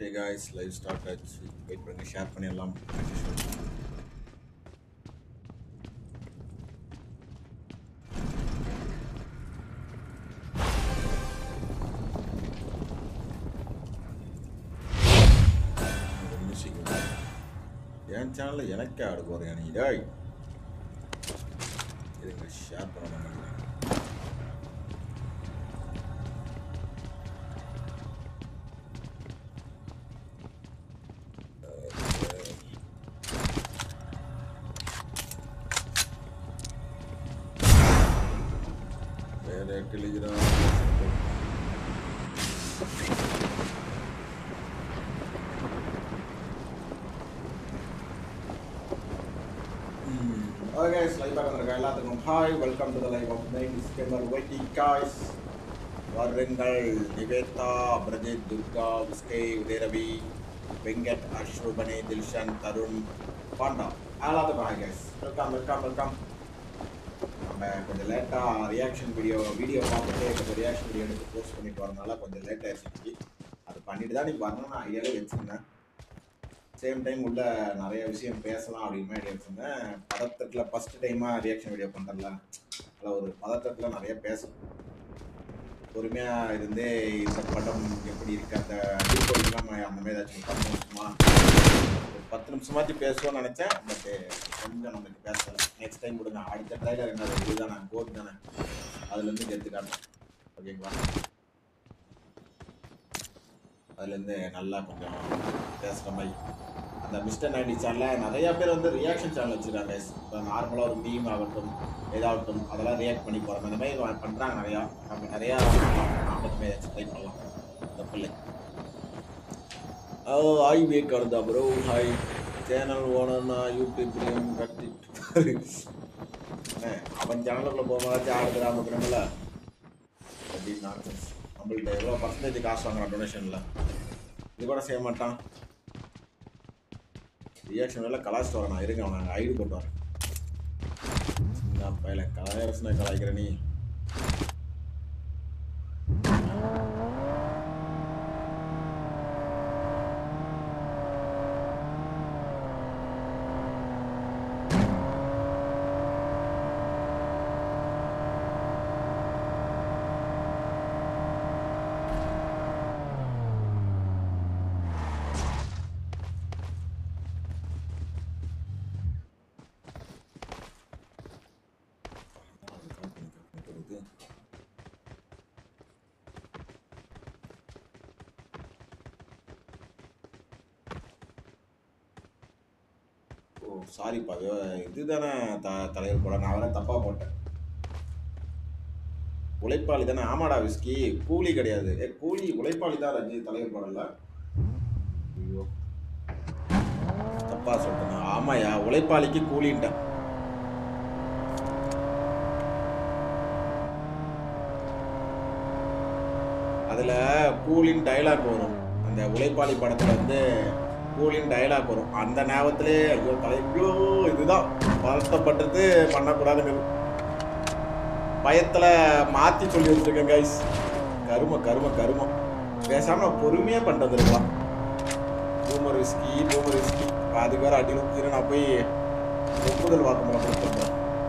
Okay guys live start ஆச்சு wait பண்ணி share பண்ணிடலாம் மியூசிக் என் சேனலில் எனக்கே ஆடு போகிறேன் நீ டேய் இதுங்க ஷேர் பண்ண மாட்டேங்கிறேன் வேற டெலிகிராம் ஓகே கைஸ் லைவ் பார்க்க வந்திருக்க எல்லாத்துக்கும் hi welcome to the live of nine scammer YT guys வருங்கள் நிவேதா பிரஜித் துர்கா விஸ்கே உதயரவி வெங்கட் அஸ்ருபனி தில்ஷன் தருண் பாண்டா எல்லாத்துக்கும் hi guys welcome welcome welcome நம்ம கொஞ்சம் லேட்டாக ரியாக்ஷன் வீடியோ வீடியோ பார்த்துட்டு கொஞ்சம் ரியாக்ஷன் வீடியோ எடுத்து போஸ்ட் பண்ணிட்டு வரனால கொஞ்சம் லேட் ஆயிடுச்சு அது பண்ணிட்டு தான் நீ வரணும்னு ஐடியாவே வச்சுருந்தேன் சேம் டைம் உள்ள நிறைய விஷயம் பேசலாம் அப்படின்னு மாதிரி வச்சுருந்தேன் பதட்டத்தில் ஃபஸ்ட் டைமாக ரியாக்ஷன் வீடியோ பண்ணுறல அதில் ஒரு பதட்டத்தில் நிறைய பேசணும் பொறுமையாக இருந்தே இந்த படம் எப்படி இருக்கு அந்த டீகோடிங்லாம் அந்த மாதிரி ஏதாச்சும் பத்து நிமிஷமா ஒரு பத்து நிமிஷமாச்சும் பேசுவோம்னு நினச்சேன் பட் கொஞ்சம் நம்மளுக்கு பேசலை நெக்ஸ்ட் டைம் கொடுங்க அடுத்த ட்ரைலர் என்ன இதுதானே கோட் தானே அதுலேருந்து எடுத்துக்காட்டேன் ஓகேங்களா அதுலேருந்து நல்லா கொஞ்சம் பேசுகிற மாதிரி அந்த மிஸ்டர் நைன்டி சேனலில் நிறைய பேர் வந்து ரியாக்ஷன் சேனல் வச்சுருக்காங்க இப்போ நார்மலாக ஒரு மீம் ஆகட்டும் ஏதாகட்டும் அதெல்லாம் ரியாக்ட் பண்ணி போகிறாங்க அந்த மாதிரி பண்ணுறாங்க நிறையா நம்ம நிறையா நாற்பது ஏதாச்சும் ட்ரை பண்ணலாம் தப்பு இல்லை ஓ ஹாய் வேக் அழுதா ப்ரோ ஹாய் சேனல் ஓனர்னா யூடியூப்லேயும் கட்டிட்டு அவன் சேனலுக்குள்ளே போகும்போது ஆடுது ராமக்கிறமில்ல அப்படின்னு நான்சென்ஸ் நம்மள்ட்ட எவ்வளோ பர்சன்டேஜ் காசு வாங்குறான் டொனேஷனில் இது கூட செய்ய மாட்டான் ரியாக்ஷன் வேலை கலாச்சிட்டு வரேன் நான் இருங்க அவன் ஐடி போட்டு வரேன் சின்ன பையல கலாயரசனை கலாய்க்கிற நீ ஓ சாரிப்பா இதுதானே த தலைவர் போட நான் வேற தப்பாக போட்டேன் உழைப்பாளி தானே ஆமாடா விஸ்கி கூலி கிடையாது ஏ கூலி உழைப்பாளி தான் ரஜி தலைவர் போடல ஐயோ தப்பா சொல்லிட்டேன் ஆமாயா உழைப்பாளிக்கு கூலின்ட்டேன் அதில் கூலின் டைலாக் வரும் அந்த உழைப்பாளி படத்தில் வந்து கூலின் டைலாக் வரும் அந்த ஞாபகத்திலே ஐயோ தலையோ இதுதான் வருத்தப்பட்டது பண்ணக்கூடாதுங்கிறது பயத்தில் மாற்றி சொல்லி வச்சுருக்கேன் கைஸ் கரும கரும கருமம் பேசாமல் பொறுமையாக பண்ணுறது இருக்கலாம் பூமர் விஸ்கி பூமர் விஸ்கி அதுக்கு வேறு அடி இரு நான் போய் ஒப்புதல் வாக்குமூலம் கொடுத்துருந்தேன்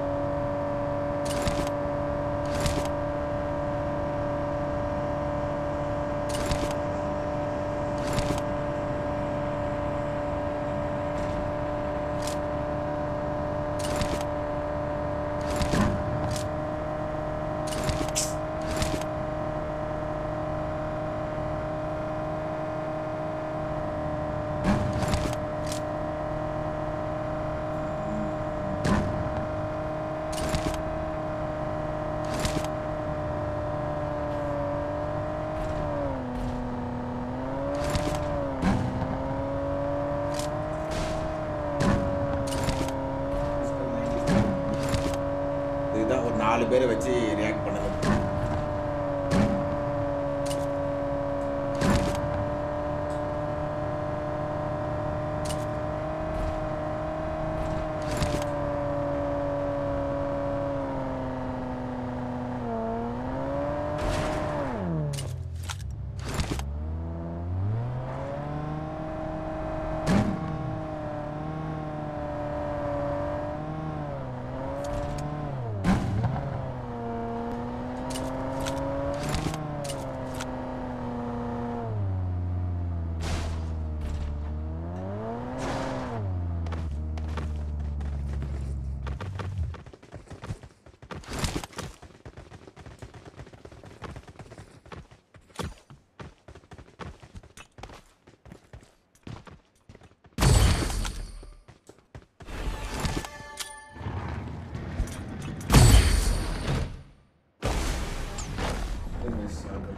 இதுதான் ஒரு நாலு பேரை வச்சு ரியாக்ட் பண்ணுது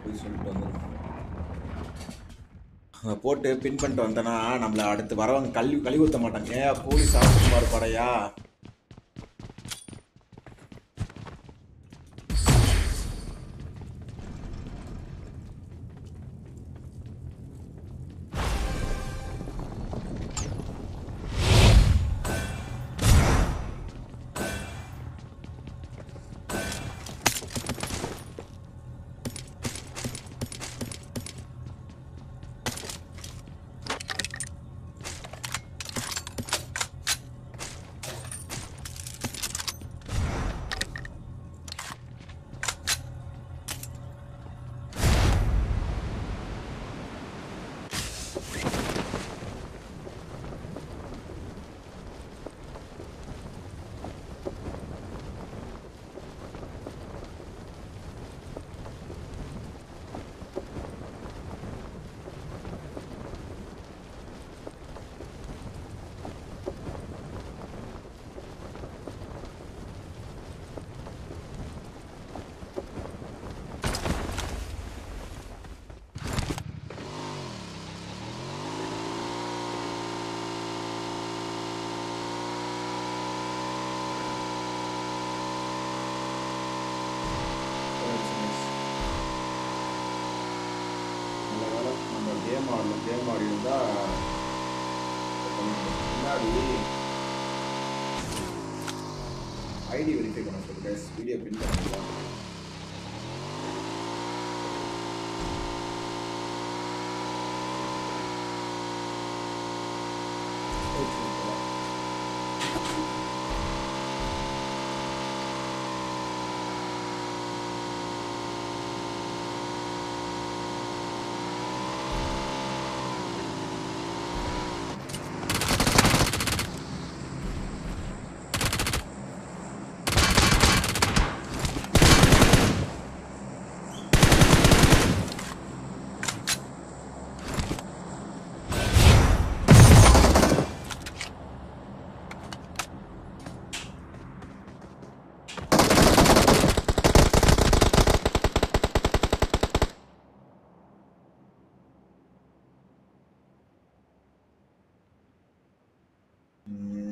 போய் சொல்லிட்டு வந்துடும் அங்கே போட்டு பின் பண்ணிட்டு வந்தேன்னா நம்மளை அடுத்து வரவங்க கல்வி கழுவி ஊற்ற மாட்டாங்க ஏன் போலீஸ் ஆஃபீஸ் படையா நல்ல வேலை நம்ம கேம் ஆடணும் கேம் ஆடி இருந்தா முன்னாடி ஐடி வெரிஃபை பண்ண சொல்லுங்க வீடியோ பின் பண்ணிக்கலாம் ம்.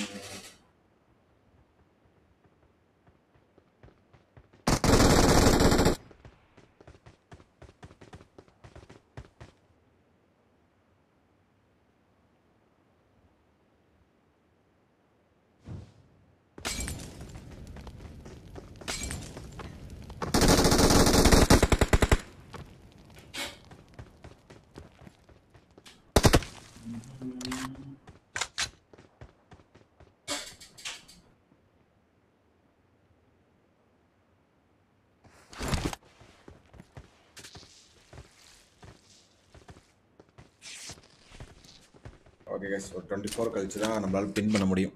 ஓகே கைஸ் ஒரு டுவெண்ட்டி ஃபோர் கழிச்சு தான் நம்மளால பின் பண்ண முடியும்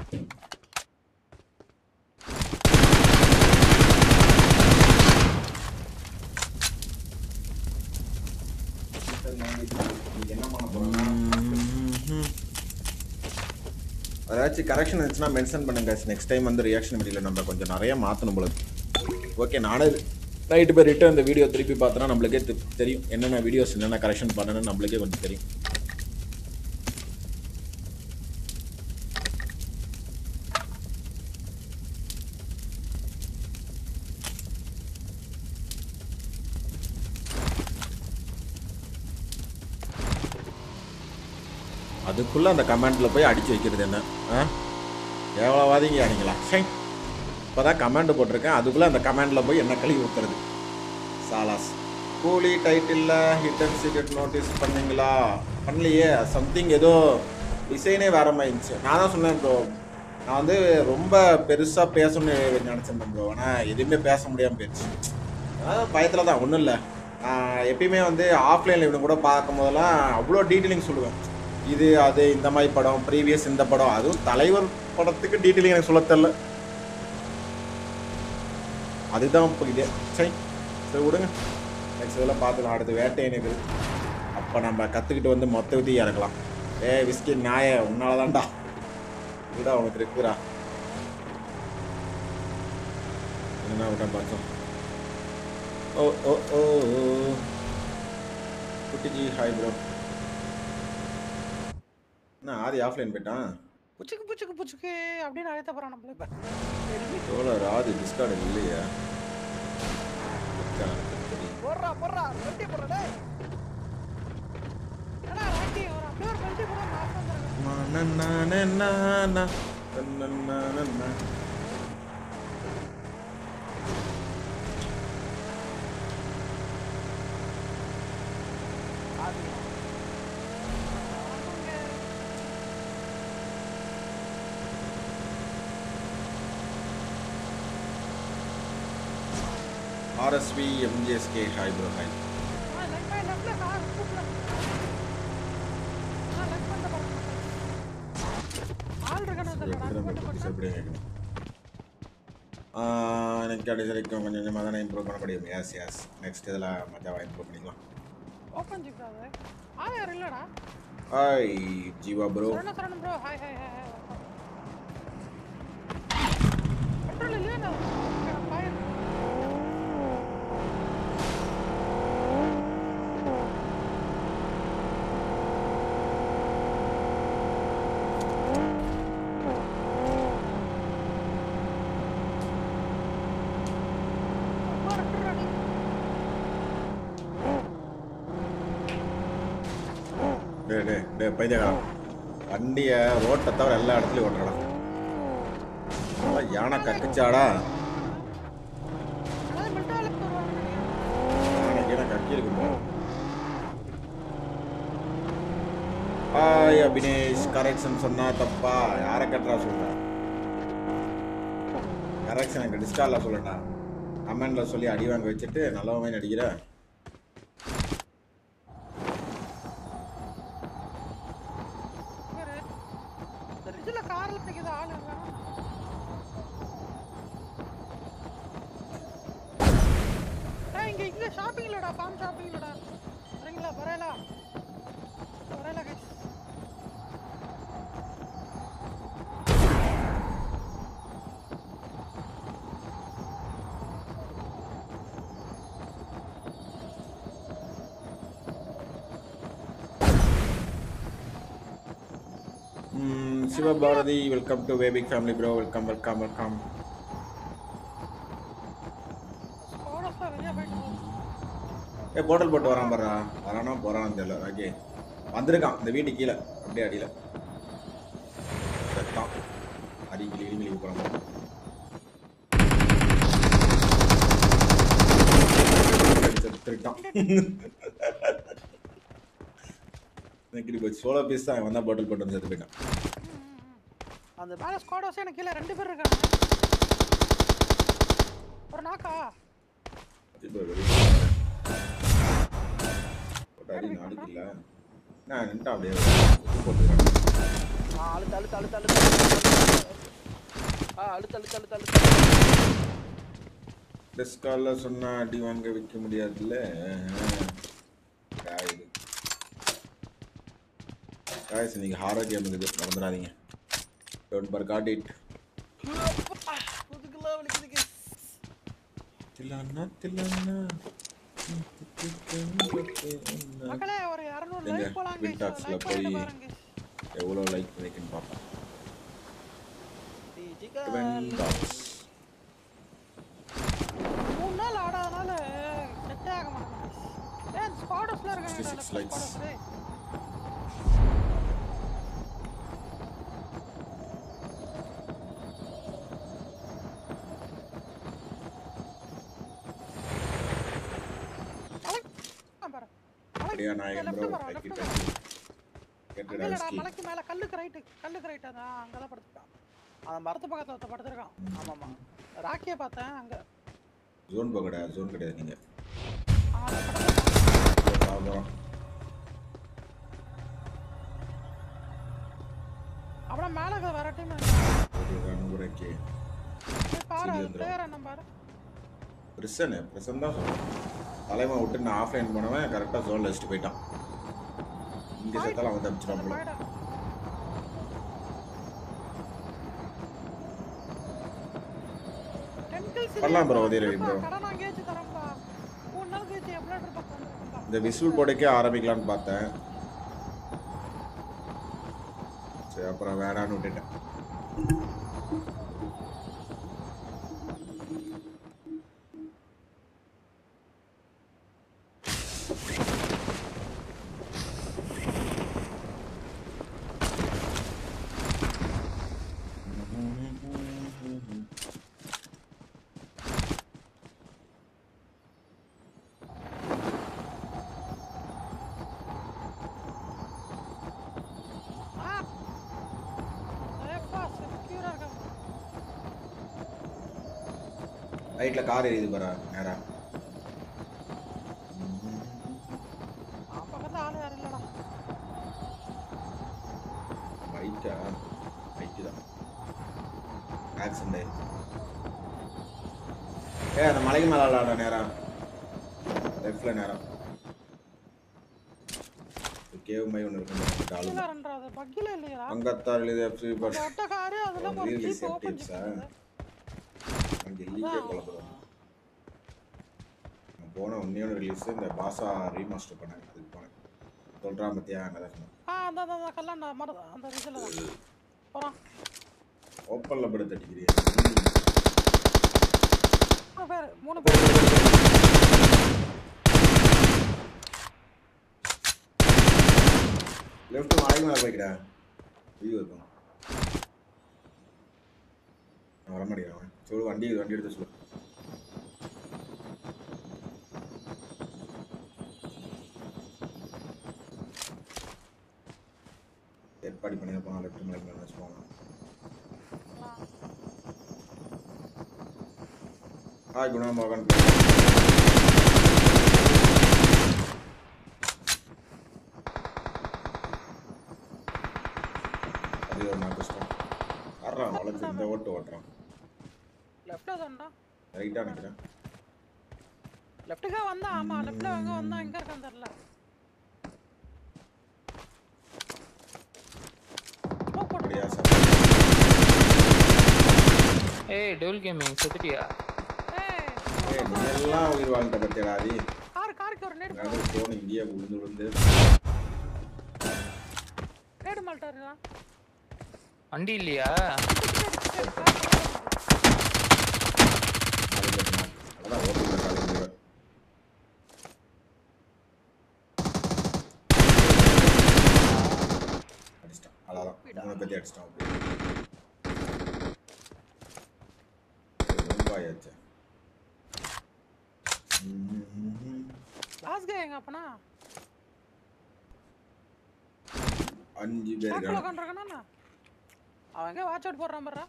என்ன பண்ண போறோம்னா ஏதாச்சும் கரெக்ஷன் இருந்துச்சுன்னா மென்ஷன் பண்ணுங்க நெக்ஸ்ட் டைம் வந்து ரியாக்ஷன் வீடியோவில் நம்ம கொஞ்சம் நிறைய மாற்றணும் போல ஓகே நானே நைட்டு போய் ரிட்டர்ன் இந்த வீடியோ திருப்பி பார்த்தோன்னா நம்மளுக்கே தெ- தெரியும் என்னென்ன வீடியோஸ் என்னென்ன கரெக்ஷன் பண்ணணும்னு நம்மளுக்கே கொஞ்சம் தெரியும் அதுக்குள்ள அந்த கமெண்ட்ல போய் அடிச்சு வைக்கிறது என்ன ஆ எவ்வளோவாதீங்க அடிங்களா சை இப்போதான் கமெண்ட் போட்டிருக்கேன் அதுக்குள்ள அந்த கமெண்ட்ல போய் என்ன கழுவி ஊத்துறது சாலாஸ் கூலி title hit and secret notice பண்ணீங்களா பண்ணலையே சம்திங் ஏதோ டிசைனே வேற மாதிரி இருந்துச்சு நான் தான் சொன்னேன் ப்ரோ நான் வந்து ரொம்ப பெருசாக பேசணும்னு நினச்சிருந்தேன் ப்ரோ ஆனால் எதுவுமே பேச முடியாமல் போயிடுச்சு அதான் பயத்தில் தான் ஒன்றும் இல்லை நான் எப்பயுமே வந்து ஆஃப்லைனில் இவனு கூட பார்க்கும் போதெல்லாம் அவ்வளோ டீட்டெயிலிங் சொல்லுவேன் இது அது இந்த மாதிரி படம் ப்ரீவியஸ் இந்த படம் அதுவும் தலைவர் படத்துக்கு டீட்டெயிலிங் எனக்கு சொல்ல தெரில அதுதான் இப்போ இதே சரி சரி விடுங்க நெக்ஸ்ட் இதெல்லாம் பார்த்துக்கலாம் அடுத்து வேட்டை எனக்கு அப்போ நம்ம கற்றுக்கிட்டு வந்து மொத்த வித்தி இறக்கலாம் ஏ விஸ்கி நாய உன்னால தான்டா இதுடா உனக்கு இருக்குடா என்ன விட்டேன் பார்த்தோம் ஓ ஓ ஓ ஓ குட்டிஜி ஹாய் ப்ரோ என்ன ஆதி ஆஃப்லைன் போயிட்டான் புச்சுக்கு புச்சுக்கு புச்சுக்கு அப்படின்னு அழைத்த போறான் நம்மள இப்ப சோழர் ஆதி டிஸ்கார்டு இல்லையா போடுறா போடுறா பெல்ட்டி போடுறா டேய் ஏடா ராக்கி ஒரு அப்படியே ஒரு பெல்ட்டி போட மாஸ் வந்துருங்க RSV MGSK hi bro hi லெஃப்ட்ல கார் கூப்பிடல ஆ லெஃப்ட் பண்ண பாருங்க ஆள் இருக்கானே தெரியல எனக்கு கடைசி வரைக்கும் கொஞ்சம் கொஞ்சமாக தானே இம்ப்ரூவ் பண்ண முடியும் எஸ் எஸ் நெக்ஸ்ட் இதில் மஜாவாக இம்ப்ரூவ் பண்ணிக்கலாம் ஓப்பன் ஜிப் அது ஆள் யாரும் இல்லடா ஹாய் ஜீவா ப்ரோ சரண சரணம் bro hi hi hi hi petrol இல்லையா நான் ஃபயர் டே டே டே பைத்தியக்காரன் வண்டியை ரோட்டை தவிர எல்லா இடத்துலையும் ஓட்டுறடா நல்லா யானை கக்குச்சாடா அதாவது மெல்டாலுக்கு வருவாங்க நினைக்கிறேன் யானை கீழே கக்கி இருக்கு bro. ஹாய் அபினேஷ் கரெக்ஷன் சொன்னா தப்பா யாரை கட்டுறா சொல்ற கரெக்ஷன் எனக்கு டிஸ்காலில் சொல்லட்டா கமெண்ட்ல சொல்லி அடி வாங்க வச்சுட்டு நல்லவமே நடிக்கிற இவரு இந்த ரிஜில் காரில் நிற்கிது ஆள் இருக்கானா டேய் இங்க இங்க ஷாப்பிங் இல்லடா ஃபார்ம் ஷாப்பிங் இல்லடா வரீங்களா வரேலா வரேலா கைஸ் ம், சிவபாரதி வெல்கம் டு வேபிக் family bro welcome welcome welcome ஸ்கோடஸ்ல வெளியே போயிட்டு போகுது ஏ போட்டல் போட்டு வரான் பாரா வரானா போறான்னு தெரியல ஓகே வந்திருக்கான் இந்த வீட்டு கீழே அப்படியே அடியில செத்தான் அடி கிளி கிளி கிளி போறான் பாரு. செத்துருக்கான் எனக்கு போச்சு சோலோ பீஸ் தான் வந்தா பாட்டில் போட்டு வந்து செத்து போயிட்டான் அந்த மேல ஸ்குவாடோஸ் எனக்கு கீழே ரெண்டு பேர் இருக்காங்க ஒரு நாக்கா இப்போ வெளியே போட்டு அடி நாளைக்கு இல்லை நான் நின்ட்டான் அப்படியே போட்டுருக்கான் ஆ, அழுத்து அழுத்து அழுத்து அழுத்து ஆ அழுத்து அழுத்து அழுத்து அழுத்து டெஸ்கால சொன்னா அடி வாங்க வைக்க முடியாதுல்ல காயுது காய்ஸ் இன்னைக்கு ஹாரர் கேம் இருக்குது மறந்துடாதீங்க டோன்ட் பர் காட் இட் முதுகுலாம் வலிக்குதுங்க தில்லானா தில்லானா மக்களே ஒரு இரநூறு எங்க? லைக் போலாம் Win Talks ல லைக் பண்ணிட்டு போய் பாருங்க எவ்வளோ லைக் பண்ணிக்குன்னு பார்ப்போம் டிஜிகா Twin Talks. மூணு நாள் ஆடாதனால செட்டே ஆக மாட்டேங்குது ஏன் ஸ்குவாடோஸ்ல இருக்காங்க 66 likes. அப்படியா நாயகன் bro thank you thank you கேட்டடா ஸ்கி மலைக்கு மேல கல்லுக்கு ரைட்டு கல்லுக்கு ரைட் அதான் அங்கதான் படுத்துட்டான் அந்த மரத்து பக்கத்துல ஒருத்தன் படுத்திருக்கான் ஆமாமா ராக்கிய பார்த்தேன் அங்க ஜோன் போகடா ஜோன் கிடையாது நீங்க அவன் அந்த படத்துல போகிறோம் அப்புறம் மேல இருக்கிற வர டீம் ஒரு நூறுக்கு பாரு அது சரி, பேர் என்ன பாரு பிரசன் பிரசன் தான் சொல்றேன் தலைமை விட்டு நான் ஆஃப்லைன் போனவன் கரெக்டாக ஜோனில் வச்சுட்டு போயிட்டான் இங்கே செத்தாலும் அவன் தப்பிச்சிட்டான் போல போயிடா வரலாம் bro, உதய ரவி bro. கடன் அங்கேயாச்சும் தரேன்பா மூணு நாள் கழிச்சு எவ்வளோ பக்கம் வந்துருக்கும்பா இந்த விசில் போடக்கே ஆரம்பிக்கலாம்னு பார்த்தேன் சரி அப்புறம் வேணான்னு விட்டுட்டேன் ஆ சேஃபா செக்யூரா இருக்காங்க ரைட்ல கார் எரியுது பாரா நேரா ஆ பக்கத்துல ஆளு யாரும் இல்லடா பைக்கா பைக்கு தான் ஆக்சிடென்ட் ஆயிடுச்சு ஏ அந்த மலைக்கு மேலே விளாட நேரம் லெஃப்டில் நேரம் கேவ் மை ஒன்று இருக்கு காலு கீழ ரெண்டாவது பக்கில இல்லையா அங்கத்தான் எழுதி எஃப்சி பஸ் இந்த ஒட்ட காரு அதெல்லாம் ஒரு Really jeep safety open tips, ஆ? பண்ணுது அங்கே லீக்கே குழப்பம் நான் போன ஒன்னே ஒன்று ரிலீஸ் இந்த பாசா ரீமாஸ்டர் பண்ணேன் அதுக்கு போனேன் சொல்கிறான் பத்தியா அங்கே தான் சொன்னேன் ஆ அந்த அந்த அந்த கல்லாண்ட மர அந்த இதுல தான் போறான் ஓப்பனில் படுத்து அடிக்கிறியா மூணு பேர் மூணு பேர் லெஃப்ட் மலைக்கு மேலே போய்க்கிறா வியூ இருக்கும் நான் வர மாட்டேங்கிறேன் சொல்லு வண்டி வண்டி எடுத்து சொல்லு ஏற்பாடு பண்ணி போனால் லெஃப்ட் மலைக்கு மேலே வச்சு போகலாம் ஹாய் குணா மோகன் அது ஒரு நாள் கஷ்டம் வர்றான் வளர்த்து இந்த ஓட்டு ஓட்டுறான் லெஃப்ட்ல தான்டா ரைட்டாக நினைக்கிறேன் லெஃப்ட்டுக்கா வந்தா ஆமா லெஃப்ட்ல எங்க வந்தா எங்க இருக்கான்னு தெரியல Smoke போட்டு அப்படியா சார் ஏய் டெவில் கேமிங் செத்துட்டியா ஏய் ஏய் நீ எல்லாம் உயிர் வாழ்ந்த பத்தியடா அது கார் காருக்கு ஒரு நேடு நடு போன இந்தியா விழுந்து விழுந்து நேடு மாட்டாருடா வண்டி இல்லையா அது கட்டினா அதான் ஓட்டு காலேஜ் அடிச்சிட்டான் அதான் மூணு பத்தி அடிச்சிட்டான் அப்படி ரொம்ப ஆயாச்சு லாஸ்ட் கே எங்க அப்பனா அஞ்சு பேர் காக்குல இருக்காங்க உட்காந்துருக்கானா அவன் எங்க வாட்ச் அவுட் போடுறான் பாரு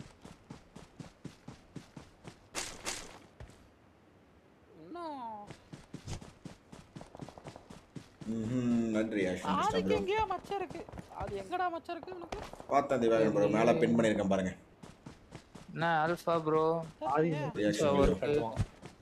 இன்னும் ம்ஹும். நன்றி ஆக்ஷன் ஆதிக்கு ப்ரோ எங்கேயோ மச்சம் இருக்கு அது எங்கடா மச்சம் இருக்கு உனக்கு பார்த்தேன் திவாகர் ப்ரோ மேலே பின் பண்ணியிருக்கேன் பாருங்க என்ன ஆல்ஃபா ப்ரோ தெரியலையே. ரியாக்ஷன் ஒரு- வீடியோ கட்டுவோம்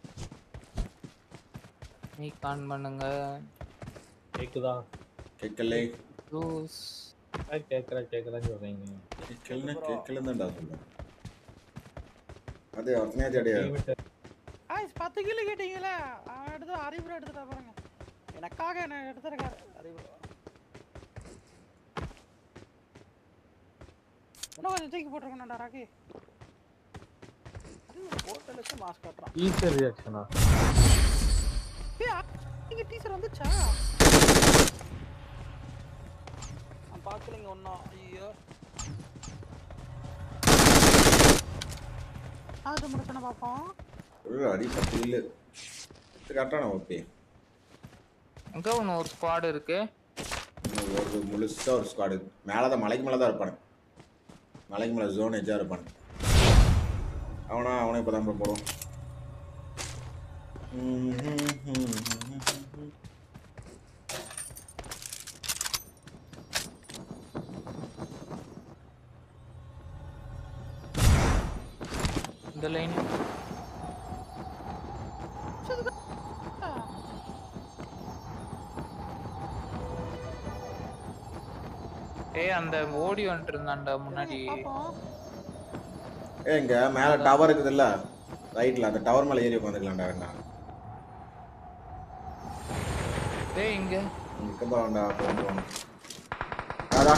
நீ கான் பண்ணுங்க கேக்குதா கேட்கல ப்ளூஸ் ஆ, கேக்குறா கேக்குறான்னு சொல்றீங்க கேட்கலன்னா கேட்கலன்னு தான்டா சொல்லுவேன் அது ஒருத்தனையாச்சும் அடையாது Kilometer ஆய்ஸ் பத்து கிலோ கேட்டீங்களே அவன் எடுத்து அறிவுரை எடுத்துட்டா பாருங்க எனக்காக என்ன எடுத்திருக்காரு அறிவுரை இன்னும் கொஞ்சம் தூக்கி போட்டிருக்கணும்டா ராக்கி அறிவுரை போட்டலுக்கு மாஸ்க் காட்டுறான் ஈஸியர் ரியாக்ஷனா ஏய் நீங்க டீச்சர் வந்துச்சா நான் பார்க்கலைங்க ஒன்றும் ஐயோ அது முடிச்சுன்னு பார்ப்போம் ஒரு அடி பத்து இல்லு கரெக்டான ஓகே அங்க ஒன்று ஒரு ஸ்குவாட் இருக்கு இன்னும் ஒரு முழுசா ஒரு ஸ்குவாடு மேலே தான் மலைக்கு மேலே தான் இருப்பானு மலைக்கு மேலே ஜோன் எஜ்ஜாக இருப்பானு அவனா அவனை இப்போ தான் போடுவோம் இந்த லைன் ஏய் அந்த ஓடி வந்துட்டு இருந்தான்டா முன்னாடி பார்ப்போம் ஏ இங்க மேலே டவர் இருக்குதுல்ல ரைட்டில் அந்த டவர் மேலே ஏறி உட்காந்துக்கலாம்டா வேண்டாம் டேய் இங்க இங்க தான் வேண்டா போடுவோம் அடா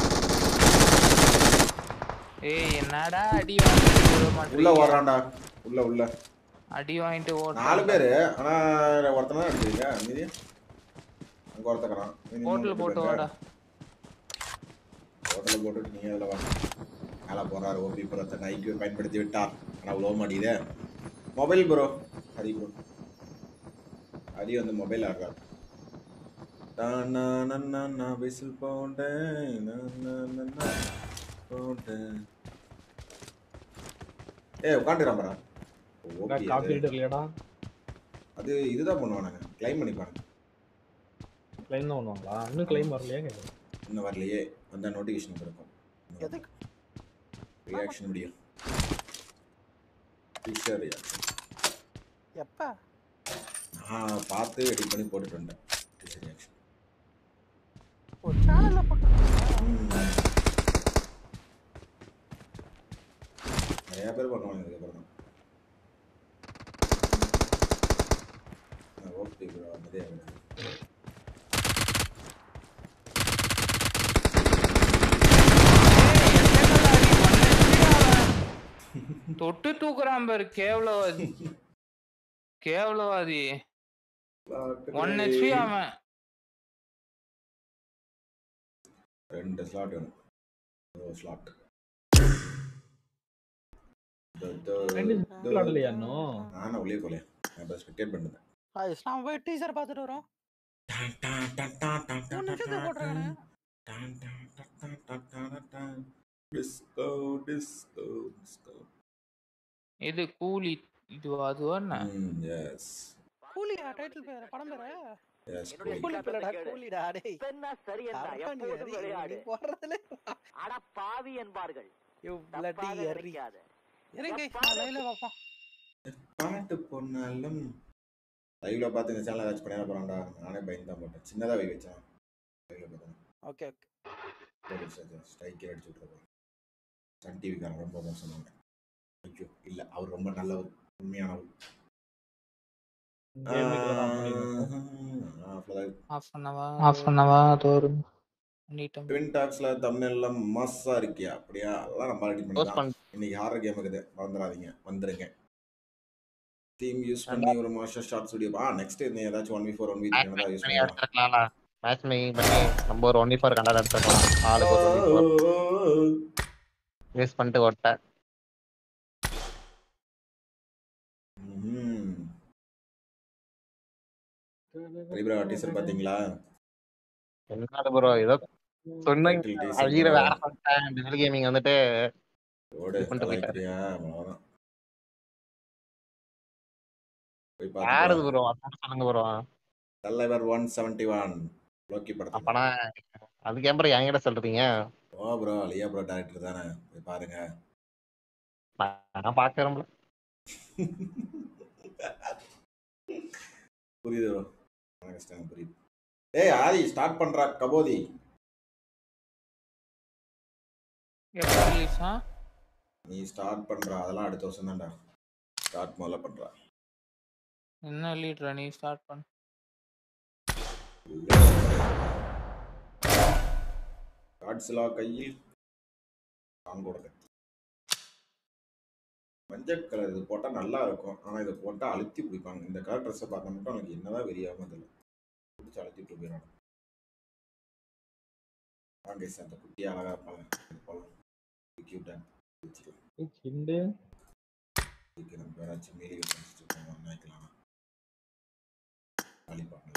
ஏய் என்னடா அடி வாங்கிட்டு விட உள்ள மாட்டீங்க ஓடுறான்டா உள்ள உள்ள அடி வாங்கிட்டு ஓட நாலு பேரு ஆனா ஒருத்தன தான் எடுத்துருங்க மீதி அங்க ஒருத்தக்கிறான் ஹோட்டல் போட்டு வாடா ஹோட்டலில் போட்டுட்டு நீங்க அதில் வா மேலே போறாரு ஓபி ப்ரோ தன் ஐக்கிய பயன்படுத்தி விட்டார் ஆனால் அவ்வளோ மாட்டேங்குதே mobile bro Hari bro Hari வந்து மொபைல் ஆடுறாரு நான் விசில் போட்டேன் போட்டேன் ஏ உட்காந்துக்கிறான் பாரா ஓகே காப்பி ரைட்டர் இல்லையாடா அது இதுதான் பண்ணுவானுங்க கிளைம் பண்ணிப்பானுங்க கிளைம் தான் பண்ணுவாங்களா இன்னும் கிளைம் வரலையா கேட்குறேன் இன்னும் வரலையே வந்தால் நோட்டிஃபிகேஷன் இருக்கும் எதுக்கு ரியாக்ஷன் முடியும் பிக்சர் ரியாக்ஷன் எப்ப நான் பார்த்து எடிட் பண்ணி போட்டுட்டு வந்தேன் பிக்சர் ரியாக்ஷன் ஒரு சேனல்ல போட்டுருக்கீங்க நிறைய பேர் பண்ணுவாங்க இதுக்கப்புறம் தான் ஓகே ப்ரோ வந்ததே ஆகுது தொட்டு தூக்குறான் பாரு கேவலவாதி கேவலவாதி ஒன் ஹெச்பி அவன் ரெண்டு ஸ்லாட் வேணும் ஒரு ஸ்லாட் ரெண்டு விளாடலையா இன்னும் நானும் உள்ளே போலே நான் இப்போ ஸ்பெக்டேட் பண்ணுறேன் ஆயுஷ் நான் போய் டீசர் பார்த்துட்டு வரோம் மூணு நிமிஷத்துக்கு போட்டுருக்கானே டிஸ்கோ டிஸ்கோ டிஸ்கோ இது கூலி இது அதுவா என்ன எஸ் கூலியா டைட்டில் பேர் படம் பேரு எஸ் கூலி பேரடா கூலிடா டேய் பெண்ணா சரி என்றா அரப்பா நீ எப்பொழுதும் எறி, விளையாடு நீ போடுறதுல அட பாவி என்பார்கள் யூ பிளட்டி தப்பாக எரி நினைக்காத. இருங்க நான் லைவ்ல பாப்போம் பாட்டு பொண்ணாலும் லைவ்ல பார்த்து இந்த சேனல் ஏதாச்சும் பண்ணிட போறான்டா நானே பயந்து தான் போட்டேன் சின்னதா வை வச்சேன் லைவ்ல பார்த்தேன் ஓகே ஓகே ஸ்ட்ரைக்கே அடிச்சு விட்டுருப்போம் சன் டிவிக்காரன் ரொம்ப மோசமாங்க ஐயோ இல்ல அவர் ரொம்ப நல்லவர் உண்மையானவர் ஆஃப் பண்ணவா ஆஃப் பண்ணவா தோறும் பண்ணிட்டோம் ட்வின் டாக்ஸ்ல தமிழ்ல மஸ்ஸா இருக்கியா அப்படியா அதெல்லாம் நம்ம ரெடி Post பண்ணி இன்னைக்கு ஹாரர் கேம் இருக்குது மறந்துடாதீங்க வந்துருங்க தீம் யூஸ் பண்ணி ஒரு மாஸ்டர் ஷார்ட் ஸ்டுடியோ ஆ நெக்ஸ்ட் நீ ஏதாச்சும் one V four one V three தான் யூஸ் பண்ணலாம் எடுத்துருக்கலாம்ல மேட்ச் மேக்கிங் பண்ணி நம்ம ஒரு ஒன் ஃபோர் கண்டாட எடுத்துருக்கலாம் ஆளுக்கு ஒரு யூஸ் பண்ணிட்டு ஓட்ட ம்ஹும். லிப்ரா டீசர் பாத்தீங்களா என்ன ப்ரோ ஏதோ சொன்னீங்க Title teaser அழகிற bro. வேற பண்ணிட்டேன் டிஜிட்டல் கேமிங் வந்துட்டு ஓடு இது பண்ணிட்டு போயிட்டாரு. கலாய்க்கிறியா? அவ்வளவுதான். போய் யாரு பார்த்துட்டு ப்ரோ அது மட்டும் சொல்லுங்க ப்ரோ வா. தலைவர் ஒன் செவன்டி ஒன் லோக்கி படத்துல அப்பனா அதுக்கு அப்புறம் என்கிட்ட சொல்றீங்க ஓ ப்ரோ லியா ப்ரோ டேரக்டர் தானே போய் பாருங்க நான் பாக்குறேன் புரியுது ப்ரோ கஷ்டம் புரியுது ஏய் ஆதி ஸ்டார்ட் பண்றா கபோதி எப்போ ரிலீஸா நீ ஸ்டார்ட் பண்றா அதெல்லாம் அடுத்த வருஷம் தான்டா ஸ்டார்ட் முதல்ல பண்றா என்ன லீட்ரா நீ ஸ்டார்ட் பண்ண காட்ஸ்லா கையில் தாங்கோட கத்தி மஞ்சள் கலர் இது போட்டா நல்லா இருக்கும் ஆனா இதை போட்டா அழுத்தி பிடிப்பாங்க இந்த கலர் ட்ரெஸ்ஸை பார்த்தா மட்டும் எனக்கு என்னதான் வெறியாம தெரியல பிடிச்சி அழுத்திட்டு போயிடணும் வாங்க சார் அந்த குட்டியா அழகா இருப்பாங்க இது போலாம் கியூட்டா வச்சுக்கலாம் சிண்டு இதுக்கு நம்ம யாராச்சும் மீறி வச்சுட்டு போவோம் நினைக்கலாம் அழிப்பாங்க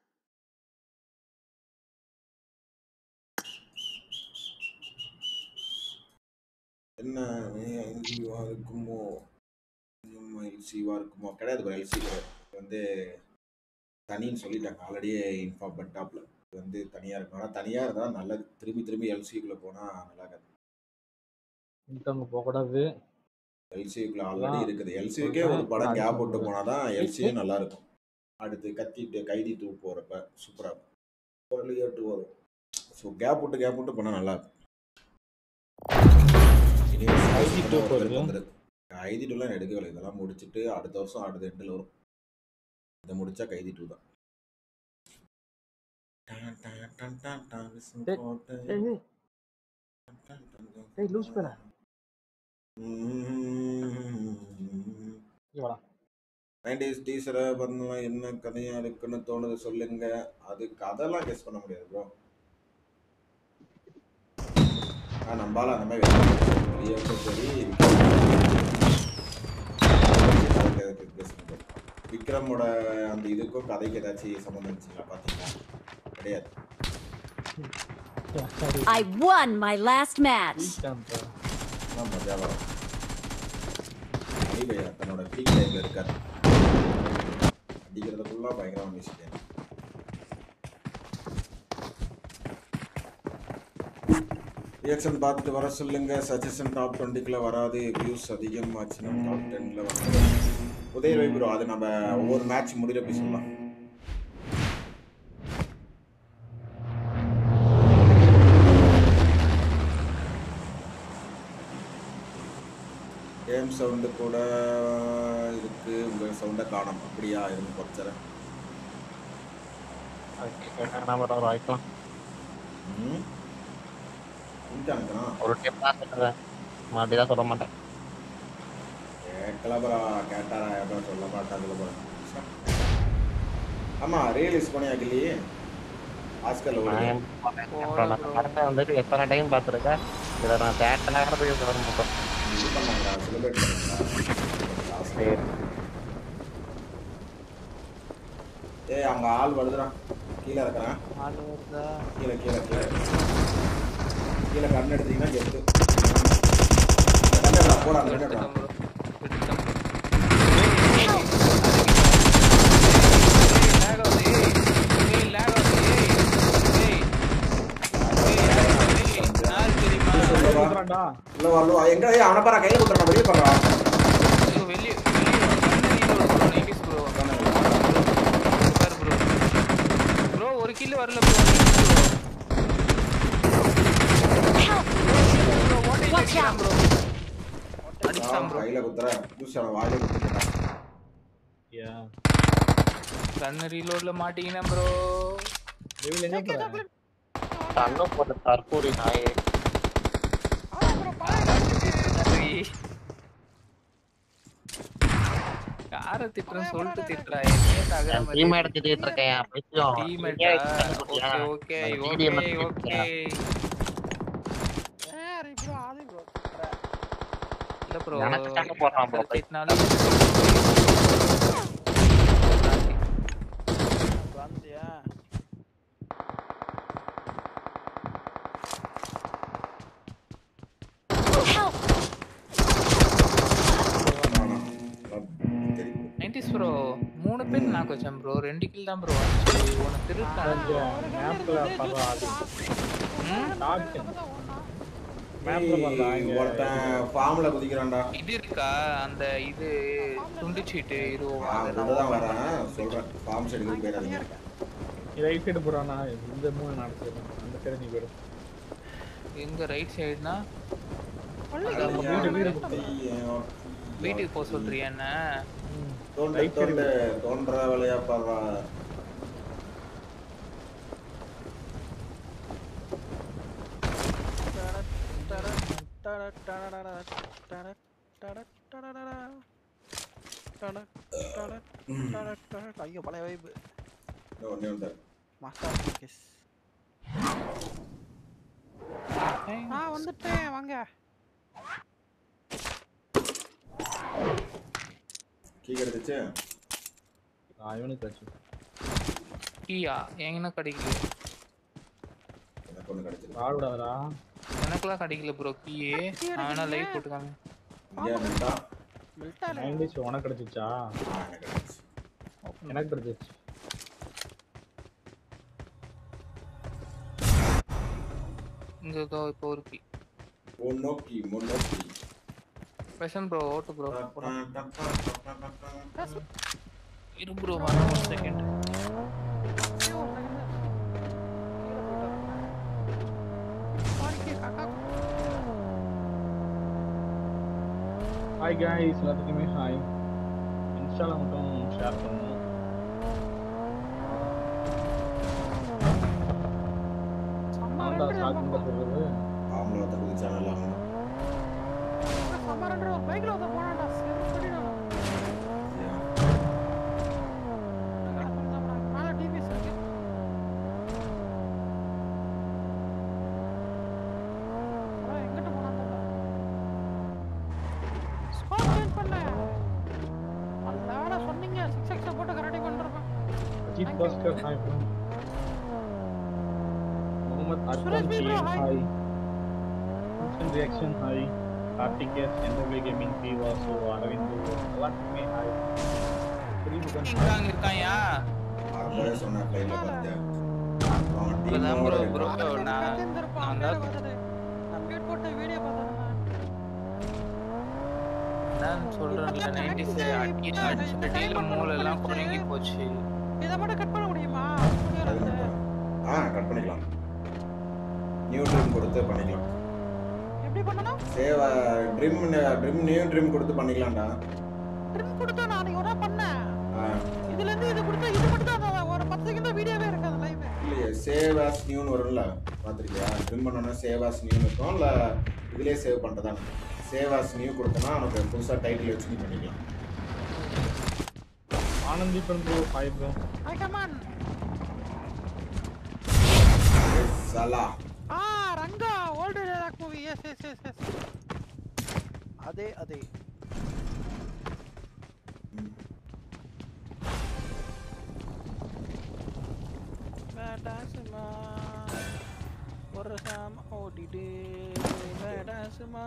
என்ன எல்சிவா இருக்குமோ எல்சிவா இருக்குமோ கிடையாது ப்ரோ எல்சி கிடையாது இது வந்து தனின்னு சொல்லிட்டாங்க ஆல்ரெடியே இன்ஃபார்ம் பண்ணிட்டாப்ல இது வந்து தனியாக இருக்கும் ஆனால் தனியாக இருந்தால் நல்லது திரும்பி திரும்பி எல்சிக்குள்ளே போனால் நல்லா இருக்காது இன்கம் போகக்கூடாது எல்சிக்குள்ள ஆல்ரெடி அதான். இருக்குது எல்சிக்கே ஒரு படம் அது கேப் விட்டு சொல்றேன். போனாதான் எல்சியும் நல்லா இருக்கும் அடுத்து கத்திட்டு கைதி டூ போறப்ப சூப்பரா இருக்கும் ஒரு டூ வரும் ஸோ கேப் விட்டு கேப் விட்டு போனா நல்லா இருக்கும் இனி கைதி two ஒரு வருது. வந்துருக்கு. கைதி டூலாம் எடுக்கவில்லை இதெல்லாம் முடிச்சுட்டு அடுத்த வருஷம் அடுத்த எண்டில் வரும் இதை முடிச்சா கைதி டூ தான் டான், டான், டான், டான், டான், விசில் டேய், போட்டு. ஏய் ஏய் டான், டான், டான், டான். ஏய் லூஸ் பேல ம்ம். இங்க வாடா நைன்டிஸ் டீசரை பண்ணலாம் என்ன கதையா இருக்குன்னு தோணுது சொல்லுங்க அது கதைலாம் கெஸ் பண்ண முடியாது ப்ரோ ஆ நம்பால அந்த மாதிரி வெளியே சரி அதுக்கு guess பண்ண முடியாது. விக்ரமோட அந்த இதுக்கும் கதைக்கு ஏதாச்சும் சம்மந்தம் இருந்துச்சுங்களா பார்த்தீங்களா கிடையாது சரி I won my last match. Srikanth அதான் மஜா வரும் அடிபையா தன்னோட பீக் டைம்ல இருக்காரு அடிக்கிறதுக்குள்ள பயங்கரமா மியூசிக் ரியாக்ஷன் பார்த்துட்டு வர சொல்லுங்க சஜஷன் டாப் டுவெண்ட்டிக்குள்ள வராது வியூஸ் அதிகமாச்சுன்னா டாப் டென்ல வராது உதய ப்ரோ அது நம்ம ஒவ்வொரு மேட்ச் முடிகிறப்ப சொல்லலாம் கேம் சவுண்டு கூட இருக்கு உங்க சவுண்டை காணும் அப்படியா இருந்து குறைச்சறேன் நம்பர் ஒரு வாய்க்கலாம் ம் இன்கானுக்கா ஒரு டைம் தான் சொல்லுவேன் மறுபடியும் தான் சொல்ல மாட்டேன் கேட்கலப்பரா கேட்டாரா எப்போ சொல்ல மாட்டாங்கல்ல போல ஆமா ரியலிஸ் பண்ணியா கிளி ஆஸ்கர்ல நான் ஓடுது ஏன் போனேன்? அப்புறம் நான் படத்தை வந்துட்டு எத்தனை டைம் பார்த்துருக்கேன் இதில் நான் தேட்டரில் கூட போய் வர மாட்டேன் இது பண்ணாங்களா செலிப்ரேட் பண்ணாங்களா சரி ஏய் அங்க ஆள் வருதுடா கீழே இருக்கிறேன் ஆளு வருதா கீழே கீழே கீழே கீழே கண் எடுத்தீங்கன்னா கெத்து போடா அந்த கண்ணு எடுடா. விட்டுட்டேன் bro. விட்டுட்டேன் bro. ஏய், lag ஆகுது, ஏய். ஏய், lag ஆகுது, ஏய். ஏய். ஏய், lag ஆகுது, ஏய். யாரு தெரியுமா? சொல்றான்டா இல்ல வரல எங்க ஏய், அவனை பாரு கையில கொடுத்துறா வெளியே பாரு ஐயோ, வெளிய வெளிய கண்ணாடியில ஒரு bro, 90s bro. பாரு bro. Bro, ஒரு கில் வரல ப்ரோ Watch out! அடிச்சான் ப்ரோ கையில குத்துற ஜூஸ் அவன் வாயில குத்துட்டான் யா கண்ணு ரீலோட்ல மாட்டீங்கன்னா ப்ரோ டேவில் எங்க போற கண்ணும் போட்ட தற்கூரி நாய் யார திட்டுறேன்னு சொல்லிட்டு திட்டுறா என்னையே தகர என் மாதிரி டீம் எடுத்துட்டு இருக்கேன் அப்பயும் டீம்மேட்டா ஓகே ஓகே ஓகே ஓகே சரி ப்ரோ அது ப்ரோ இல்ல ப்ரோ எனக்கு சண்டை போடுறான் bro. திட்டினாலும் வந்துட்டியா Help! தெரியும் நைன்டிஸ் ப்ரோ மூணு பேர் நாக்கு வச்சேன் ப்ரோ ரெண்டு கில் தான் ப்ரோ உனக்கு திருட்டான் மேப்ல பண்ற ஆளு டாக் மேப்ல ஏய், பண்றா இங்க ஒருத்தன் ஃபார்ம்ல குதிக்கிறான்டா இது இருக்கா அந்த இது துண்டு சீட்டு இது அதுதான் வரேன் சொல்றேன் ஃபார்ம் சைடு போயிடாதீங்க ரைட் சைடு போறானா இந்த மூணு நடக்குது அந்த சைடு நீ போயிடு எங்க ரைட் சைடுனா வீடு, வீடு. வீட்டுக்கு போக சொல்றியா என்ன தோண்ட Right side தோண்ட தோன்ற வேலையா பாடுறா ஐயோ பழைய வைப்பு ஒன்னே ஒன்று மாஸ்டர் கிஸ் நான் வந்துட்டேன் வாங்க கீ கிடைச்சிச்சு நான் இவனுக்கு வச்சு கீயா எங்கன்னா கிடைக்கல எனக்கு ஒன்று கிடைச்சிருக்கு ஆள் விடாதடா எனக்கெல்லாம் கிடைக்கல ப்ரோ கீயே நான் வேணா லைவ் போட்டுக்காங்க இங்கே நின்றா மில்ட்டால நைன்டிஸ் உனக்கு கிடைச்சிச்சா எனக்கு கிடைச்சிச்சு எனக்கு கிடைச்சிச்சு இங்க இதோ இப்போ ஒரு கீ முன்னோக்கி முன்னோக்கி பெசன் ப்ரோ ஓட்டு ப்ரோ டா, இரு ப்ரோ வரேன் ஒரு செகண்ட் ஹாய் காய்ஸ் எல்லாத்துக்குமே ஹாய் இன்ஸ்டால மட்டும் ஷேர் பண்ணணும் ஷார்ட் போடுறது ஆம்பளை ஒருத்தர் குதிச்சானல்ல அவன் சம்மரன்ற ஒரு பைக்ல வந்து போனான்டா சொல்லிடுவான் மேல டிவிஎஸ் இருக்கு அதான் எங்கிட்ட போனான் தெரியல ஸ்கோர் சேஞ்ச் பண்ணேன் நல்ல வேலை சொன்னீங்க சிக்ஸ் எக்ஸ் போட்டு கரெக்டி பண்ணிருப்பேன் Ajith Bhaskar hi bro Mohammed Arfan Suresh bro, team hi. Hi instant reaction hi Karthik S NW gaming P Vasu Aravind எல்லாத்துக்குமே ஹாய் புரியுது இங்க இருக்காயா அப்பவே சொன்னேன் கையில பார்த்து அவன் இப்பதான் டீமோட bro, bro. இருக்கான் நான் கத்திருப்பான் நான் அப்படியே பார்த்தது நான் மியூட் போட்டு வீடியோ பார்த்தேன் நான் சொல்றேன்ல நைன்டிஸ் அடி அடிச்ச டீல மூளை எல்லாம் குழங்கி போச்சு இதை மட்டும் கட் பண்ண முடியுமா அது மட்டும். ஆ கட் பண்ணிக்கலாம் நியூ ட்ரிம் கொடுத்து பண்ணிக்கலாம் எப்படி பண்ணணும் save trim trim new trim கொடுத்து பண்ணிக்கலாம்டா ட்ரிம் கொடுத்தா நான் அன்னைக்கு ஒரு நாள் பண்ணேன் ஆ, இதுல இருந்து இது கொடுத்தா இது மட்டும் தான் அந்த ஒரு பத்து செகண்ட் தான் வீடியோவே இருக்காது லைவ் இல்லையே சேவ் ஆஸ் நியூன்னு வரும்ல பார்த்துருக்கியா ட்ரிம் பண்ணோன்னா சேவ் ஆஸ் நியூன்னு இருக்கும் இல்லை இதுலேயே சேவ் பண்ணுறதா சேவ் ஆஸ் நியூ கொடுத்தனா உனக்கு புதுசாக டைட்டில் வச்சு நீ பண்ணிக்கலாம் Anandhi bro hi bro I come on சலா ஆ Ranga old dialogue movie yes yes yes yes அதே அதே வேடாசுமா ஒரு சாம ஓடிடு வேடாசுமா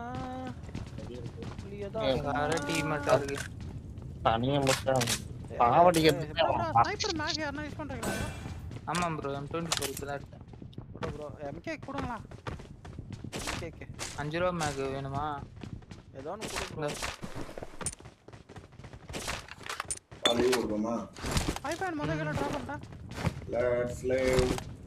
வேற டீம் மட்டும் இருக்கு தனியா மட்டும் பாவடிக்கிறது ஸ்னைப்பர் மேக் யாரனா யூஸ் பண்றீங்களா ஆமா ப்ரோ எம் டுவெண்ட்டி ஃபோர் இப்போ தான் எடுத்தேன் ப்ரோ ப்ரோ எம்கே கொடுங்களா கேக்கு அஞ்சு ரூபா மேக் வேணுமா ஏதோ ஒன்று கொடு ப்ரோ லீவ் கொடுப்போமா ஐபேன் முதல்ல கிலோ ட்ராப் பண்ணிட்டேன் லெட்ஸ் லிவ்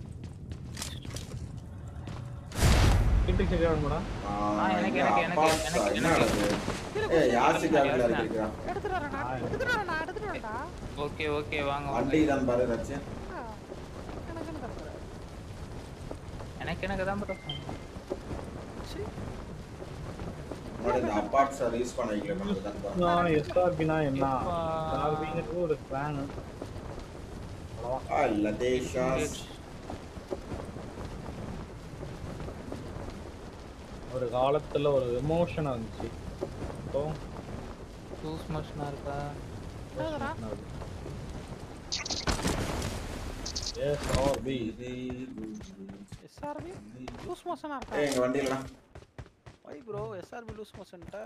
கிட்ட சரியான மேடம் ஆ, எனக்கு, எனக்கு, எனக்கு, எனக்கு, என்ன எனக்கு. நடக்குது ஏய் யாசிக்கு ஆகில இருக்கிறா எடுத்துட்டு வரேன் நான் எடுத்துட்டு வரேன் நான் எடுத்துட்டு வரேன்டா ஓகே ஓகே வாங்க வண்டி வாங்க தான் பாரு ரச்சு ஆ, எனக்குன்னு தரேன் எனக்கு எனக்கு தான் ப்ரோ முன்னாடி இந்த அப்பார்ட்ஸ் யூஸ் பண்ண வைக்கல பண்ணது தான் பாரு எஸ்ஆர்பினா என்ன எப்பா. எஸ்ஆர்பிங்கிறது ஒரு பிளான் அல்ல தேஷாஸ் ஒரு காலத்துல ஒரு எமோஷனா இருந்துச்சு இப்போ லூஸ் மோஷனா இருக்கா என்னதுடா S R P SRP loose மோஷனா ஏய் இருக்கா எங்க வண்டியிலடா வை ப்ரோ எஸ்ஆர்பி லூஸ் மோஷன்ட்ட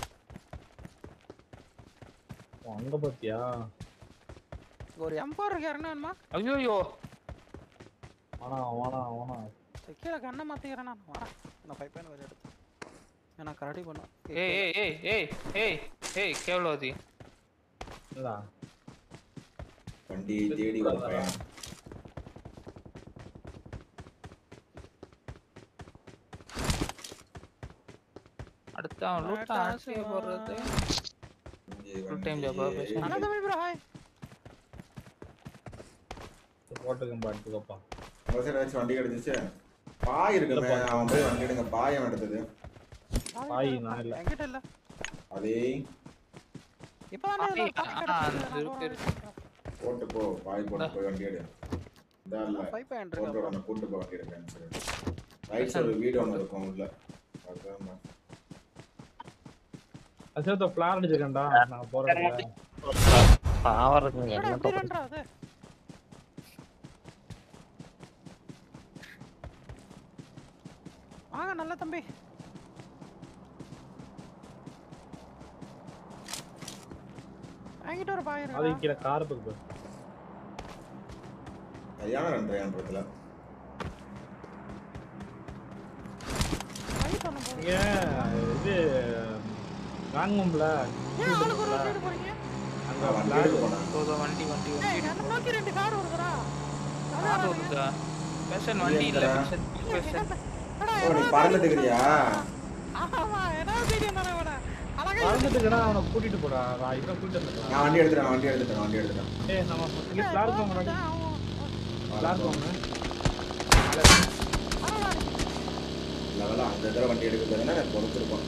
அங்க பாத்தியா ஒரு M4 இருக்கு யாருன்னா வேணுமா ஐயோ வானா வானா வானா சரி, கீழே கண்ணை மாத்திக்கிறேன் நான் வரேன் நான் ஃபைவ் பாயிண்ட் வேறு எடுத்தேன் நான் கரடி பண்ணேன் ஏய் ஏய் ஏய் ஏய் ஏய் ஏய் கேவலவாதி இல்லடா வண்டியை தேடி ஒரு பையன் அடுத்து அவன் லூட்டா ஆட்சியை போடுறது இங்கே Full time job ஆ வண்டியை- பேசுனா? அண்ணா தமிழ் ப்ரோ ஹாய் போட்டுக்கம்பா எடுத்துக்கப்பா உங்க சைடு ஏதாச்சும் வண்டி கிடைச்சிச்சு பாய் இருக்குமே அவன் போய் வண்டி எடுங்க பாய் அவன் எடுத்தது பாய் நான் இல்ல என்கிட்ட இல்ல அதே இப்பதான் பாய், ஆ, அந்த இருக்கு, இருக்கு. போட்டு போ பாய் போட்டு போய் வண்டி எடு இதான் இல்ல ஃபைவ் பாயிண்ட் போட்டு இருக்கா அவனை கூட்டு போய் வண்டி எடுக்கேன்னு சொல்லி ரைட் சைடு வீடு ஒன்று இருக்கும் உள்ள அதுதான் அச்சா ஃபிளார் அடிச்சிருக்கேன்டா நான் போறேன் பாவறதுங்க என்னடா என்ன இப்படி தப்பு ரெண்டா அது வாங்க நல்ல தம்பி வாங்கிட்டு ஒரு பாய் அது இருக்கா கீழே கார் இருக்கு கல்யாணம் ரெண்டரையான்றதுல ஃபைட் பண்ண போகுது நீங்க இது வாங்கும்ல ஏன் ஆளுக்கு ஒரு வீடு போறீங்க அங்க நான் வண்டி flag எடுக்க போனேன் இதோ வண்டி வண்டி ஏய் வண்டி என்ன நோக்கி ரெண்டு கார் வருதுடா கார் வருதா பேஷன் வண்டி இல்ல பேஷன் பேஷன் ஓ நீ பறந்துட்டுக்கிறியா ஆமா என்ன வீடியோ தானே விட அழகா பறந்துட்டுக்கடா அவனை கூட்டிட்டு போடா நான் இவனை கூட்டிட்டு வந்துடுறேன் நான் வண்டி எடுத்துட்டேன் வண்டி எடுத்துட்டேன் வண்டி எடுத்துட்டேன் ஏய் நம்ம இங்க ஃபிளார் போங்க ஃபிளார் போங்க பரவாயில்ல லெவலில் அந்த தடவை வண்டி எடுக்கிறதுனா எனக்கு பொறுத்திருப்போம்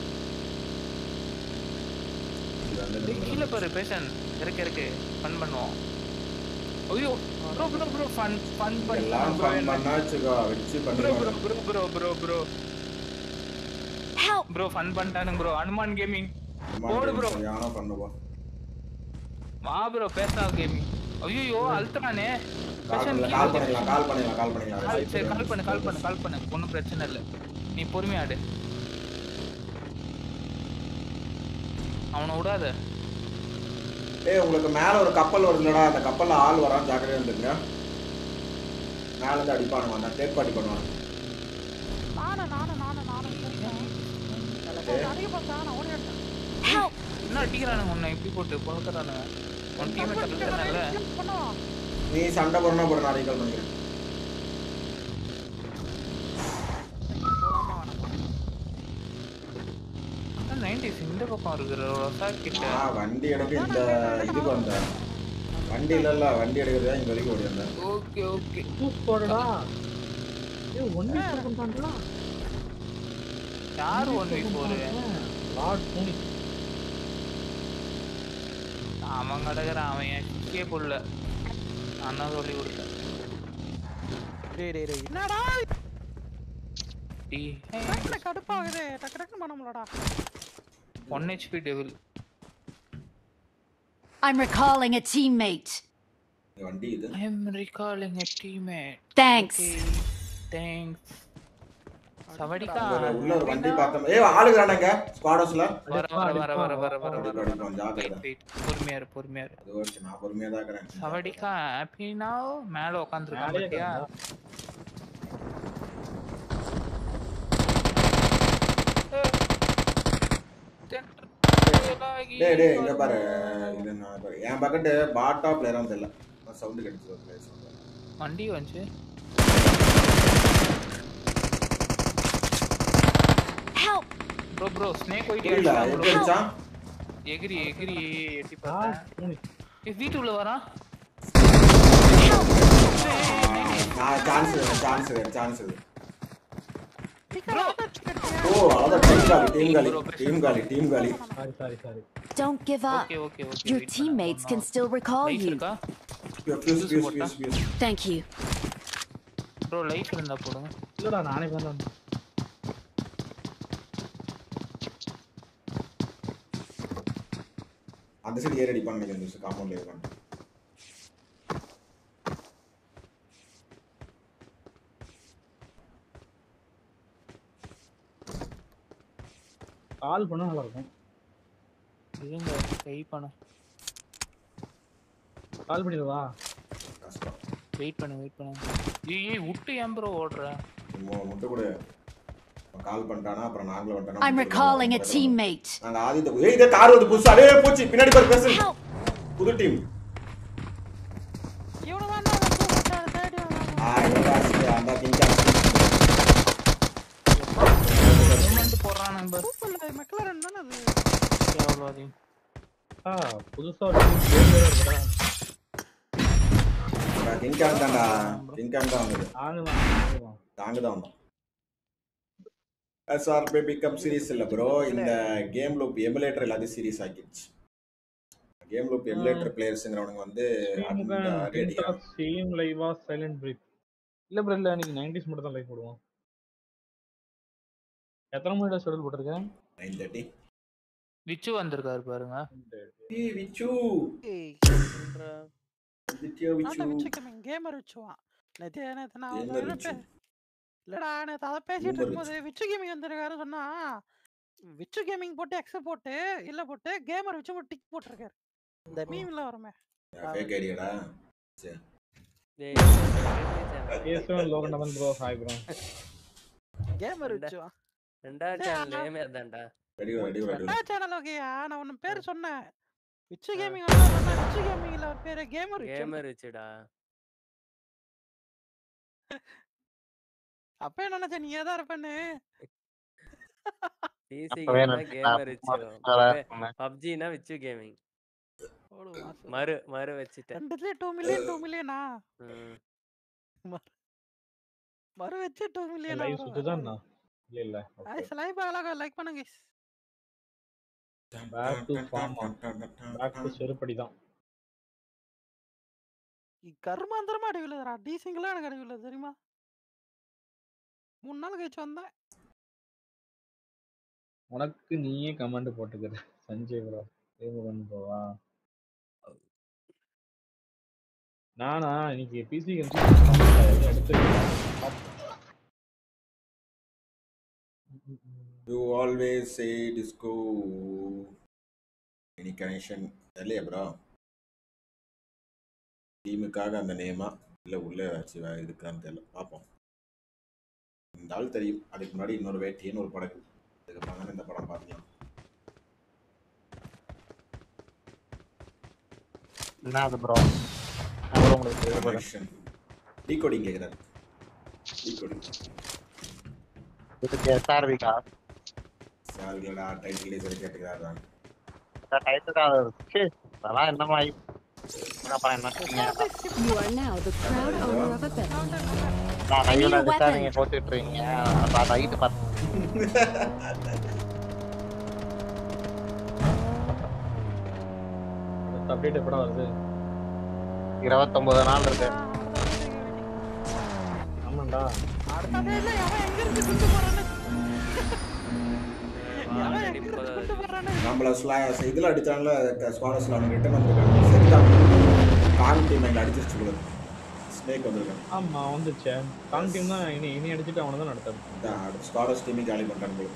இது வந்து டேய், கீழே பாரு பேஷன் இறக்கு இறக்கு ஃபன் பண்ணுவோம் ஐயோ bro bro bro fun fun எல்லாம் ஃபன் பண்ணலாம் பண்ணா வச்சுக்கோ வச்சு ப்ரோ ப்ரோ பண்ணி bro bro bro bro Help! Bro fun பண்ணிட்டானுங்க ப்ரோ அனுமான் கேமிங் போடு ப்ரோ சரியான பண்ணுவோம் வா ப்ரோ பேசா கேமிங் ஐயோ அழுத்துறானே கால் பேஷன் பண்ணல கால் பண்ணிடலாம் கால் பண்ணிடலாம் கால் பண்ணிடலாம் கால் சரி கால் பண்ணு கால் பண்ணு கால் பண்ணு ஒன்றும் பிரச்சனை இல்லை நீ பொறுமையாடு அவனை விடாத ஏய் உங்களுக்கு மேல ஒரு கப்பல் வருதுலடா அந்த கப்பல்ல ஆள் வரான் ஜாக்கிரதையா இருந்துங்க மேல இருந்து அடிப்பானுங்க அந்த டேப் அடி பண்ணுவான் நானும் நானும் நானும் நானும் அதிகப்பட்டா நான் ஓடி எடுத்தேன் Help! என்ன அடிக்கிறானுங்க உன்னை இப்படி போட்டு பொழுக்கிறானுங்க உன் டீமை தடுக்கிறனால பண்ணுவோம் நீ சண்டை போடணும் போட நான் ரீகால் பண்ணிக்கிறேன் நைன்டிஸ் இந்த பக்கம் இருக்கிற ரசா கிட்ட ஆ வண்டி எடுக்க இந்த இதுக்கு வந்தேன் வண்டி இல்ல வண்டி எடுக்கிறதா இங்க வரைக்கும் ஓடி வந்தேன் ஓகே ஓகே சூஸ் போடுடா ஏய் ஒன் வீக் பண்றான்டா யார் ஒன் வி ஃபோரு லார்ட் பூனி அவன் கிடக்குறான் அவன் என் கே புள்ள நான் தான் சொல்லி கொடுத்தேன் டேய் டேய் டேய் என்னடா டி டக்குனு கடுப்பாகுது டக்கு டக்குன்னு பண்ண முடியலடா one HP devil I'm recalling a teammate. இந்த வண்டி இது I'm recalling a teammate Thanks. Thanks சவடிக்கா அங்க ஒரு- உள்ள ஒரு வண்டி பார்த்தோம் ஏய் ஆளுகிறானங்க ஸ்குவாடோஸ்ல வர வர வர வர வர வர அடிப்பா, வர அடிப்பா, ஜாக்கிரதை. வெயிட் வெயிட் பொறுமையா இரு பொறுமையா இரு அது ஓகே நான் பொறுமையா தான் இருக்கிறேன் சவடிக்கா ஹாப்பினா மேல உட்காந்துருக்கான் மேலே பாத்தியா டேய் டேய் இங்க பாரு இது நான் பாரு என் பக்கெட் பாட்டா பிளேயரா தெரியல சவுண்ட் கிடைச்சது பிளேயர் சவுண்ட் வண்டி வந்துச்சு Help! Bro bro snake white புரியல எப்படி அடிச்சான் எகிரி எகிரி எட்டி லார்ட் பார்த்தேன் பூனி ஏய், வீட்டுக்குள்ள வரான் நான் சான்ஸ் சான்ஸ் சான்ஸ் இது சீக்கிரம் ஆட்டோ டிக்கெட் ஓ அதான் டீம் காலி டீம் காலி டீம் காலி டீம் காலி sorry sorry sorry Don't give up. Okay okay okay Your teammates can still recall life you. இருக்கா fuse fuse fuse fuse Thank you. Bro life இருந்தா போடுங்க இல்லடா நானே பண்ணேன் அந்த சைடு ஏறி அடிப்பான்னு நினைக்கிறேன் காம்பவுண்ட்ல இருக்கான் கால் பண்ணா நல்லா இருக்கும் இருங்க ட்ரை பண்ண கால் பண்ணிடுவா கஷ்டம் வெயிட் பண்ணு வெயிட் பண்ணு ஏய் ஏய் விட்டு ஏன் ப்ரோ ஓடுற மு- முட்டை கூட கால் பண்ணிட்டானா அப்புறம் நாங்களும் I'm வந்துட்டோம் recalling a teammate. நாங்க ஆதித்த ஏய் இதே கார் வந்து புதுசா அடே போச்சு பின்னாடி பாரு பேசு Help! புது டீம் இவனு தான் நான் தேடி வந்தான். ஆ இந்த காசு அந்த கிங்கா மூமெண்ட் போடுறான் நம்ம சூப்பர்ல மெக்லரன் தானே அது எவ்வளோ அதிகம் ஆ புதுசா ஒரு team பேர் வேற இருக்குடா கிங்காங் தான்டா கிங்காங் தான் வந்தது நாங்க தான் நாங்க தான். நாங்க தான் வந்தோம் எஸ்ஆர்பி பிக்கப் சீரிஸ் இல்ல ப்ரோ இந்த கேம் லூப் எமுலேட்டர் எல்லாத்தையும் சீரிஸ் ஆக்கிடுச்சு கேம் லூப் எமுலேட்டர் பிளேயர்ஸ்ங்கிறவனுங்க வந்து அந்த ரேடியா சேம் லைவா சைலண்ட் பிரீத் இல்ல ப்ரோ இல்ல இன்னைக்கு 90s மட்டும் தான் லைவ் போடுவோம் எத்தனை மணி ஷெட்யூல் போட்டிருக்கேன் நைன் தேர்ட்டி விச்சு வந்திருக்காரு பாருங்க ஏய் விச்சு ஏய் சொல்றா. வந்துட்டியா விச்சு ஆண்டா விச்சுக்கமிங் கேமர் விச்சுவான் நேத்து நேத்து நான் Gamer ஒரு விச்சு. பே- இல்லடா நேத்து அதை பேசிட்டு Gamer இருக்கும்போது விச்சு கேமிங் வந்திருக்காரு சொன்னா விச்சு கேமிங் போட்டு எக்ஸ் போட்டு இல்ல போட்டு கேமர் விச்சு போட்டு டிக் போட்டிருக்காரு இந்த மீம்ல வருமே ஃபேக் ஐடியாடா டேய் ஏசுவன் Loganathan bro hi bro gamer ரெண்டா- விச்சுவா ரெண்டாவது சேனல் நேமே அதான்டா ரெடி ரெடி ரெடி ரெண்டா சேனல் ஓகேயா நான் உன்ன பேர் சொன்னேன் விச்சு ஆ. கேமிங் வந்தா சொன்னா விச்சு கேமிங்ல ஒரு பேரு கேமர் விச்சு கேமர் வச்சுடா அப்ப என்ன நினைச்ச நீ தான் இருப்பேன்னு பிசி அப்பவே கேம்னா நான் கேமர் வச்சு பப்ஜினா வச்சு கேமிங் ஓடு மாசு. மறு மறு வச்சுட்டேன் ரெண்டுத்துலயும் டூ மில்லியன் டூ மில்லியனா ம். மறு வச்சு டூ மில்லியன் லைவ் சுத்துதான் இல்ல இல்ல guys லைவ் அழகா லைக் பண்ணுங்க guys. Back to form back to செருப்படி தான் இ- கருமாந்திரமா அடி விழுதுடா டீசிங்களா எனக்கு அடி விழுது தெரியுமா மூணு நாள் கழிச்சு வந்தேன் உனக்கு நீயே கமெண்ட் போட்டுக்கிற சஞ்சய் ப்ரோ தேவகன் ப்ரோவா நானா இன்னைக்கு பிசி எடுத்து you always say disco any connection இல்லையா ப்ரோ டீமுக்காக அந்த நேமா இல்லை உள்ளே ஏதாச்சும் வே- இருக்கான்னு தெரியல பார்ப்போம் இந்த ஆள் தெரியும் அதுக்கு முன்னாடி இன்னொரு வேட்டின்னு ஒரு படகு அதுக்கப்புறம் தானே இந்த படம் பார்த்தோம் என்ன அது ப்ரோ அவ்வளோ உங்களுக்கு தேவைப்படும் கனெக்ஷன் டீகோடிங் கேட்குறாரு டீகோடிங் இதுக்கு எஸ்ஆர்விக்கா சால்களடா டைட்டில் சரி கேட்டுக்கிறாரு டைத்துக்கா அதெல்லாம் என்னமா ஆகி அப்புறம் என்ன You are now the proud owner of a Bethlehem. நான் I need லைவ்ல a அடிச்சா weapon. நீங்க கோச்சிட்டு இருக்கீங்க அப்புறம் நைட்டு பத்து அப்டேட் எப்படா வருது இருபத்தொன்பது நாள் இருக்கு ஆமாண்டா அதே இல்ல அவன் எங்க இருந்து குண்டு போறான்னு அவன் எங்க இருந்து குண்டு போறான்னு நம்மள ஸ்லா இதில் அடித்தாங்கள ஸ்குவாரஸ்ல அவனுக்கு ரிட்டன் வந்திருக்காங்க செத்தான் கான் டீம் எங்களை அடிச்சிருச்சு போல ஸ்னேக் வந்திருக்கான் ஆமா வந்துச்சே காங் டீம் தான் இனி இனி அடிச்சுட்டு அவனை தான் நடத்தாரு இந்த ஸ்குவாரஸ் டீமே காலி பண்ணிட்டாங்க போல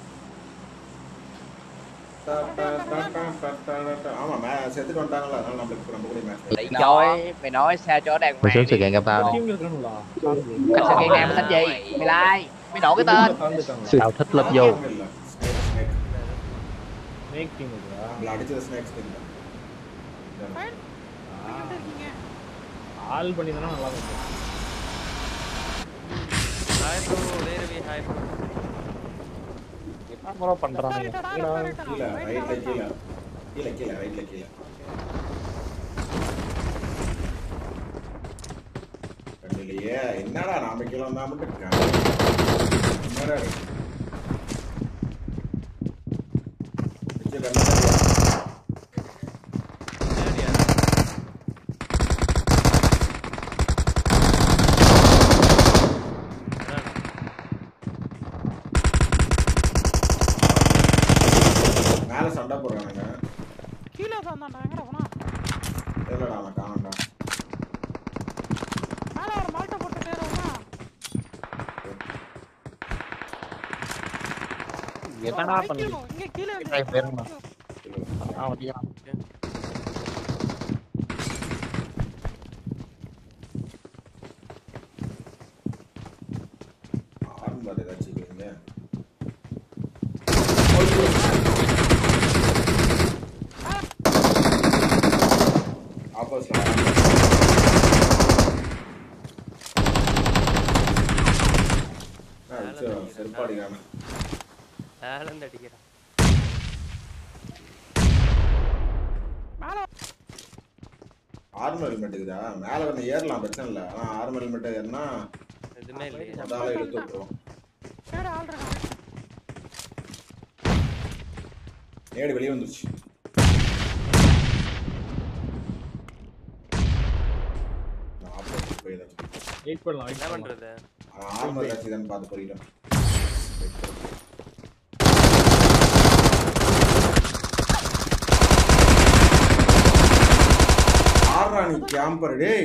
ஆமா மே செத்துட்டு வந்துட்டாங்களா அதனால நம்மளுக்கு இப்ப நம்ம கூட match Mày nói, mày nói sao cho đàng Mày hoàng sự kiện gặp tao டீம்ல இருக்கானுங்களா Cách sự kiện này mày thích gì? Mày like, mày đổi cái tên கலந்துட்டாங்களா tao thích lớp vô இல்ல snake snake snake team இருக்கா நம்மள அடிச்சது snakes team எங்கிட்ட இருக்கீங்க all பண்ணி தானே நல்லா இருக்கும் ஹாய் ப்ரோ வேரவி ஹாய் ப்ரோ என்ன ப்ரோ பண்றாங்க சரிடா, கீழே சரிடா. கீழே Wait, ரைட்ல wait, கீழே கீழே கீழே ரைட்ல கீழே கண்ணிலேயே என்னடா நாம கீழே வந்தா மட்டும் கண்ணு. என்னடா இது? வச்சு கண்ணு தட்டியா? மேல சண்டை போடுறானுங்க கீழே வந்தான்டா எங்கடா போனா தெரியலடா அவன் காணண்டா மேல ஒரு மால்ட்டை போட்டு பேருவா என்னடா பண்ணி இங்க கீழே வந்து Right, வேணுமா? ஆ வரியா ஆரம்பம் பாரு ஏதாச்சும் இல்லைங்க ஆப்போசிட்ல செருப்பாடிக்கான ஆலந்து அடிக்கிறான் மேல ஆர்மர் ஹெல்மெட் இருக்குதா மேலே வந்து ஏறலாம் பிரச்சனை இல்லை ஆனால் ஆர்மர் ஹெல்மெட் ஏறினா எதுவுமே இல்லையே அதால இழுத்து விட்டுருவோம் மேல ஆள் இருக்கான் நேடு வெளியே வந்துருச்சு நான் ஆப்போசிட் போய் ஏதாச்சும் வெயிட் பண்ணலாம் வெயிட் என்ன பண்ணலாம் பண்றது ஆர்மர் ஏதாச்சும் தான் பார்த்து போயிட்டோம் ஆறா நீ கேம்பர் டேய்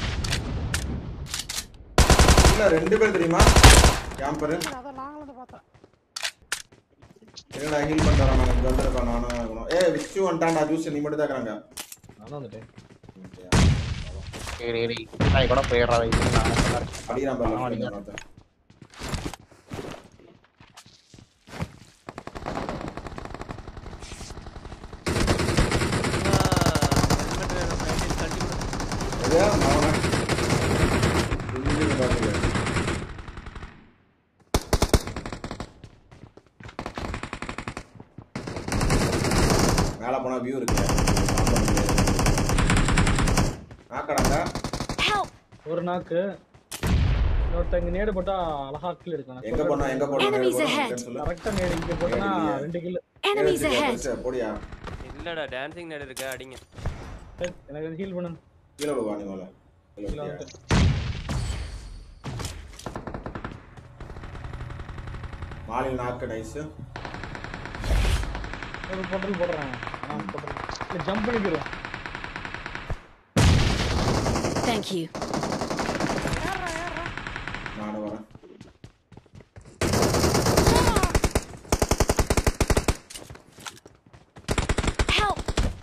இல்ல ரெண்டு பேர் தெரியுமா கேம்பரு அதான் லாங்ல இருந்து பார்த்தேன் என்னடா ஹீல் பண்றான் நான் இங்க வந்திருக்கான் நானும் இருக்கணும் ஏய் விச்சு வந்துட்டான்டா ஜூஸ் நீ மட்டும் தான் இருக்கிறாங்க நானும் வந்துட்டேன் சரி சரி நான் கூட போயிடுறா இது நான் அடிக்கிறான் ஆமா, பாரு அடிங்க. ஒருத்தன். ஹெல்மெட் வேணும் கண்டிப்பா எது? அவனா? இங்க பாருங்க. மேல போனா வியூ இருக்கு நாக்கடாங்க Help! ஒரு நாக்கு இன்னொருத்தங்க நேடு போட்டா அழகா கில் எடுக்கலாம் எங்க போனா எங்க போனா எங்க Enemies போனா ahead. எங்கன்னு சொல்லு கரெக்டா நேடு இங்க போட்டா இல்லையா? ரெண்டு கில் Enemies ஏய், ahead! பெருசு, போடியா இல்லடா டான்சிங் நேடு இருக்கு அடிங்க எனக்கு ஹீல் பண்ணு கீழே விழுவா நீ மேல கீழே கீழே விழுந்தியா? வந்துட்டேன். மாலில் நாக்கு நைஸ் ஒரு பொட்டல் போடுறேன் ஆ பொட்டல் இல்ல ஜம்ப் பண்ணிக்கிறோம் Thank you. ஏறுறா ஏறுறா நானும் வரேன் Help!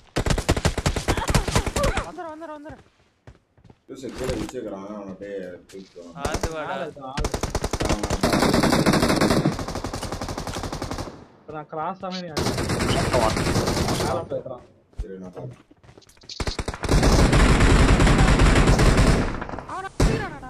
வந்துரு வந்துரு வந்துரு யூஸ் கீழே வச்சுக்கிறான் அவனை அப்படியே தூக்கிக்குவான் ஆத்து வாடா ஆள் இருக்கான், ஆள் இருக்கான். இப்ப நான் கிராஸ் ஆனே நீ மேல போயிடுறான் சரி நான் பார்க்கிறேன். அவனை அடிக்கிறானடா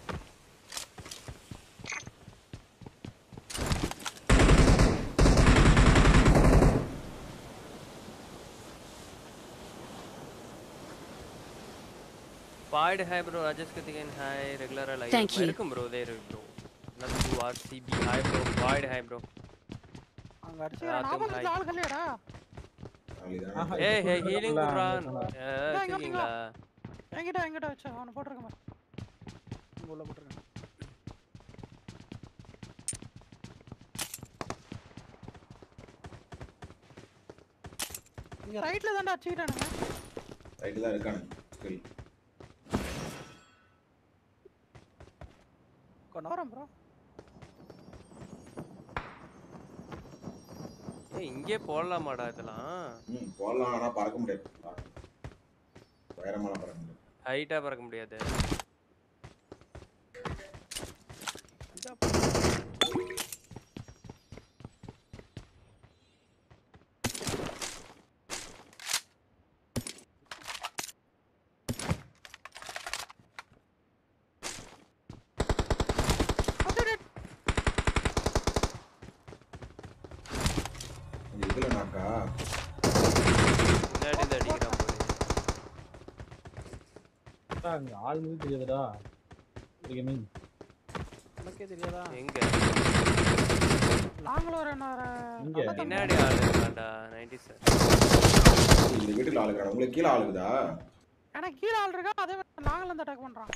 பாய்டு ஹாய் ப்ரோ ராஜேஷ் கத்திகன் ஹாய் ரெகுலரா லைவ் Thank you. இருக்கும் bro there bro Nandhu RCB hi bro பாய்டு ஹாய் ப்ரோ அங்க அடிச்சுக்கிறான் ராத்தம் ஆப்போசிட்ல ஹாய். ஆள் கல்லையடா நாளைக்கு ஆஹா, தானே. ஏய் ஹே இப்ப ஹீலிங் full ஆ குடுறான் வந்துட்டானா? வச்சிருக்கீங்களா என்கிட்ட என்கிட்ட வச்சு அவனை போட்டிருக்க மாதிரி இங்க உள்ள போட்டிருக்கேன் இங்க ரைட்ல தான்டா அடிச்சுக்கிட்டானுங்க ரைட்டு தான் இருக்கானு ஸ்கில் கொண்டு வரேன் ப்ரோ ஏய் இங்கே போடலாமாடா இதெல்லாம் ம் போடலாம் ஆனால் பறக்க முடியாது உயரமெல்லாம் பறக்க முடியாது ஹைட்டா பறக்க முடியாது இந்த இதில் நாக்கா முன்னாடி இருந்து அடிக்கிறான் போல அதான் அங்க ஆள் மீது தெரியாதுடா கேமிங் எனக்கே தெரியாதா எங்க நாங்களும் ஒரு இங்க. பின்னாடி ஆள் இருக்கான்டா நைன்டி சார் இந்த வீட்டுக்குள்ள ஆளுக்குறான் உங்களுக்கு கீழே ஆளுக்குதா எனக்கு கீழே ஆள் இருக்கா அதே மாதிரி நாங்களும் வந்து அட்டாக் பண்றான்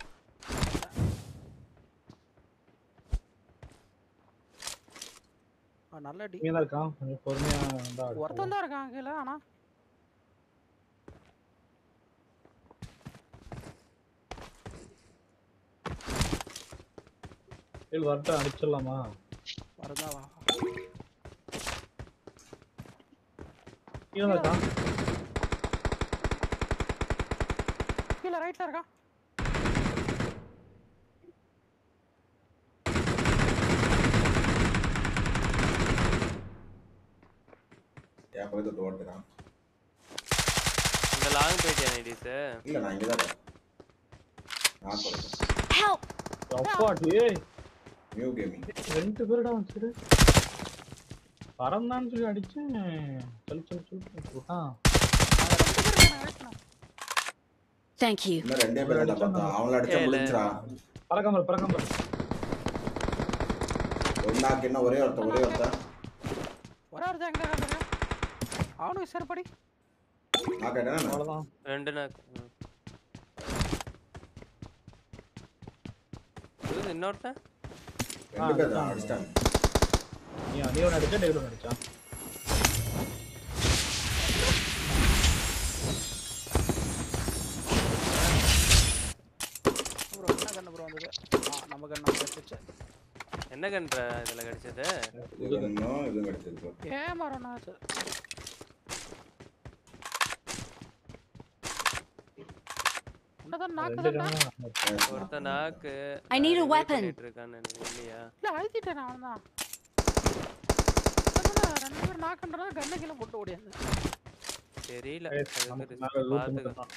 ஆ, நல்ல அடி இங்கே தான் இருக்கான் கொஞ்சம் பொறுமையா வந்தா ஒருத்தன் தான் இருக்கான் கீழே ஆனா கீழ் வரட்டும் அடிச்சிடலாமா வருதா வா கீழே தான் இருக்கான் கீழே ரைட்ல இருக்கான் என் பக்கத்து ஓட்டுறான் இந்த லாங் போயிட்டியா நைன்டிஸ் இல்லை நான் இங்கே தான் இருக்கேன் நான் கொடுத்தேன் Help! அப்பா டேய் நியூ கேமிங் ரெண்டு பேருடா வச்சுட்டு பறந்தான்னு சொல்லி அடிச்சேன் சொல்லு சொல்லு சொல்லு விட்டான் Thank you. இன்னும் ரெண்டே பேர் தான் பார்த்தா அவங்கள அடிச்சா ஏல. முடிஞ்சிடா பறக்காமல் பறக்காமல் ஒரு நாக்கு என்ன ஒரே ஒருத்தன் ஒரே ஒருத்தன் ஒரே ஒரு எங்க இருக்கான் அவனுக்கு செருப்படி நாக்கு என்ன அவ்வளோதான் ரெண்டு நாக்கு ம். இது இன்னொருத்தன் ரெண்டு பேர் தான் அடிச்சிட்டாங்க நீ நீ ஒன்று அடிச்சா டேவிட் ஒன்று அடிச்சான் ப்ரோ என்ன கண்ணு ப்ரோ வந்தது ஆ நம்ம கண்ணு கிடைச்சிச்சு என்ன கண்ற இதுல கிடைச்சது இது இன்னும் இதுவும் கிடைச்சிருக்கு ஏமாறோம் ஆச்சு என்னதான் நாக்கு ரெண்டு தான்டா கண்ணு ஒருத்தன் நாக்கு I need a revive weapon. பண்ணிட்டு இருக்கான்னு நினைக்கிறேன் இல்லையா இல்ல அழுத்திட்டேன் நான் தான் ரெண்டு பேரும் நாக்குன்றதா கண்ணு கீழே போட்டு ஓடியாந்து தெரியல நமக்கு அதுக்கு மேல risk லூட் பார்த்துக்க மட்டும் தான்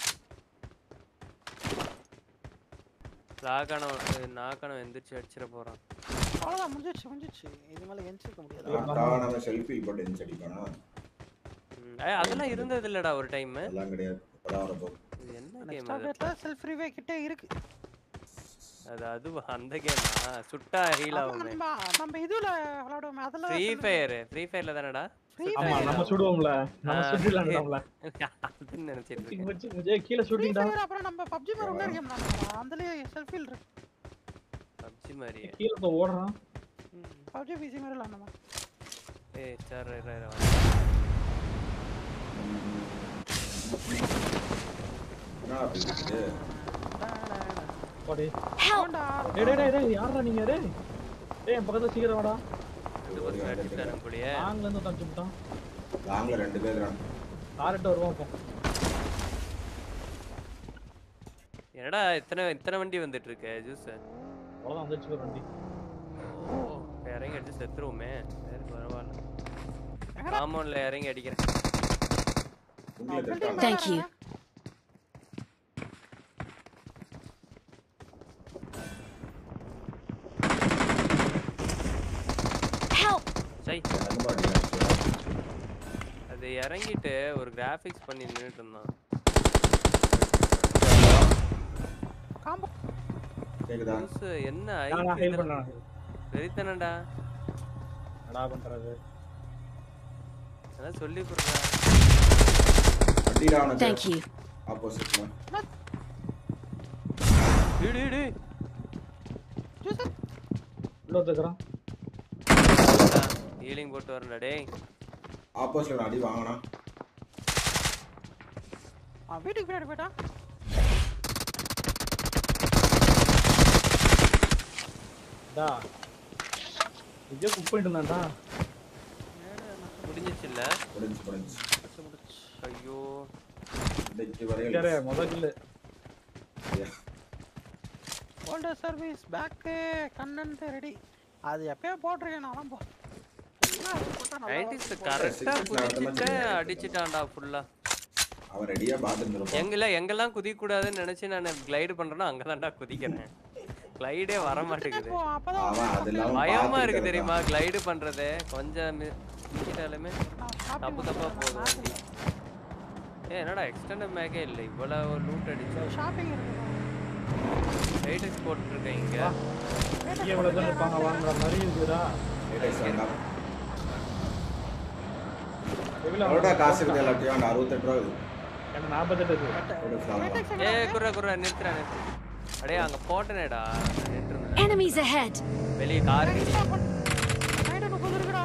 லாக்கானம் நாக்கானம் எந்திரிச்சு அடிச்சிட போறான் அவ்வளவுதான் முடிஞ்சிச்சு முடிஞ்சிச்சு இது மேல எந்திரிக்க முடியாது நாக்கா நம்ம செல்ஃபி போட்டு எந்த அடிப்பானா ம். ஏய், அதெல்லாம் இருந்தது இல்லடா ஒரு டைம் அதெல்லாம் கிடையாது இப்பதான் வரப்போ இது என்ன கேம் நெக்ஸ்ட் அது அப்டேட்ல செல்ஃப் ரிவே கிட்டே இருக்கு அது அது அந்த கேமா சுட்டா ஹீல் அப்ப ஆகுமே நம்ம நம்ம இதுல விளையாடுவோமே அதெல்லாம் ஃப்ரீ ஃபயர் ஃப்ரீ ஃபயர்ல தானடா Free ஆமா Fire. நம்ம சுடுவோம்ல நம்ம ஆ. சுடலாம்ல அதுன்னு நினைச்சிட்டு இருக்கேன் முச்சி முச்சி கீழ Free ஷூட்டிங்டா Fire அப்புறம் நம்ம பப்ஜி மாதிரி உள்ள கேம் விளையாடுவோம் அதுலயே செல்ஃபில் இருக்கு பப்ஜி மாதிரி கீழ இப்ப ஓடுறான் பப்ஜி பிசி மாதிரி விளையாடணும் ஏய் சார் இரு, இரு, என்ன அப்படி இருக்குது போடி போண்டா டேய் டேய் டேய், டேய் யாரா நீங்க டேய் டேய் என் பக்கத்துல சீக்கிரம் வாடா ரெண்டு பக்கம் அடிச்சுட்டானுங்க போலயே நாங்கல இருந்து தப்பிச்சு விட்டான் லாங்ல ரெண்டு பேர் இருக்காங்க. காரிட்ட வருவோம் அப்போ என்னடா இத்தனை இத்தனை வண்டி வந்துட்டு இருக்கு ஜூஸ் அவ்வளவுதான் வந்துச்சு ஒரு வண்டி ஓ இறங்கி அடிச்சு செத்துருவோமே சரி பரவாயில்ல காம்பவுண்ட்ல இறங்கி அடிக்கிறேன் உங்களை தட்டாங்க. Thank you. Help! சை எனக்கு மட்டும் அடிச்சு. அது இறங்கிட்டு ஒரு கிராஃபிக்ஸ் பண்ணி நின்னுட்டு இருந்தான் காம்போ கேக்குதா ஜூஸ் என்ன நான் ஐக்கு ஹெல்ப் இதுல- பண்ணலாம் வெறித்தனடா என்னடா பண்றது அதான் சொல்லி கொடுறா அடிடா அவனுக்கு Thank you. ஆப்போசிட்ல டேய் டேய் டேய் ஜூஸ் உள்ள ஒருத்தக்கிறான் ஹீலிங் போட்டு வரேன்டா டேய் ஆப்போசிட்ல அடி வாங்கினா வீட்டுக்கு பின்னாடி போயிட்டான் டா இதே குக் பண்ணிட்டு இருந்தான்டா முடிஞ்சிச்சுல்ல முடிஞ்சு முடிஞ்சு ஐயோ இன்னைக்கு வரையில் யாரே முத கில்லு ஓல்டர் சர்வீஸ் பேக்கு கண்ணன்ட்டு ரெடி அது எப்பயோ போட்டிருக்கேன் நான் போ என்ன அது போட்டா நல்லா நைன்டிஸ் இருக்கும். கரெக்டா six நான் அந்த மாதிரி குதிச்சுட்டு சொல்லிட்டேன். அடிச்சிட்டான்டா ஃபுல்லா அவன் ரெடியா பாத்துருப்பான் எங்கல எங்கெல்லாம் குதிக்க கூடாதுன்னு நினைச்சு நான் கிளைடு பண்றேனோ அங்கதான்டா குதிக்கிறேன் கிளைடே வர மாட்டேங்குது இப்போ அப்பதான் அவன் அது இல்லாம பயமா இருக்கு பார்த்துட்டு தெரியுமா கிளைடு பண்றது கொஞ்சம் மி- மிச்சிட்டாலுமே நான் shopping தப்பு தப்பா போகுது வண்டி ஏ என்னடா எக்ஸ்டெண்டட் மேக்கே இல்லை இவ்வளவு லூட் அடிச்சு ஷாப்பிங் இருக்கு ரைடெக்ஸ் போட்டுருக்கேன் இங்க இங்கே இவ்வளவு தான் இருப்பாங்க வாங்குற மாதிரி இருக்குதா லேட்டஸ்ட் வேண்டாம் எவ்வளவு எவ்வளோடா காசு இருக்குது எல்லாத்தையும் அறுபத்தெட்டு ரூபா இருக்குது எனக்கு நாற்பத்தெட்டு இருக்கு ஒரு flower தான். ஏ குர்ரா குர்ரா நிறுத்துறா நிறுத்து அடே அங்க போட்டனேடா நின்றுருந்தேன் Enemies ahead! வெளியே கார் நைட்டு முப்பது இருக்குடா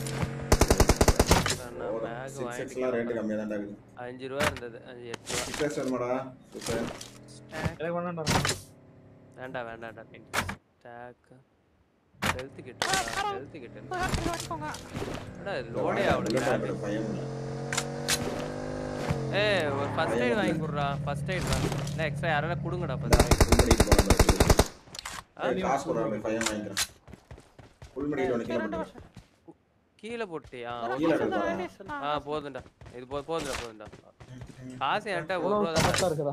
ஒரு பேக் six வாங்கிட்டு X லாம் ரேட்டு கம்மியாக தான் இருக்குது அஞ்சு ரூபா இருந்தது அஞ்சு எட்டு ரூபா சிக்ஸ் எக்ஸ் வேணுமாடா சூப்பர் எனக்கு வேணாம்டா வேண்டாம் வேண்டாம்டா ஸ்டாக் ஹெல்த் கிட்ட ஹெல்த் கிட்ட வச்சுக்கோங்க அடா லோடே ஆகல graphics. பையன் இல்லை ஏய் ஒரு ஃபர்ஸ்ட் எய்ட் வாங்கி குடுறா ஃபர்ஸ்ட் எய்ட் தான் இல்லை எக்ஸ்ட்ரா யாராவது கொடுங்கடா ஃபர்ஸ்ட் ஃபுல் மெடிக்கல் போகிறேன் காசு போடுறாங்க பையன் வாங்கிக்கிறேன் ஃபுல் மெடிக்கல் ஒன்று கீழே போட்டுருக்கேன் கீழே போட்டியா கீழே எடுத்து ஆ போதும்டா இது போ போதும்டா போதும்டா காசு என்கிட்ட ஒரு எவ்வளவு ரூபா தான் கரெக்டா இருக்குதா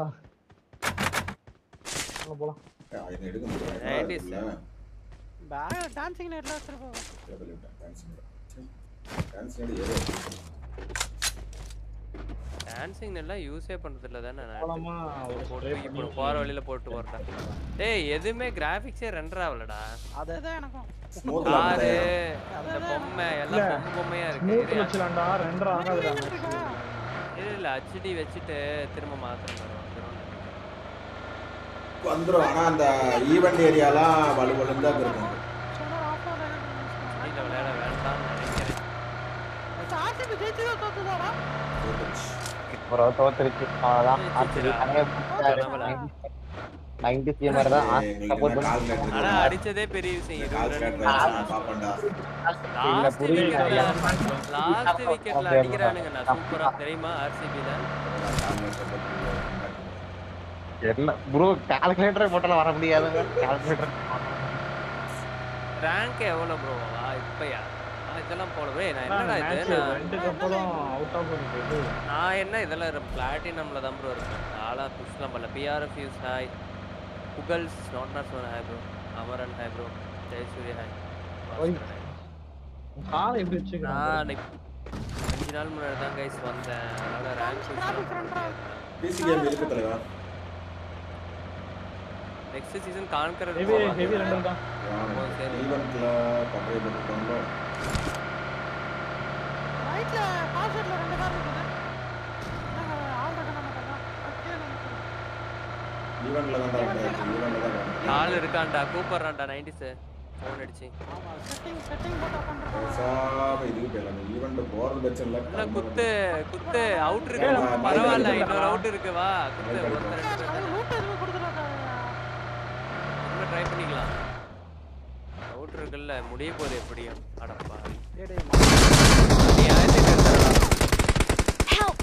வாங்க போலாம் இதை எடுக்க முடியாது Nineties. இல்லை பேக் டான்சிங் நைட்ல வச்சிருப்போம் டான்ஸ் ஏதோ டான்சிங் எல்லாம் யூஸே பண்றது இல்ல தானே நான் போலாமா ஒரு போட்டு spray இப்போ பண்ணி போற வழியில போட்டு போறேன் டேய் எதுவுமே கிராபிக்ஸே ரெண்டர் ஆகலடா அதுதான் எனக்கும் ஸ்மூத் காரு அந்த பொம்மை எல்லாம் இல்ல. பொம்மை பொம்மையா ஸ்மூத் இருக்கு வச்சுலாம்டா ரெண்டரை ஆகாதுடா இல்ல இல்ல ஹச்டி வச்சுட்டு திரும்ப மாத்திரம் வந்துடும் ஆனால் அந்த ஈவெண்ட் ஏரியாலாம் வலு வலுன்னு தான் இருக்கும் இல்ல விளையாட வேண்டாம்னு நினைக்கிறேன் ஆர்சிபி ஜெயிச்சுதா தோத்துதாடா ப்ரோ தோத்துருச்சு அவ்வளோதான் ஆர்சிபி நைன்டி சி மாதிரி தான் சப்போர்ட் பண்ணி ஆனா அடிச்சதே பெரிய விஷயம் இருபது ரன் பாப்பண்டா லாஸ்ட் விக்கெட்ல புரியல. லாஸ்ட் விக்கெட்ல அடிக்கிறானுங்க நான் சூப்பரா தெரியுமா ஆர்சிபி தான் என்ன ப்ரோ கால்குலேட்டரே போட்டாலும் வர முடியாதுங்க கால்குலேட்டர் ரேங்க் எவ்வளவு ப்ரோவா இப்பயா நான் இதெல்லாம் போட போய் நான் என்னடா இது மேட்ச் நான் ரெண்டு கப்பலும் அவுட் ஆஃப் பண்ணிட்டு நான் என்ன இதெல்லாம் பிளாட்டினம்ல தான் ப்ரோ இருக்கேன் நாளா புஷ்லாம் பண்ணல பிஆர்எஃப் யூஸ் ஹாய் புகல்ஸ் not not zone hi bro Amaran hi bro Jayasuriya hi ஓய். காலை எப்படி வச்சுக்கிறான் நான் இப்ப- அஞ்சு நாள் முன்னாடி தான் கைஸ் வந்தேன் அதனால ரேங்க் பிசி கேம் இருக்கு தலைவா next season conqueror heavy heavy ரெண்டு தான் சரி. ஈவெண்ட்ல பட்டறை போட்டுருக்காங்களோ ரைட்ல பாஸ்வேர்ட்ல ரெண்டு கார் இருக்குது என்னங்க, ஆள் இருக்க மாட்டாங்க கீழே நினைக்கிறேன் ஈவெண்ட்ல தான் இருக்கு ஈவெண்ட்ல தான் இருக்கு. ஆள் இருக்கான்டா கூப்பிடுறான்டா நைன்டிஸ் ஃபோன் அடிச்சு ஆமா செட்டிங் செட்டிங் போட்டு உட்காந்துருக்கோம் பேசாம இதுக்கு போயிடலாம் ஈவெண்ட் போறது பிரச்சனை இல்ல இல்ல குத்து குத்து அவுட் இருக்கு ஏய், நான் பரவாயில்ல மைக் இன்னொரு அவுட் இருக்கு வா குத்து மைக் ஒருத்தர் ரெண்டு பேர் அது லூட் எதுவுமே கொடுத்துருக்காங்க இன்னும் ட்ரை பண்ணிக்கலாம் அவுட் இருக்குல்ல முடிய போகுது எப்படியும் அடப்பா நீ ஆயிரத்தி எடுத்துடா Help!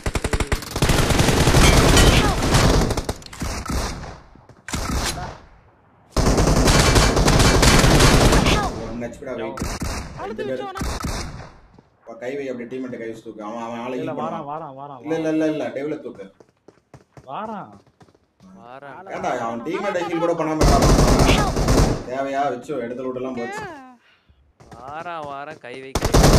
ஒன் ஹெச்பிடா வெயிட் அழுத்து வச்சோன்னா கை வை அப்படி டீம்மேட் கை வச்சு தூக்கு அவன் அவன் ஆளை இல்ல heal வாரான் பண்ணுவான். வாரான் வாரான் இல்ல இல்ல இல்ல இல்ல டேபிள்ல தூக்கு வாரான் வாரான் ஏன்டா அவன் டீம்மேட் ஹீல் கூட பண்ணாம இருக்கான். தேவையா வச்சு இடத்துல விட்டுலாம் போச்சு வாரம் வாரம் கை வைக்க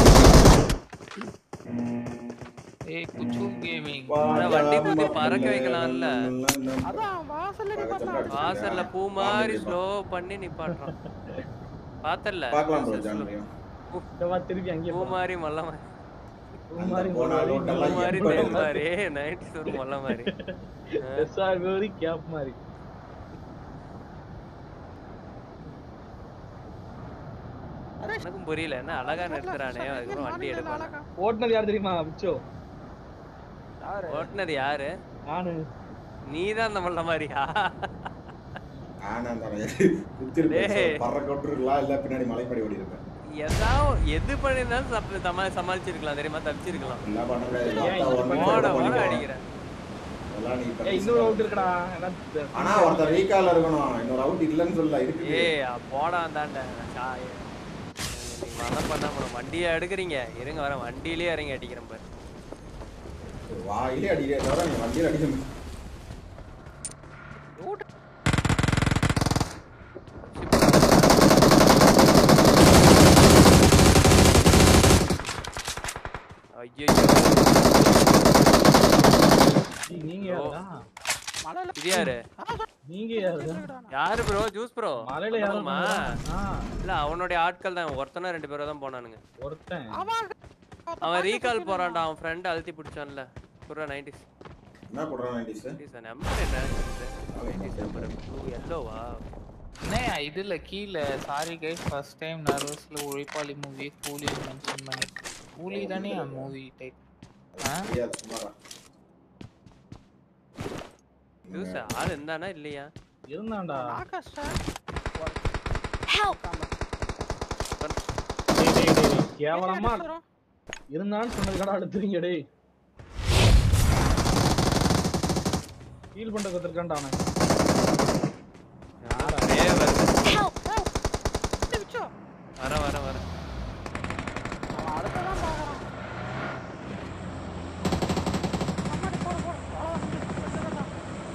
ஏய் குச்சு கேமிங் ஆனா வண்டி குத்தி பறக்க வைக்கலாம்ல. அதான் வாசல்ல பண்ணா வாசல்ல பூ மாதிரி ஸ்லோ பண்ணி நிப்பாட்டுறான் பாத்தல பார்க்கலாம் ப்ரோ ஜான்வியும் இந்த வா திருப்பி அங்கேயே பூ போ. மாதிரி மொல்ல மாதிரி பூ மாதிரி போன போனாலும் road பூ எல்லாம் மாதிரி எப்படி தேன் மாதிரி நைன்டி ஒரு மொல்ல மாதிரி எஸ்ஆர்கோரி கேப் மாதிரி எனக்கும் புரியல என்ன அழகா நிறுத்துறானே அதுக்கப்புறம் வண்டி எடுப்பானே ஓட்டுனது யார் தெரியுமா பிச்சோ யாரு ஓட்டுனது யாரு நானு நீதான் அந்த மொல்ல மாதிரியா ஆனா அந்த குத்திருப்பேன் டேய். பறக்க விட்டுருக்கலாம் இல்ல பின்னாடி மலைப்படி ஓடி இருப்பேன் ஏதாவது எது பண்ணியிருந்தாலும் சப்ப- சமா சமாளிச்சிருக்கலாம் தெரியுமா தப்பிச்சிருக்கலாம் என்ன பண்ண முடியாது ஏன் பார்த்தா இப்படி one பண்ணி minute ஓட கூட ஓட பண்ணிக்கலாம். அடிக்கிறேன் அதெல்லாம் நீ இப்ப ஏய் இன்னொரு அவுட் இருக்குடா என்ன தெ- ஆனா ஒருத்தர் ரீகால் இருக்கணும் இன்னொரு அவுட் இல்லன்னு சொல்ல இருக்கு ஏய் போடா அந்தாண்ட சாய நீங்க மதம் பண்ண முடியும் வண்டியை எடுக்கிறீங்க இருங்க வரேன் வண்டியிலே இறங்கி அடிக்கிறேன் பாரு வாயிலே அடிக்கிறே தவிர நீ வண்டியில அடிக்க முடியும் ஐயோ ஏய், நீங்க யாருடா மலையில இது யாரு நீங்க யாருடா யாரு ப்ரோ ஜூஸ் ப்ரோ மலையில யாரும் ஆ இல்ல அவனுடைய ஆட்கள் தான் ஒருத்தனா ரெண்டு பேரும் தான் போனானுங்க ஒருத்தன் அவன் அவன் ரீகால் போறான்டா அவன் ஃப்ரெண்ட் அழுத்தி பிடிச்சான்ல குர்ரா நைன்டிஸ் என்ன போடுறான் நைன்டிஸ் நம்பர் என்ன நைன்டிஸ் நம்பர் எல்லோவா என்னையா இதுல கீழே சாரி கைஸ் ஃபர்ஸ்ட் டைம் நர்வஸ்ல உழைப்பாளி மூவி கூலி மென்ஷன் பண்ணி கூலி தானே மூவி டைப் தெரியாது சும்மாடா ஜூஸ் ஆள் இருந்தானா இல்லையா இருந்தான்டா ஆகாஷ்டா Help! டேய் டேய் டேய், டேய் கேவலமா இருந்தான்னு சொன்னதுக்கடா அடுத்துறீங்க டேய் ஹீல் பண்ற கத்துருக்கான்டா அவன் ஒரே வருது Help! விச்சோ வர வர வர அவன் அடுத்ததான் பாக்குறான் அம்மாடி போடு போடு அவ்வளவுதான்.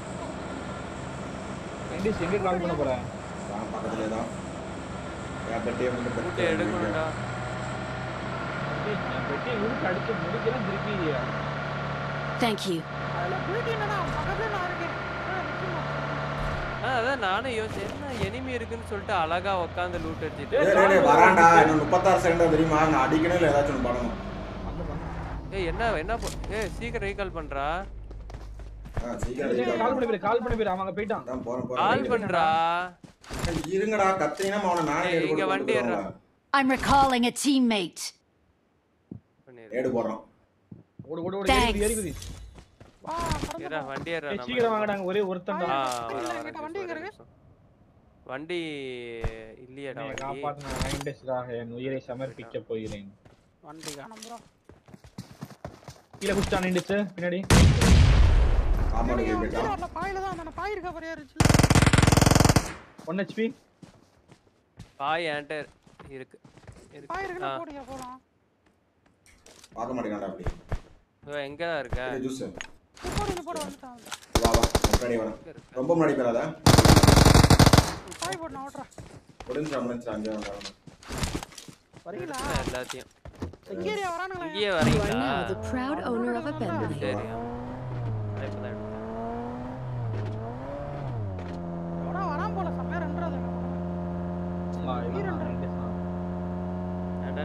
எண்டிஸ் எங்க கால் பண்ண போற நான் பக்கத்துலயே தான் என் பெட்டியை மட்டும் கூட்டி பெட்டு எடுக்கணும்டா டேய், என் பெட்டியை உருட்டு அடிச்சு முடிக்கிறேன் திருப்பி Thank you. அதுல பியூட்டி என்னன்னா அவன் பக்கத்துல நான் இருக்கேன் ஆ, நிச்சயமா. ஆ, அதான் நானும் யோசிச்சேன் என்ன எனிமி இருக்குன்னு சொல்லிட்டு அழகா உட்காந்து லூட் அடிச்சிட்டு டேய் டேய், டேய் வரான்டா இன்னும் முப்பத்தாறு செகண்ட் தெரியுமா நான் அடிக்கணும் இல்ல ஏதாச்சும் ஒன்று பண்ணணும் ஏய் என்ன என்ன போ- ஏய் சீக்கிரம் ரீகால் பண்றா ஆ சீக்கிரம் ready கால் ஆகு. பண்ணி போயிரு கால் பண்ணி போயிரு அவன் அங்க போயிட்டான் அதான் போறேன் கால் போறேன் பண்றா இருங்கடா கத்தினா அவனை நானே ஏய், ஏடு இங்க போட்டு வண்டி ஏறுறா. கொடுத்துருவேன். I'm recalling a teammate. பண்ணிரு. ஏடு போடுறோம் ஓடு ஓடு ஓடு ஏறி குதி, ஏறி குதி வா பறந்து ஏறா, வண்டி ஏறா ஏய், நம்ம. சீக்கிரம் வாங்கடாங்க ஒரே ஒருத்தன் ஆ, தான் வர, வர, என்கிட்ட just வண்டி ஒரு இருக்கு. நிமிஷம். வண்டி இல்லையாடா என்னை வண்டி காப்பாத்துங்க நைன்டேஸ்டாக என் உயிரை சமர்ப்பிக்க போகிறேன் வண்டி காணும் ப்ரோ கீழே குடிச்சிட்டான் நின்றுச்சு பின்னாடி ஆமாடு போய் கீழே போயிட்டான் வரல பாயில தான் அந்த பாய் இருக்க பாரு ஏறிச்சு ஒன் ஹெச்பி பாய் என்கிட்ட இருக்கு இருக்கு. பாய் இருக்குன்னா ஆ, போடுங்க போலாம் பார்க்க மாட்டேங்காண்டா அப்படி இதோ எங்கதான் இருக்க இது ஜூஸ் நீ போடு நீ போடு வந்துட்டான் வா வா முன்னாடி வரேன் ரொம்ப முன்னாடி போயிடாத பாய் போடு நான் ஓட்டுறேன் முடிஞ்சா முடிஞ்சா அஞ்சு வரேன் வரீங்களா எல்லாத்தையும் இங்கேரியா வரானுங்களா இங்கேயே You are வரீங்களா now the proud owner of a Bentley. சரி நான் இப்பதான் எடுத்தேன். எவனோ வரான் போல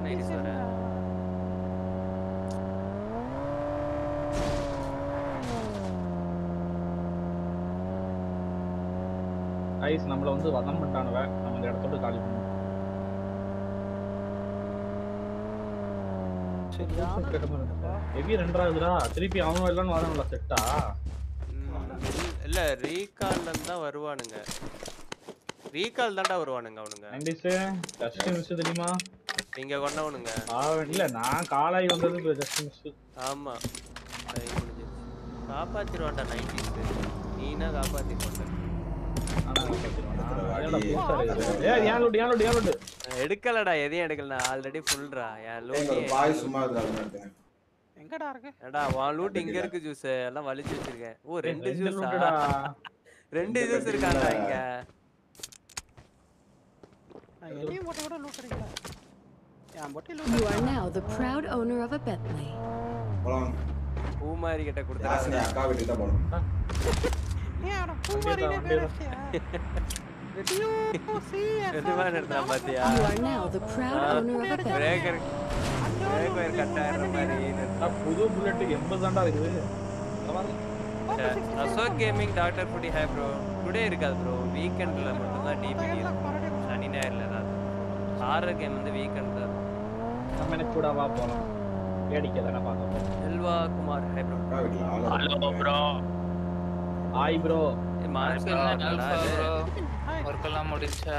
நைன்டிஸ் வர ஐஸ் நம்மள வந்து வதம் பண்ணிட்டானுவ நம்ம இந்த இடத்தோட காலி பண்ணணும் ஹெவி ரெண்டாவதுடா திருப்பி அவனும் இல்லைன்னு வரானுங்களா செட்டா இல்ல ரீகால்ல இருந்து தான் வருவானுங்க ரீகால் தான்டா வருவானுங்க அவனுங்க நைன்டிஸ் ஜஸ்ட் மிஸ் தெரியுமா இங்க கொண்டவனுங்க ஆவன் இல்ல நான் காலாய் வந்தது ஜஸ்ட் மிஸ் ஆமா time முடிஞ்சிருச்சு. காப்பாத்திருவான்டா நைன்டிஸ் நீனா காப்பாத்தி கொண்ட ஏய் ஏன் லூட் ஏன் லூட் ஏன் லூட் எடுக்கலடா எதையும் எடுக்கல ஆல்ரெடி ஃபுல்ரா என் எங்க லூட் ஒரு பாய் சும்மா இருக்கிறாங்க எங்கடா இருக்கு ஏடா உன் லூட் இங்க இருக்கு ஜூஸ் எல்லாம் வலிச்சு வச்சிருக்கேன் ஓ ரெண்டு ரெண்டு ஜூஸா லூட்டுடா. ரெண்டு ஜூஸ் இருக்காண்டா இங்க நான் எதையும் போட்டு கூட லூட் அடிக்கல என் பொட்டி You are loot now the proud owner of a Bentley. போலாம் பூமாரி கிட்ட யாசினி கொடுத்தா அக்கா வீட்டுக்கு தான் போகணும் ஏன் அவன பூமாரினே பேர் வச்சியா எதுவா நிறுத்தான் பாத்தியா You are now the proud owner of a Bentley. Breaker breaker கட்டாயிரம் மாதிரி புது புல்லட் எண்பது தாண்டா இருக்குது அசோக் கேமிங் டாக்டர் புடி ஹை ப்ரோ டுடே இருக்காது ப்ரோ வீக்கெண்ட்ல மட்டும் தான் டிபிடி சனி ஞாயிறுல தான் ஹாரர் கேம் வந்து வீக்கெண்ட் தான் நம்ம எனக்கு கூட வா போலாம் வேடிக்கை தானே பார்க்க செல்வா குமார் ஹை ப்ரோ அக்கா வீட்டுல ஆள் hello bro hi bro work எல்லாம் முடிச்சா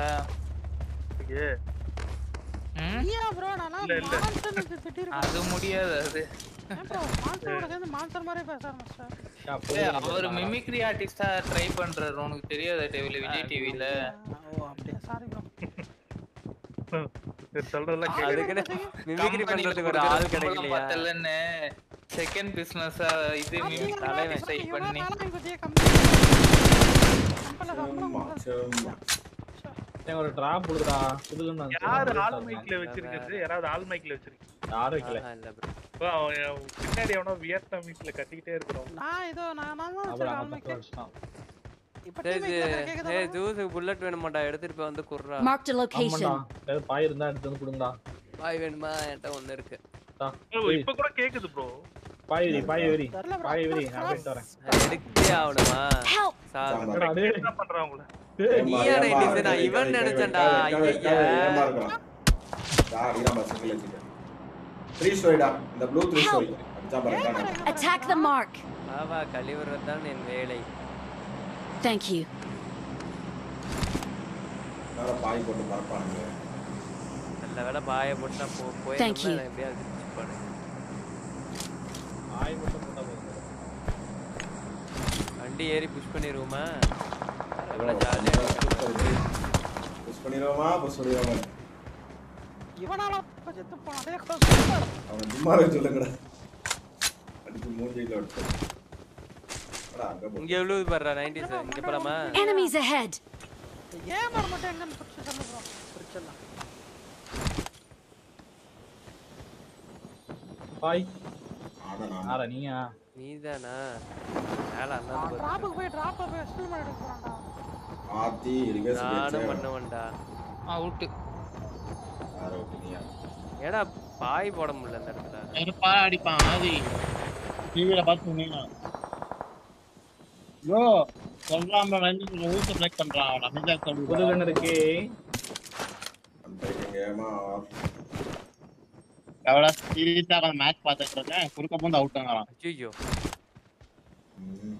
ம்? ஐயா ப்ரோ நான் இல்ல, இல்ல. மான்சர் திட்டிருக்கேன் அது முடியாது அது ப்ரோ மான்சரோட சேர்ந்து மான்சர் மாதிரியே பேச ஆரம்பிச்சிட்டேன் ஏய், அவர் மிமிக்ரி ஆர்டிஸ்டா ட்ரை பண்றாரு உனக்கு தெரியாத டிவில விஜய் டிவில ஓ அப்படியா சாரி ப்ரோ சொல்றதெல்லாம் அதுக்குன்னு மிமிக்ரி பண்றதுக்கு ஒரு ஆள் கிடைக்கலையா பார்த்தலன்னு செகண்ட் பிசினஸா இது மிமிக் தலைவன் ட்ரை பண்ணி சும்மா சும்மா ஏன் ஒரு டிராப் கொடுடா புதுல யாரு ஆல் மைக்ல வச்சிருக்கிறது யாராவது ஆல் மைக்ல வச்சிருக்கீங்க யாரும் வைக்கல ஆஹா, இல்ல ப்ரோ இப்போ அவன் பின்னாடி எவனோ வியட்நாமீஸ்ல கத்திக்கிட்டே இருக்கிறோம் நான் இதோ நான் நான் தான் அப்புறம் வச்சிருக்கேன் அவன் ஆல்மைக்கு பத்து வருஷம் இப்போ டேய் டீம் ஜூ- கேக்குதா டேய் ஜூஸுக்கு புல்லட் வேணுமாடா எடுத்துட்டு போய் வந்து குர்றா Marked a ஆமாண்டா location. ஏதாவது பாய் இருந்தா எடுத்து வந்து கொடுங்கடா பாய் வேணுமா என்கிட்ட ஒண்ணு இருக்கு டா, ஓ, ஏய், இப்ப கூட கேக்குது ப்ரோ பாய் வெறி பாய் வெறி தெரியல bro. பாய் வெறி நான் போயிட்டு வரேன் எடுத்தே ஆகணுமா Help! சார் என்னடா டேய்? என்ன பண்றான் உங்களை டேய், ஏம்மா, நீயா ஏம்மா, nineties? கை, நான் கை, இவன் கை, நினைச்சேன்டா. கை, கை, கை, கை, ஐயையே. ஏம்மா இருக்கலாம்? டா, இதான் பாரு, single வச்சுக்க. Three story டா. இந்த blue three story. அடிச்சா பாரு, இதானே. Attack the mark. ஆவா கழிவுறது தான் என் வேலை Thank you. மேல பாய் போட்டு பறப்பானுங்க. நல்ல வேலை பாய போட்டு நான் போ போய் Thank you. எப்படியாவது திருச்சிப்பானு பாய் மட்டும் போட்டா போதும். வண்டி ஏறி புஷ் பண்ணிடுவோமா bro, எவ்வளோ ஜாலியாக push பண்ணிடுவோமா, push பண்ணிடுவோமா? இவனால செத்து போனான் அதே அவனை சும்மா இருக்க சொல்லுங்கடா. அடிச்சு மூஞ்சில விட்டு. வாடா, அங்க போ. இங்க விழுது பாடுறா நைன்டிஸ் இங்க போலாமா Enemies ahead. ஏமாற மட்டும் எங்கன்னு பிடிச்சி சொல்லு ப்ரோ பிடிச்சிடலாம் பாய் ஆனா நான் யாரா நீயா நீதானா மேல அண்ணா டிராப்புக்கு போய் டிராப்ல போய் ஸ்டில் பண்ணி எடுக்க போறான்டா ஆத்தி reverse நானும் போயிடுச்சு. பண்ணுவேன்டா அவுட்டு யாரோ ஒருத்தனியா. ஏடா பாய் போட முடியல இந்த இடத்துல நெருப்பா அடிப்பான் ஆதி டிவியில பார்த்து சொன்னீங்க ப்ரோ சொல்றான் bro, வந்து ரூல்ஸ் பிரேக் பண்றான் அவன் அமைதியா புது சொல்லுங்க கண்ணு இருக்கே வந்துருக்கீங்க, ஏம்மா? எவ்வளோ சீரியஸா உட்காந்து மேட்ச் பார்த்துட்டு இருக்கேன் குறுக்க போந்து அவுட் ஆகலாம் ஐயோ ம்.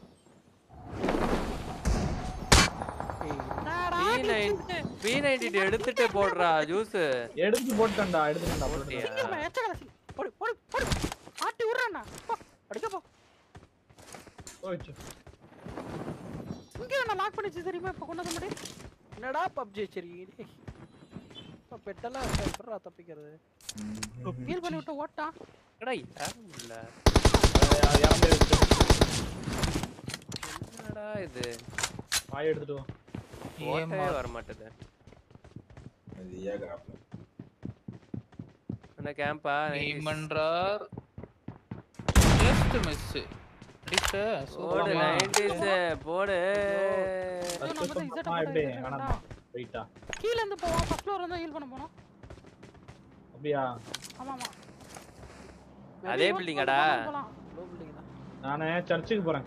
என்னடா பி நைன் பி நைன்டி எடுத்துட்டு போடுறா ஜூஸ் எடுத்து போட்டேன்டா எடுத்துட்டேன்டா போட்டியா? போட்டுட்டேன். எச்ச கலசி போடு போடு போடு ஆட்டி விடுறானா போ அடிக்க போ போயிடுச்சு இங்க நான் லாக் பண்ணிச்சு தெரியுமா இப்ப கொண்டு வர முடியும் என்னடா பப்ஜி சரி இப்ப பெட்டெல்லாம் எப்படா தப்பிக்கிறது ஹீல் பண்ணி விட்டு ஓட்டான் எடா யாரும் இல்ல யா- யாருமே வச்சு என்னடா இது பாய் எடுத்துட்டு வா ஓட்டவே வர மாட்டேது அது ஏன் கிராப்ல? என்ன கேம்பா கேம் பண்றார் ஜஸ்ட் மிஸ் அடிச்ச போடு சூப்பர் நைன்டிஸ் போடு ஃபர்ஸ்ட் நம்ம தான் சொன்னா இசட் எப்படி போட்டா வேணாமா வெயிட்டா கீழ இருந்து போவோம் ஃபர்ஸ்ட் ஃப்ளோர் வந்து ஹீல் பண்ண போனோம் அப்படியா ஆமா ஆமா அதே பில்டிங்காடா லோ பில்டிங் தான் நானு சர்ச்சுக்கு போறேன்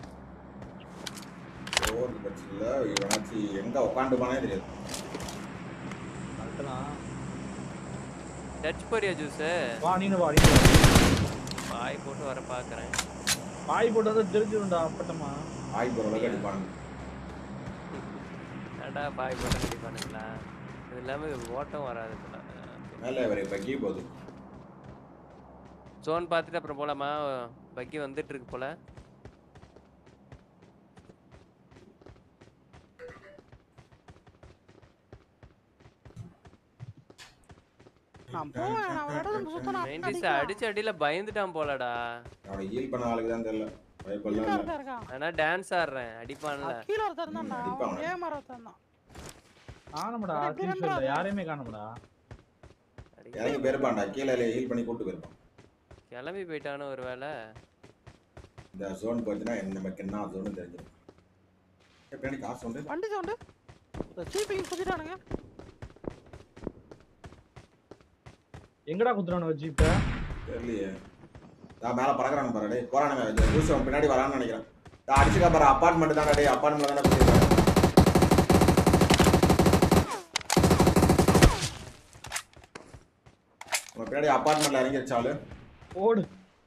ஓவர் பட்சத்தில் இவனாச்சு எங்க உட்காந்துப்பானே தெரியாது கரெக்டு தான் டச் போறியா ஜூஸ் வா நீனு வா நீனு வா. பாய் போட்டு வர பாக்குறேன் பாய் போட்டு வந்து தெரிஞ்சிரும்டா அப்பட்டமா ஆய் போகிற அளவுக்கு அடிப்பானுங்க ஏன்டா பாய் போட்டு கண்டிப்பானுங்களா இது இல்லாம ஓட்டம் வராது போல மேலே வரை பக்கி போகுது ஜோன் பார்த்துட்டு அப்புறம் போலாமா பக்கி வந்துட்டு இருக்கு போல நான் போவேன் நான் ஒரு இடத்துல சுத்தணும் நைன்டிஸ் அடிச்ச அடியில பயந்துட்டான் போலடா அவனை ஹீல் பண்ண ஆளுக்கு தான் தெரியல பயப்படலாம் இல்லை ஒருத்தன் இருக்கான் ஆனா டான்ஸ் ஆடுறேன் அடிப்பான்ல கீழ ஒருத்தன் இருந்தான்டா அடிப்பான். அவன் ஏமாற ஒருத்தன் தான் காணும்டா அட, இப்படி தீஃப்ல பண்றாரு. யாரையுமே காணும்டா இறங்கி போயிருப்பான்டா கீழே ஹீல் பண்ணி கூட்டு போயிருப்பான் கிளம்பி போயிட்டானு ஒரு வேலை இந்த ஜோன் போச்சுன்னா என்ன நமக்கு என்ன ஜோன் தெரிஞ்சிடும் எப்படி காசு உண்டு வண்டி சவுண்டு சீப்பிங் குத்திட்டானுங்க எங்கடா குத்துறானு ஜீப்ப தெரியலையே நான் மேலே பறக்குறான்னு பாரு டேய் போறானுங்க ஜூஸ் அவன் பின்னாடி வரான்னு நினைக்கிறேன் நான் அடிச்சுக்கா பாரு அப்பார்ட்மெண்ட் தானே டேய் அப்பார்ட்மெண்ட்ல தானே போயிருக்கான் உங்க பின்னாடி அப்பார்ட்மெண்ட்ல இறங்கிருச்சாலு ஓடு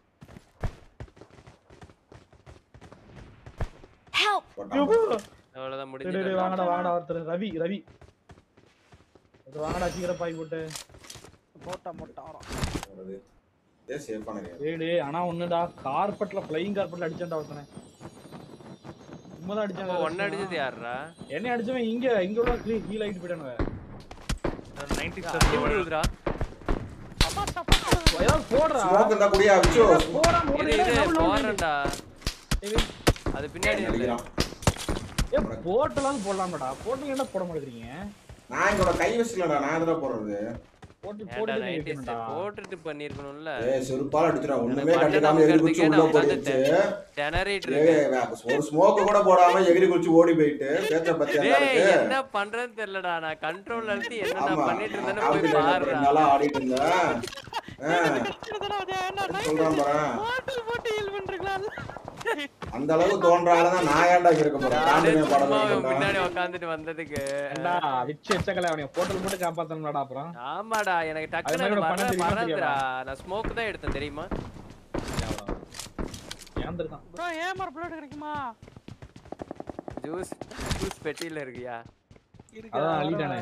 Help! போட்டான் அவ்வளவுதான் டேய், டேய், டேய், முடிஞ்சு வாங்கடா வாங்கடா ஒருத்தர் ரவி ரவி ஒருத்தர் வாங்கடா சீக்கிரம் பாய் போட்டு போட்டா போட்டா வரும் வருது ஏ சேஃபான டேய் டேய் ஆனா ஒண்ணுடா கார்பெட்ல ஃப்ளையிங் கார்பெட்ல அடிச்சான்டா ஒருத்தனை உண்மைதான் அடிச்சாங்க ஒன்னு அடிச்சது யாருடா என்ன அடிச்சவன் இங்க இங்க உள்ள ஹீல் ஆயிட்டு போயிட்டானுவ அடி விழுதுடா ஏதாவது போடுறா ஸ்மோக் இருந்தா குடியா விச்சு போடா இது இது போறேன்டா அது பின்னாடி இல்ல. அடிக்கிறான் ஏ போட்டெல்லாம் போடலாம்டா போட்டு என்ன போட மாட்டேங்கிறீங்க நான் எங்களோட கை வச்சுலடா நான் எதிர போடுறது போட்டு ஏன்டா போட்டு 90s வைக்கணும்டா போட்டுட்டு பண்ணிருக்கணும்ல ஏய் செருப்பால அடிச்சுடா ஒண்ணுமே எனக்கு கண்டுக்காம பண்ண எகிரி குச்சி நமக்கு உள்ள உட்காந்து போயிடுச்சு ஜெனரேட்டர் ஏய் ஒரு ஸ்மோக் கூட போடாம எகிரி குச்சி ஓடி போயிட்டு பேச்ச பத்தி டேய் இருக்கு என்ன பண்றேன்னு தெரியலடா நான் கண்ட்ரோல்ல இருந்து என்ன ஆமா நான் பண்ணிட்டு இருந்தேன்னு போய் காம்படிஷன் பாருடா ரெண்டு நாளா ஆடிட்டு இருந்தேன் ஆ, சொல்றான் பாரு ஹோட்டல் போட்டு ஹீல் பண்றீங்களா அந்த அளவுக்கு தோன்றாலதான் நான் ஏன்டா இங்க இருக்க போறேன் நானே தாண்டினே படம் சும்மா பண்ணிட்டு பின்னாடி உட்காந்துட்டு வந்ததுக்கு ஏண்டா விச்சு எச்சக்கல அவனை போட்டல் போட்டு காப்பாத்தணும்டா அப்புறம் ஆமாடா எனக்கு அது மாதிரி டக்குனு பண்ண வர தெரியுமா மறந்துடா நான் ஸ்மோக் தான் எடுத்தேன் தெரியுமா ஏந்திருக்கான் ப்ரோ ஏமாற பிளேட் கிடைக்குமா ஜூஸ் ஜூஸ் பெட்டியில இருக்கியா அதான் அள்ளிட்டானே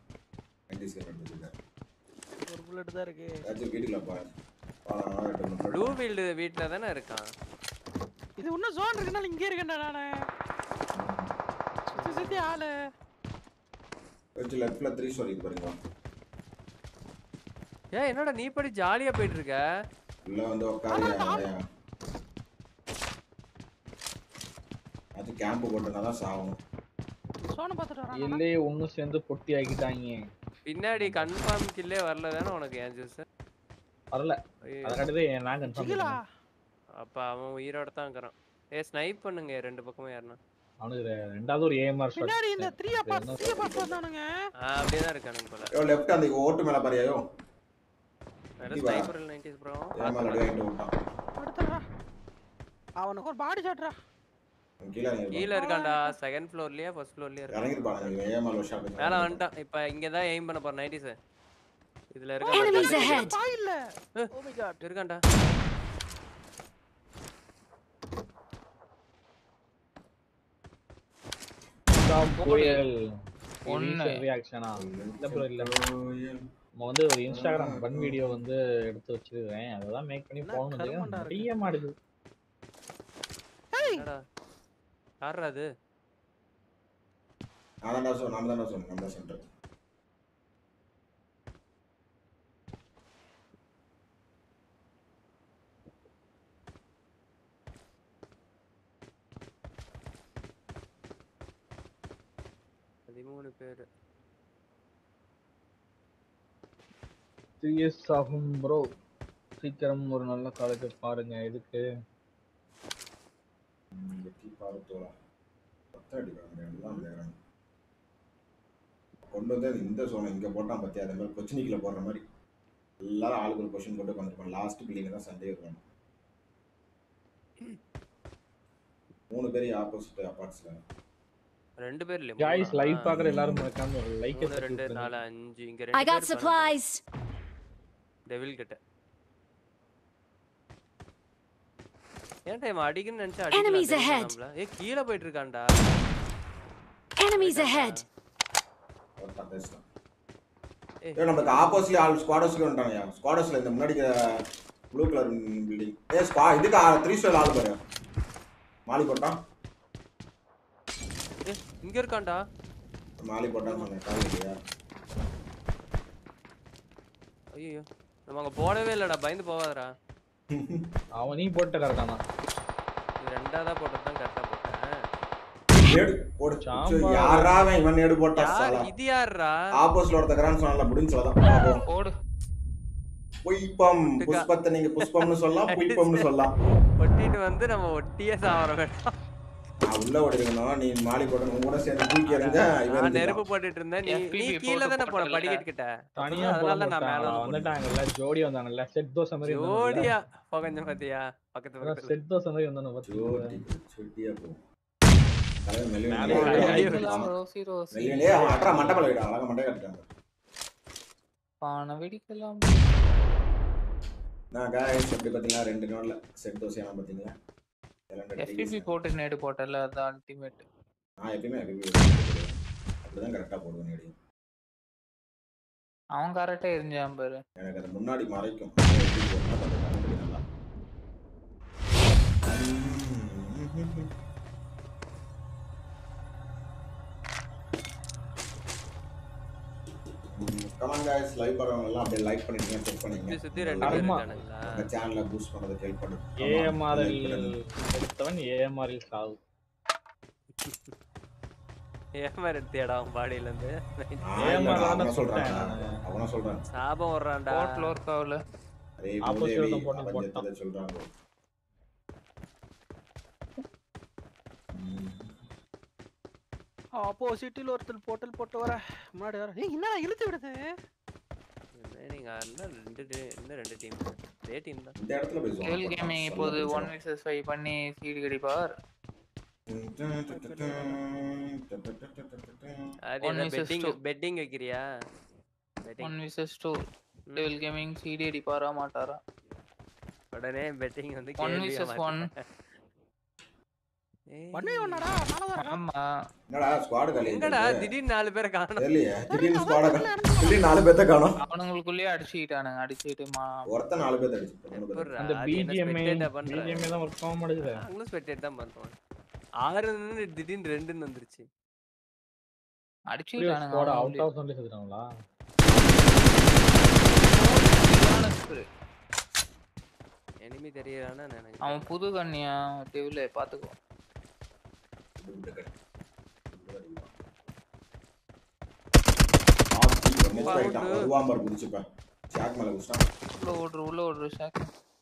ஒரு புல்லட் தான் இருக்கு ஏதாச்சும் வீட்டுக்குள்ள பாரு பாரு, ரெண்டு மூணு ப்ளூ ஃபீல்டு வீட்ல தானே இருக்கான் இது இன்னும் ஜோன் இருக்குனால இங்கே இருக்கேன்டா நானு சுத்தி சுத்தி ஆளு வச்சு லெஃப்ட்ல த்ரீ ஸ்டோரி பாருங்க ஏன் என்னடா நீ படி ஜாலியா போயிட்டு இருக்க உள்ள வந்து உட்காரு அது கேம்ப் போட்டுனா தான் சாகும் சோனை பார்த்துட்டு வரான் இல்லே ஒண்ணு சேர்ந்து பொட்டி ஆக்கிட்டாங்க பின்னாடி கன்ஃபார்ம் கில்லே வரல தானே உனக்கு ஏன் ஜூஸ் வரல அதனால நான் கன்ஃபார்ம் சிகிலா அப்ப அவன் உயிரோட தான் இருக்கிறான் ஏ ஸ்னைப் பண்ணுங்க ரெண்டு பக்கமும் யாருன்னா அவனுக்கு ரெ- ரெண்டாவது ஒரு ஏஎம்ஆர் பின்னாடி இந்த த்ரீ அப்பார்ட் த்ரீ அப்பார்ட் வந்தானுங்க ஆ அப்படியே தான் இருக்கானுங்க போல யோ லெஃப்ட் அந்த ஓட்டு மேல பாரியாயோ வேற இங்க வா. ஸ்னைப்பர் 90s ப்ரோ ஏமால அடி வாங்கிட்டு விட்டான் எடுத்துடுறா அவனுக்கு ஒரு பாடி ஷாட்ரா அவன் கீழே இறங்கிருப்பான். கீழ இருக்கான்டா செகண்ட் ஃப்ளோர்லயா ஃபர்ஸ்ட் ஃப்ளோர்லயா இருக்கான் இறங்கிருப்பான் இவன் ஏமால ஒரு ஷாட் மேல வந்துட்டான் இப்போ இங்க தான் எய்ம் பண்ண போறேன் 90s இதுல Enemies இருக்கான் ahead! பாய் இல்ல ஓ மை காட் இருக்கான்டா புயல் ஒண்ணு. ரியாக்ஷனா இல்ல ப்ரோ இல்ல நம்ம வந்து ஒரு இன்ஸ்டாகிராம் பன் வீடியோ வந்து எடுத்து வச்சிருக்கேன் அதெல்லாம் மேக் பண்ணி என்ன போகணும் கருமண்டா இருக்கு. நிறைய மாடுது என்னடா யாரா அது நான் தான் சொன்னேன் நான் தான் சொன்னேன் நம்ம தான் சொல்றேன் பதிமூணு பேர் த்ரீ இயர்ஸ் ஆகும் ப்ரோ சீக்கிரம் ஒரு நல்ல காலேஜ் பாருங்க எதுக்கு வெட்டி பாருத்தோலா பத்த அடிக்கிறாங்க எல்லாம் தேடுறாங்க கொண்டு வந்து அது இந்த சோனை இங்க போட்டான் பத்தியா அதே மாதிரி கொச்சினிக்கில போடுற மாதிரி எல்லாரும் ஆளுக்கு ஒரு கொஸ்டின் போட்டு உட்காந்துருப்பாங்க லாஸ்ட் பில்லிங் தான் சண்டே இருக்கும் மூணு பேர் ஆப்போசிட் அப்பார்ட்ஸ்ல ரெண்டு பேர் இல்லையா Guys, மூணா? live பார்க்குற எல்லாரும் மறக்காம ஒரு like மூணு, தட்டி ரெண்டு விட்டுருங்க. நாலு அஞ்சு இங்க I ரெண்டு got பேர் supplies. டெவில் கிட்ட ஏன் டைம் அடிக்கணும்னு நினைச்சா Enemies அடிக்கலாம் ahead. நம்மள ஏ கீழ போயிட்டு இருக்கான்டா Enemies ahead. ஒருத்தன் பேசுறான் ஏய் நமக்கு ஆப்போசிட்ல ஆள் ஸ்குவாடர்ஸ்ல வந்துட்டாங்க ஸ்குவாடர்ஸ்ல இந்த முன்னாடி ப்ளூ கலர் பில்டிங் ஏ ஸ்குவா இதுக்கு த்ரீ ஸ்டார் ஆள் பாரு மாலி போட்டான் ஏ இங்க இருக்கான்டா மாலி போட்டான்னு சொன்னேன் கால் இல்லையா ஐயோ நம்ம அங்க போடவே இல்லடா பயந்து போவாதடா அவன் நீ போட்ட கரெக்டானா இது ரெண்டாவதா போட்டது தான் கரெக்டா போட்டேன் நேடு போடு சாம்பார். யாரா அவன் இவன் நேடு போட்டா யார் சாலா இது யாருடா ஆப்போசிட்ல ஒருத்த கிரான் சொன்னால முடிஞ்சு சொல்லலாம் பாப்போம் போடு புஷ்பம் புஷ்பத்தை நீங்க புஷ்பம்னு சொல்லலாம் புஷ்பம்னு சொல்லலாம் ஒட்டிட்டு வந்து நம்ம ஒட்டியே சாவற வேண்டாம் நான் உள்ள ஓடிருக்கணும் நீ மாலி போட்டு உன் கூட சேர்ந்து தூக்கி எறிஞ்ச இவன் நான் நெருப்பு இருந்துட்டான். போட்டுட்டு இருந்தேன் நீ FPP நீ கீழ போட்டு தானே போன போட்டல. படிக்கட்டு கிட்ட தனியா அதனால போட நான் மேல மாட்டாங்க வந்து வந்துட்டாங்கல்ல ஜோடி வந்தாங்கல்ல செட் தோசை மாதிரி ஜோடியா பகஞ்ச பாத்தியா பக்கத்து பக்கத்துல செட் தோசை மாதிரி வந்தானு ஜோடி சுட்டியா போ தலைவன் மெல்லிவன் மேலே மெல்லிவன் ஒரு மெல்லிவன் அடிக்கலாம் ஆமா. ரோசி ரோசி மெல்லிவனே அவன் அட்ரா மண்டபல விட அழகா மண்டை கட்டிட்டாங்க பானை வெடிக்கலாம் நான் காய்ஸ் எப்படி பார்த்தீங்களா ரெண்டு நாள்ல செட் தோசையான பார்த்தீங்களா எல்லாம் எஃபிபி போட்டு நேடு போட்டல அதான் அல்டிமேட் நான் எப்பயுமே FPP அப்படிதான் கரெக்டா போடுவேன் நேடி அவன் கரெக்டா எரிஞ்சான் பாரு எனக்கு அது முன்னாடி மறைக்கும் அதான் எப்படி போடணும்னா கொஞ்சம் கணக்கு நல்லா கமான் காய்ஸ் லைவ் பரவங்க எல்லாம் அப்படியே லைக் பண்ணிட்டீங்க செக் சுத்தி பண்ணிங்க சுத்தி ரெண்டு பேர் ஆமா. இருக்கானுங்களா உங்க சேனலை பூஸ்ட் பண்றதுக்கு ஹெல்ப் பண்ணுங்க ஏஎம்ஆர்எல் எடுத்தவன் ஏஎம்ஆர்எல் சாவு ஏமாறு எடுத்தியாடா அவன் பாடியில இருந்து அவன சொல்றான் அவன சொல்றான் சாபம் வர்றான்டா போட்ல ஒர்க் ஆகல அரே Opposite மூதேவி ஒருத்தன் போட்டு அவன் போட்டான். செத்ததை சொல்றாங்க ம். ஆப்போசிட்டில் ஒருத்தர் போட்டல் போட்டு வர முன்னாடி வர ஏய் என்னடா இழுத்து விடுது நீங்க இன்னும் ரெண்டு டீ- இன்னும் ரெண்டு டீம் இதே டீம் தான் இந்த இடத்துல போய் zone கேல் போட்டான். கேமிங் சொல்ல இப்போது போச்சு. ஒன் விசஸ் ஃபைவ் பண்ணி சீடு கிடைப்பார் அது One என்ன versus பெட்டிங் two. பெட்டிங் வைக்கிறியா betting one versus two devil gaming சீடி அடிப்பாரா மாட்டாரா உடனே பெட்டிங் வந்து ஒன் கேள்வியா விசஸ் ஒன் மாத்திட்டாங்க. ஏய், பண்ணி ஒன்னடா நானதான் ஆமா என்னடா ஸ்குவாட் காலி எங்கடா திடீர்னு நாலு பேரை காணோம் தெரியலையே திடீர்னு ஸ்குவாட திடீர்னு நாலு பேத்த காணோம் அவனுங்களுக்குள்ளேயே அடிச்சுக்கிட்டானுங்க அடிச்சுக்கிட்டு மா ஒருத்தன் நாலு பேத்த அடிச்சு மூணு பேர் எப்படிடா? அந்த அது என்ன பிஜிஎம்ஐ spectate ஆ பண்ற? பிஜிஎம்ஐ தான் ஒர்க் ஆக மாட்டேங்குது நாங்களும் ஸ்பெக்டேட் தான் பண்றோம் ஆறு இருந்து திடீர்னு ரெண்டுன்னு வந்துருச்சு அடிச்சுக்கிட்டானுங்க ஸ்குவாட் அவுட் அவனுங்களுக்குள்ளேயே. ஆஃப் சொல்லி செத்துட்டாங்களா சரியான spirit. எனிமி தெரியறானா நினைக்கிறேன் அவன் புது கண்ணியா டெவில பாத்துக்கோ வருவாம்பர் குதிச்சுப்பேன் ஷாக் மேல குதிச்சான் உள்ள ஓடுற உள்ள ஓடுற ஷாக்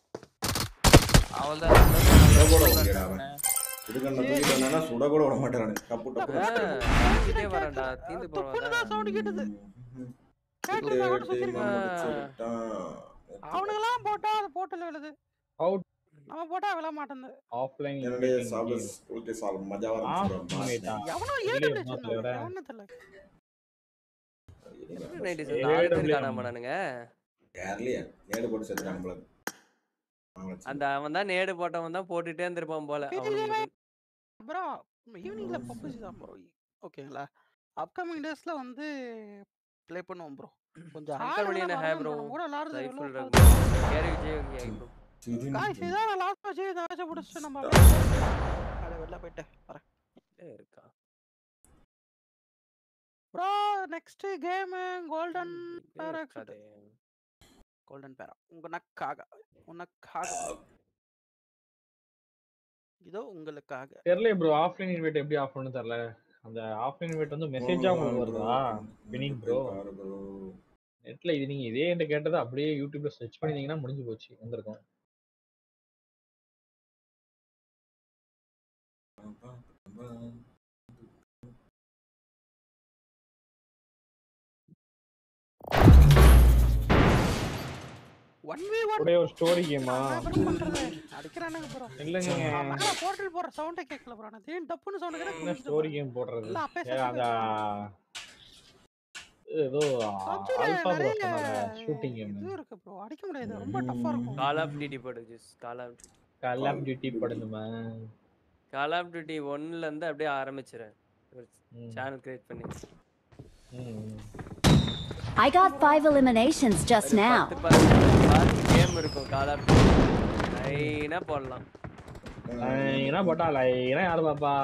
சுட கூட விட முடியல அவன் அவள்தான் இதுக்கண்ண தூக்கிட்டு வந்தானா சுட கூட விட மாட்டானு டப்பு டப்பு தாங்கிட்டே வரேன்டா தீந்து துப்புன்னு சவுண்ட் கேட்டது சுத்தி கேட்டது வெட்டி முடிச்சு விட்டான். அவனுங்கெல்லாம் போட்டா அது போட்டல விழுது அவுட் நம்ம போட்டா விழ மாட்டேங்குது ஆஃப்லைன் என்னுடைய சாபஸ் ஸ்கூலுக்கு சாப்பிட மஜா ஆஃப் ஆரம்பிச்சிடும் எவனோ வெளிய ஏடு மாத்தல விட. எவனோ தெரியல நைன்டி ஏழு நாலு பேர் டபிள்யூ காணாம நானுங்க யார்லயே நேடு போட்டு செத்துட்டான் போல அவங்கள அந்த அவன் தான் நேடு போட்டவன் தான் போட்டுட்டே இருந்திருப்பான் போல அவனுங்களுக்கு ப்ரோ ஈவினிங்ல பப்ஜி தான் ப்ரோ ஓகேங்களா அப்கமிங் டேஸ்ல வந்து ப்ளே பண்ணுவோம் ப்ரோ கொஞ்சம் சங்கர் மணியன ஹே ப்ரோ நம்ம கூட விளையாடுறது ரைஃபிள் எவ்வளவு இருக்கு கேரி விஜய் ஓகே ப்ரோ சிதின் காய்ஸ் இதான் நான் லாஸ்ட் வச்சு இதை வச்சு முடிச்சுட்டு நம்ம அப்படியே வெளில போயிட்டு வரேன் இருக்கா bro next game golden barracks இருக்காதே. கோல்டன் பேரா உனக்காக உனக்காக இதோ உங்களுக்காக தெரியல ப்ரோ ஆஃப்லைன் இன்வைட் எப்படி ஆஃப் பண்ணு தெரியல அந்த ஆஃப்லைன் இன்வைட் வந்து மெசேஜா உங்களுக்கு வருதா வினிங் ப்ரோ நெட்ல இது நீங்க இதே என்கிட்ட கேட்டதை அப்படியே யூடியூப்ல சர்ச் பண்ணிருந்தீங்கன்னா முடிஞ்சு போச்சு வந்திருக்கும் ஒன் வி ஒன் ஒரே ஒரு ஸ்டோரி கேமா அப்புறம் பண்றது அடிக்கிறானுங்க ப்ரோ இல்லைங்க மேல போர்ட்டல் போற சவுண்டே கேட்கல ப்ரோ நான் தேன் டப்புன்னு சவுண்ட் என்ன கேட்க ஸ்டோரி கேம் போடுறது இல்ல, அப்பயே ஏ, அந்த ஏதோ ஆல்பா ப்ரோ சொன்னாங்க ஷூட்டிங் கேம் இது இருக்கு ப்ரோ அடிக்க முடியாது ரொம்ப டஃப்பா இருக்கும் கால் ஆஃப் டியூட்டி போடு ஜூஸ் call of call of duty படுதுமா கால் ஆஃப் டியூட்டி ஒன்ல இருந்து அப்படியே ஆரம்பிச்சிரேன் ஒரு சேனல் கிரியேட் பண்ணி I got five eliminations just now. Game இருக்கும் கால் ஆஃப் லைனா போடலாம் என்ன போட்டா லைனா யாரு பாப்பா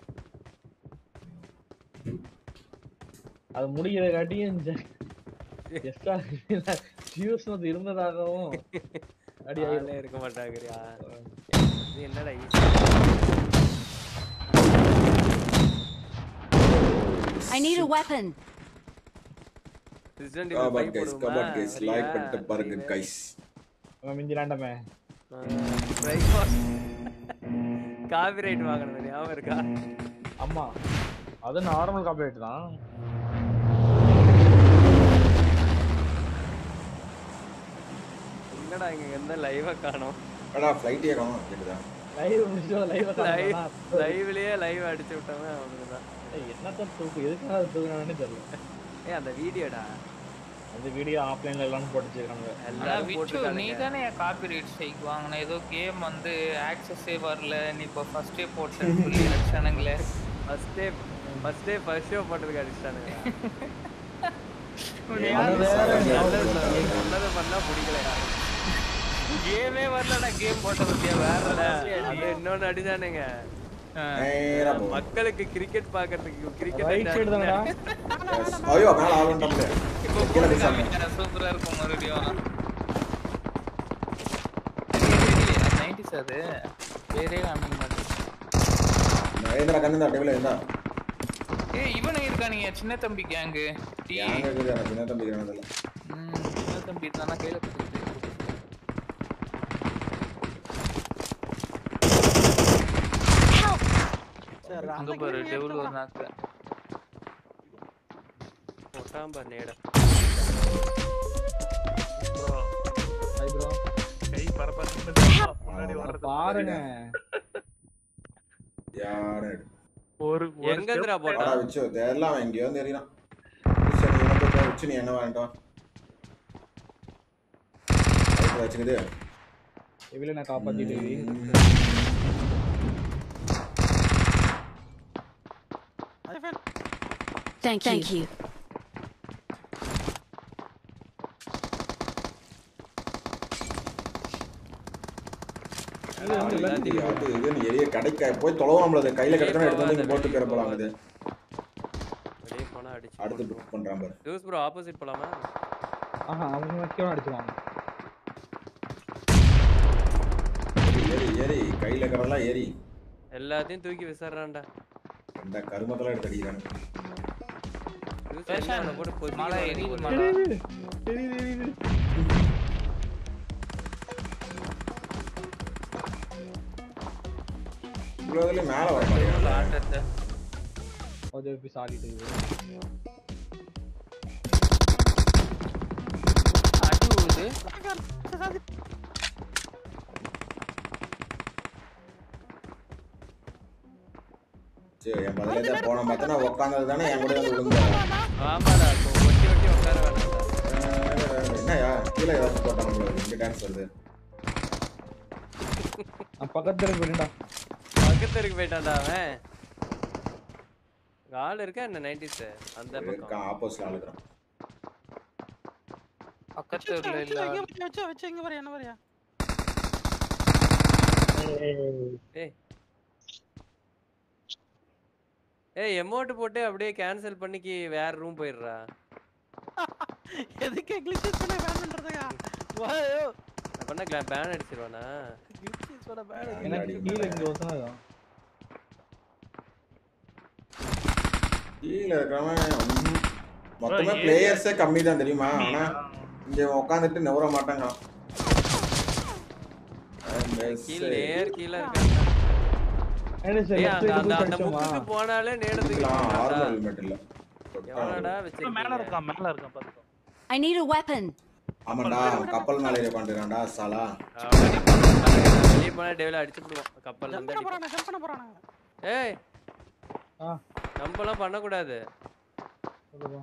அது முடிக்கிற காட்டியும் எக்ஸ்ட்ரா ஜியோஸ் வந்து இருந்ததாகவும் அடி ஆளே இருக்க மாட்டாங்கறியா இது என்னடா I need a weapon. Resident Come Evil on 5 guys, come on guys, போடுவோமா? like வரியா? பண்ணிட்டு பாருங்க guys. அவன் மிஞ்சிலாண்டமே காபிரைட் வாங்கணும் ஞாபகம் இருக்கா ஆமா அது நார்மல் காப்பிரைட் தான் என்னடா இங்க எந்த லைவா காணோம் அடா ஃப்ளைட்டே காணோம் கேக்குதா லைவ் முடிச்சோ லைவ் லைவ் லைவ்லயே லைவ் அடிச்சு விட்டவன் அவனுக்கு தான் என்னத்த தூக்கு எதுக்காக அது தூக்குனானே தெரியல ஏய் அந்த வீடியோடா அந்த வீடியோ ஆஃப்லைன்ல எல்லாம் போட்டு வச்சிருக்காங்க ஆனா விச்சு நீ தானே காப்பி ரைட் ஸ்ட்ரைக் வாங்கின ஏதோ கேம் வந்து ஆக்சஸே வரல நீ இப்போ ஃபர்ஸ்டே போட்டேன்னு சொல்லி அடிச்சானுங்களே first day first day first show போட்டதுக்கு அடிச்சிட்டானுங்க சொன்னதை பண்ணா பிடிக்கலையா கேமே வரலடா கேம் போட்ட பத்தியா வேற level அது இன்னொன்னு அடிதானுங்க நேரா போ. மக்களுக்கு கிரிக்கெட் பாக்குறதுக்கு ரைட் சைடு தானடா Yes. ஐயோ மேல ஆள் வந்துட்டாங்க கீழே பேசாம சூப்பரா இருக்கும் மறுபடியும் நைன்டிஸ் அது பேரே காமிக்க மாட்டேன் ஏந்திரா கண்ணு டேபிள் இருந்தா ஏய் இவனுங்க இருக்கானுங்க சின்ன தம்பி கேங்கு டீ யாங்க இருக்குது எனக்கு சின்ன தம்பி கிரானதுல ம், சின்ன தம்பி தானே கையில கொடுத்து சரி அங்க பாரு டெவில் ஒரு நாக்கு போட்டாம்பா நேட ஹாய் ப்ரோ கை பரபரன்னு முன்னாடி வர்றது பாருங்க யாரு ஒரு ஒரு எங்கந்திரா step போட்டா ஆடா வச்சு தெரியல அவன் எங்கேயோ தெரியலாம் சரி நீ என்ன போட்டா வச்சு நீ என்ன வாங்கிட்டோம் வச்சுக்குது இவளை நான் காப்பாத்திட்டு Thank, Thank you. அது இதுன்னு எரிய கடைக்க போய் தொலைவாமல கையில கிடைச்சா எடுத்து வந்து இங்க போட்டு கிற போலாம் அது வெளியே போனா அடிச்சு அடுத்து புக் பண்றான் பாரு ஜூஸ் ப்ரோ ஆப்போசிட் போலாமா ஆஹா அவங்க வைக்கணும் அடிச்சுவாங்க ஏறி ஏறி கையில இருக்கிறதெல்லாம் ஏறி எல்லாத்தையும் தூக்கி விசாடுறான்டா இந்த கருமத்தெல்லாம் எடுத்து அடிக்கிறானு ஜூஸ் என்ன அவனை போட்டு பொசுக்கி மழை வாங்கி எரியுது போடுறான். மழை இவ்வளோ இதுலயும் மேல வர மாட்டேங்கிறான் ஆட்டத்தை அது போய் சாடிட்டு இருக்குது அடி விழுது சரி என் பதில இருந்து போன பார்த்தனா உட்காந்தது தானே என் கூட வந்து விழுந்தேன் ஆமாடா இப்போ ஒட்டி ஒட்டி உட்கார வேணாம்டா என்னயா கீழே ஏதாச்சும் போட்டாங்க உங்களுக்கு இங்க டான்ஸ் வருது நான் பக்கத்துல போயிட்டா பக்கத்து போயிட்டான்டா அவன் இங்க ஆள் இருக்கா என்ன நைன்டிஸ் அந்த பக்கம் இருக்கான் ஆப்போசிட்ல ஆளுக்குறான் பக்கத்துல இல்ல வச்சு வச்சு வச்சு இங்க வரையா என்ன வரையா ஏய் ஏய் எமௌண்ட் போட்டு அப்படியே கேன்சல் பண்ணிக்கி வேற ரூம் போயிடுறா எதுக்கு கிளிச்சஸ் பண்ண பேன் பண்றதுக்கா வாயோ பண்ண பேன் அடிச்சிருவானா கிளிச்சஸ் பண்ண பேன் எனக்கு கீழே இங்க ஒருத்தனா கீழே இருக்கிறவன் ஒண்ணும் மொத்தமே பிளேயர்ஸே கம்மி தான் தெரியுமா ஆனா இங்க உட்காந்துட்டு நவர மாட்டாங்க கீழ நேர் கீழ இருக்காங்க என்ன சார் ஏய், லெஃப்ட் அந்த சைடு அந்த போய் அந்த படிச்சோமா முக்குக்கு போனாலே நேரத்துக்கு ஆர்மர் ஹெல்மெட் இல்ல எவ்வளோடா மேல வச்சிருக்கீங்க இருக்கான் மேல இருக்கான் பாத்துக்கோ I need a weapon. ஆமாண்டா அவன் கப்பல் மேல ஏறி உட்காந்துறான்டா சாலா வெளியே போனா டேவில அடிச்சு போடுவான் கப்பல்ல ஜம்ப் இருந்து பண்ண அடிப்பான். போறானே ஜம்ப் பண்ண போறானே ஏய் ஆ. நம்பலாம் பண்ணக்கூடாது சொல்லுங்க.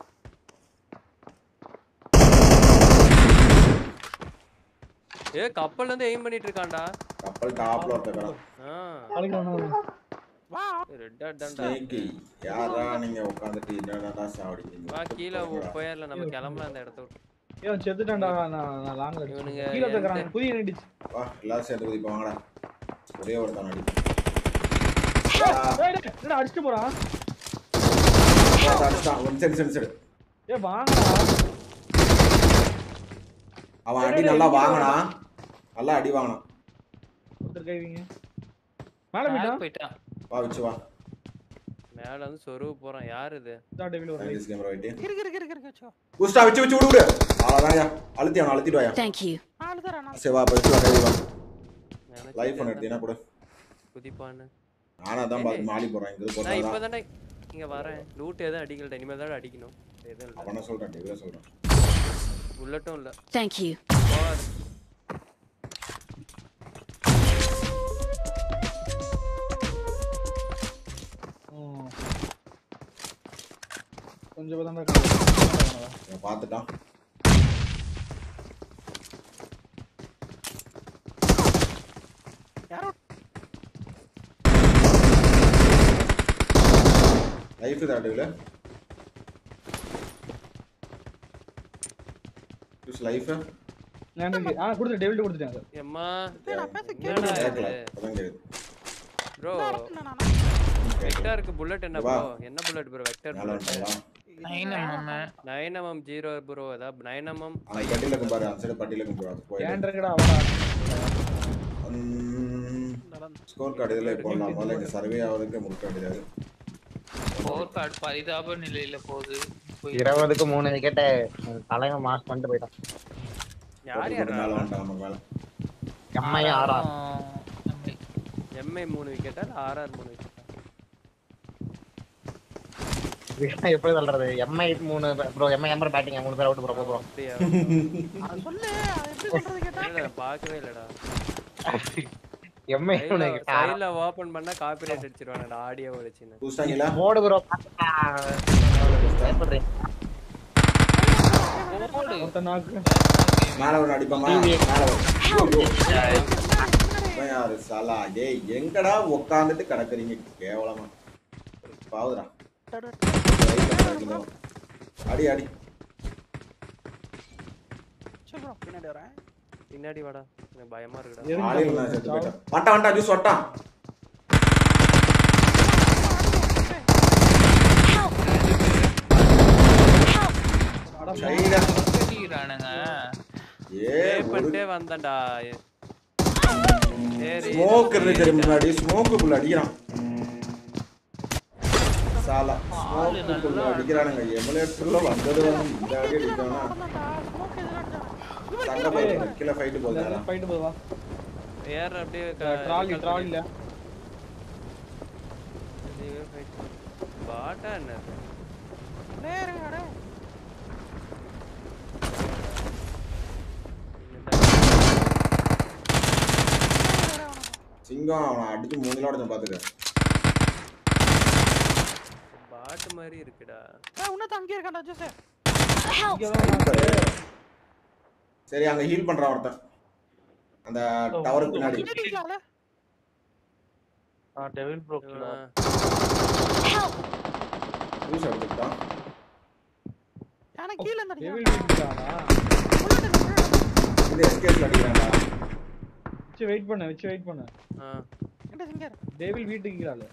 ஏ கப்பல்ல இருந்து எய்ம் பண்ணிட்டு இருக்கான்டா கப்பல் டாப்ல ஒருத்தர் ஆ நாளைக்கு வேணாம். வா ரெட் டாட் தான்டா ஸ்னேக்கி யாரா நீங்க உட்காந்துட்டு என்னடா சாவடிக்கிறீங்க வா கீழே போயிடல நம்ம கிளம்பலாம் அந்த இடத்த விட்டு ஏய், அவன் செத்துட்டான்டா நான் நான் லாங்ல இவனுங்க அடிச்சேன் கீழ தக்கறான் எந்த- புதிய நடிச்சு வா எல்லாரும் சேர்ந்து குதிப்போம் வாங்கடா ஒரே ஒரு தான் அடி என்னடா அடிச்சிட்டு போறான் அடிச்சான் ஒன் சென்ட் சென்ட் செடு ஏ வாங்கடா அவன் அடி நல்லா வாங்கினான் நல்லா அடி வாங்கினான் ஒருத்தர் கைவிங்க மேல மேல போயிட்டான் போயிட்டான் வா வச்சு வா மேல வந்து சொருவு போறான் யார் இது இதான் டெவில் ஒரு நைன்டிஸ் கேமரா வைட்டு இருக்கு இருக்கு இருக்கு இருக்கு வச்சோ புஷ்டா வச்சு வச்சு விடு விடு அவ்வளோதான் அழுத்தி அவனை அழுத்திட்டு வாயா Thank you. ஆளு தரேன் நான் சரி வா போய் வச்சு வா கை வா நினைச்சிட்டே லைஃப் ஒன்று இருந்தேன். எடுத்தீங்கன்னா கூட குதிப்பான்னு நானா தான் பார்த்து மாடி போறேன் இங்க நான் போறதா இப்பதானே இங்க வரேன் லூட் எதுவும் அடிக்கல இனிமேல் தான் அடிக்கணும் எதுவும் இல்ல அவனை சொல்றேன் டிவில சொல்றேன் புல்லட்டும் இல்ல Thank you. போகாது ம். கொஞ்சம் தான் இவன் பார்த்துட்டான் யாரோ லைஃப் தான் டிவில யூஸ் லைஃப் நான் ஆ கொடுத்து டெவில் கொடுத்துட்டேன் சார் எம்மா நான் பேச என்னடா கேட்கல இது அப்பதான் கேக்குது ப்ரோ கேட்கல நானா வெக்டாருக்கு புல்லட் என்ன வா. ப்ரோ என்ன புல்லட் ப்ரோ வெக்டர் மேல வந்துட்டாங்களா nine MM nine MM zero bro ஏதாவது நைன் எம்எம் அந்த பட்டியல இருக்கும் பாரு அந்த சைடு பட்டியல இருக்கும் பாரு போய் ஏன்டா அவடா ஸ்கோர் கார்டு இதுல போடலாம் முதல்ல இந்த சர்வே ஆகிறதுக்கு முடிக்க வேண்டியது ஸ்கோர் கார்டு பரிதாப நிலையில போகுது போய் இருபதுக்கு மூணு விக்கெட்டு தலைவன் மாஸ் பண்ணிட்டு போயிட்டான் யார் யார் மேல வந்துட்டான் நமக்கு மேல எம்ஐ ஆறா எம்ஐ மூணு விக்கெட்டா ஆர்ஆர் மூணு விக்கெட்டா எப்படி சொல்றது எம்ஐ மூணு ப்ரோ எம்ஐ எம்பர் பேட்டிங் மூணு பேர் அவுட் ப்ரோ ப்ரோ அப்படியா அது சொல்லு அது எப்படி சொல்றது கேட்டா இல்ல பார்க்கவே இல்லடா எம்ஐ மூணு சைடுல ஓபன் பண்ணா காப்பிரைட் அடிச்சிருவானடா ஆடியோ வச்சுன்னு பூஸ்டாங்களா மோடு ப்ரோ ஒருத்தன் நாக்கு மேல ஒரு அடிப்பமா மேல ஒரு ஐயோ. இவன் யாரு சாலா ஏய் எங்கடா உட்காந்துட்டு கிடக்குறீங்க கேவலமா பாவுதுடா அடி அடி சரி bro பின்னாடி வரேன் பின்னாடி வாடா எனக்கு பயமா இருக்குடா ஆளில் நான் செத்து போயிட்டேன் வண்டா வண்டா ஜூஸ் வட்டான் சைடா அடிக்கிறானுங்க ஏ Pay ஒரு பண்ணிட்டே வந்தேன்டா சரி ஸ்மோக் இருக்கு முன்னாடி ஸ்மோக்கு புள்ள அடிக்கிறான் சாலா ஸ்மோக்கு புள்ள அடிக்கிறானுங்க எமுலேட்டர்ல வந்தது வந்து இந்த அடி அடிக்கிறானா ஸ்மோக் எதிராக சண்டை போகுது கீழே ஃபைட்டு போகுது ஃபைட் போவா ஏற அப்படியே ட்ராலி ட்ராலில பாட்டா என்ன டேய் இருங்க டேய் சிங்கம் அவனை அடிச்சு மூணுல உடச்சு பாத்துக்க பாட்டு மாதிரி இருக்குடா ஏய் உன்ன அங்கே இருக்கான்டா ஜோஸ் சரி அங்க ஹீல் பண்றான் ஒருத்தன் அந்த டவருக்கு பின்னாடி கேட்டிங்களால ஆ டெவில் ப்ரோக்ல ஜூஸ் எடுத்துக்கிட்டான் எனக்கு கீழ இருந்து டெவில் வீட்டுக்கானா இது எஸ்கேஸ்ல அடிக்கிறான்டா வச்சு வெயிட் பண்ணு வச்சு வெயிட் பண்ணு என்ன சிங்கர் டேவில் வீட்டுக்குறாள்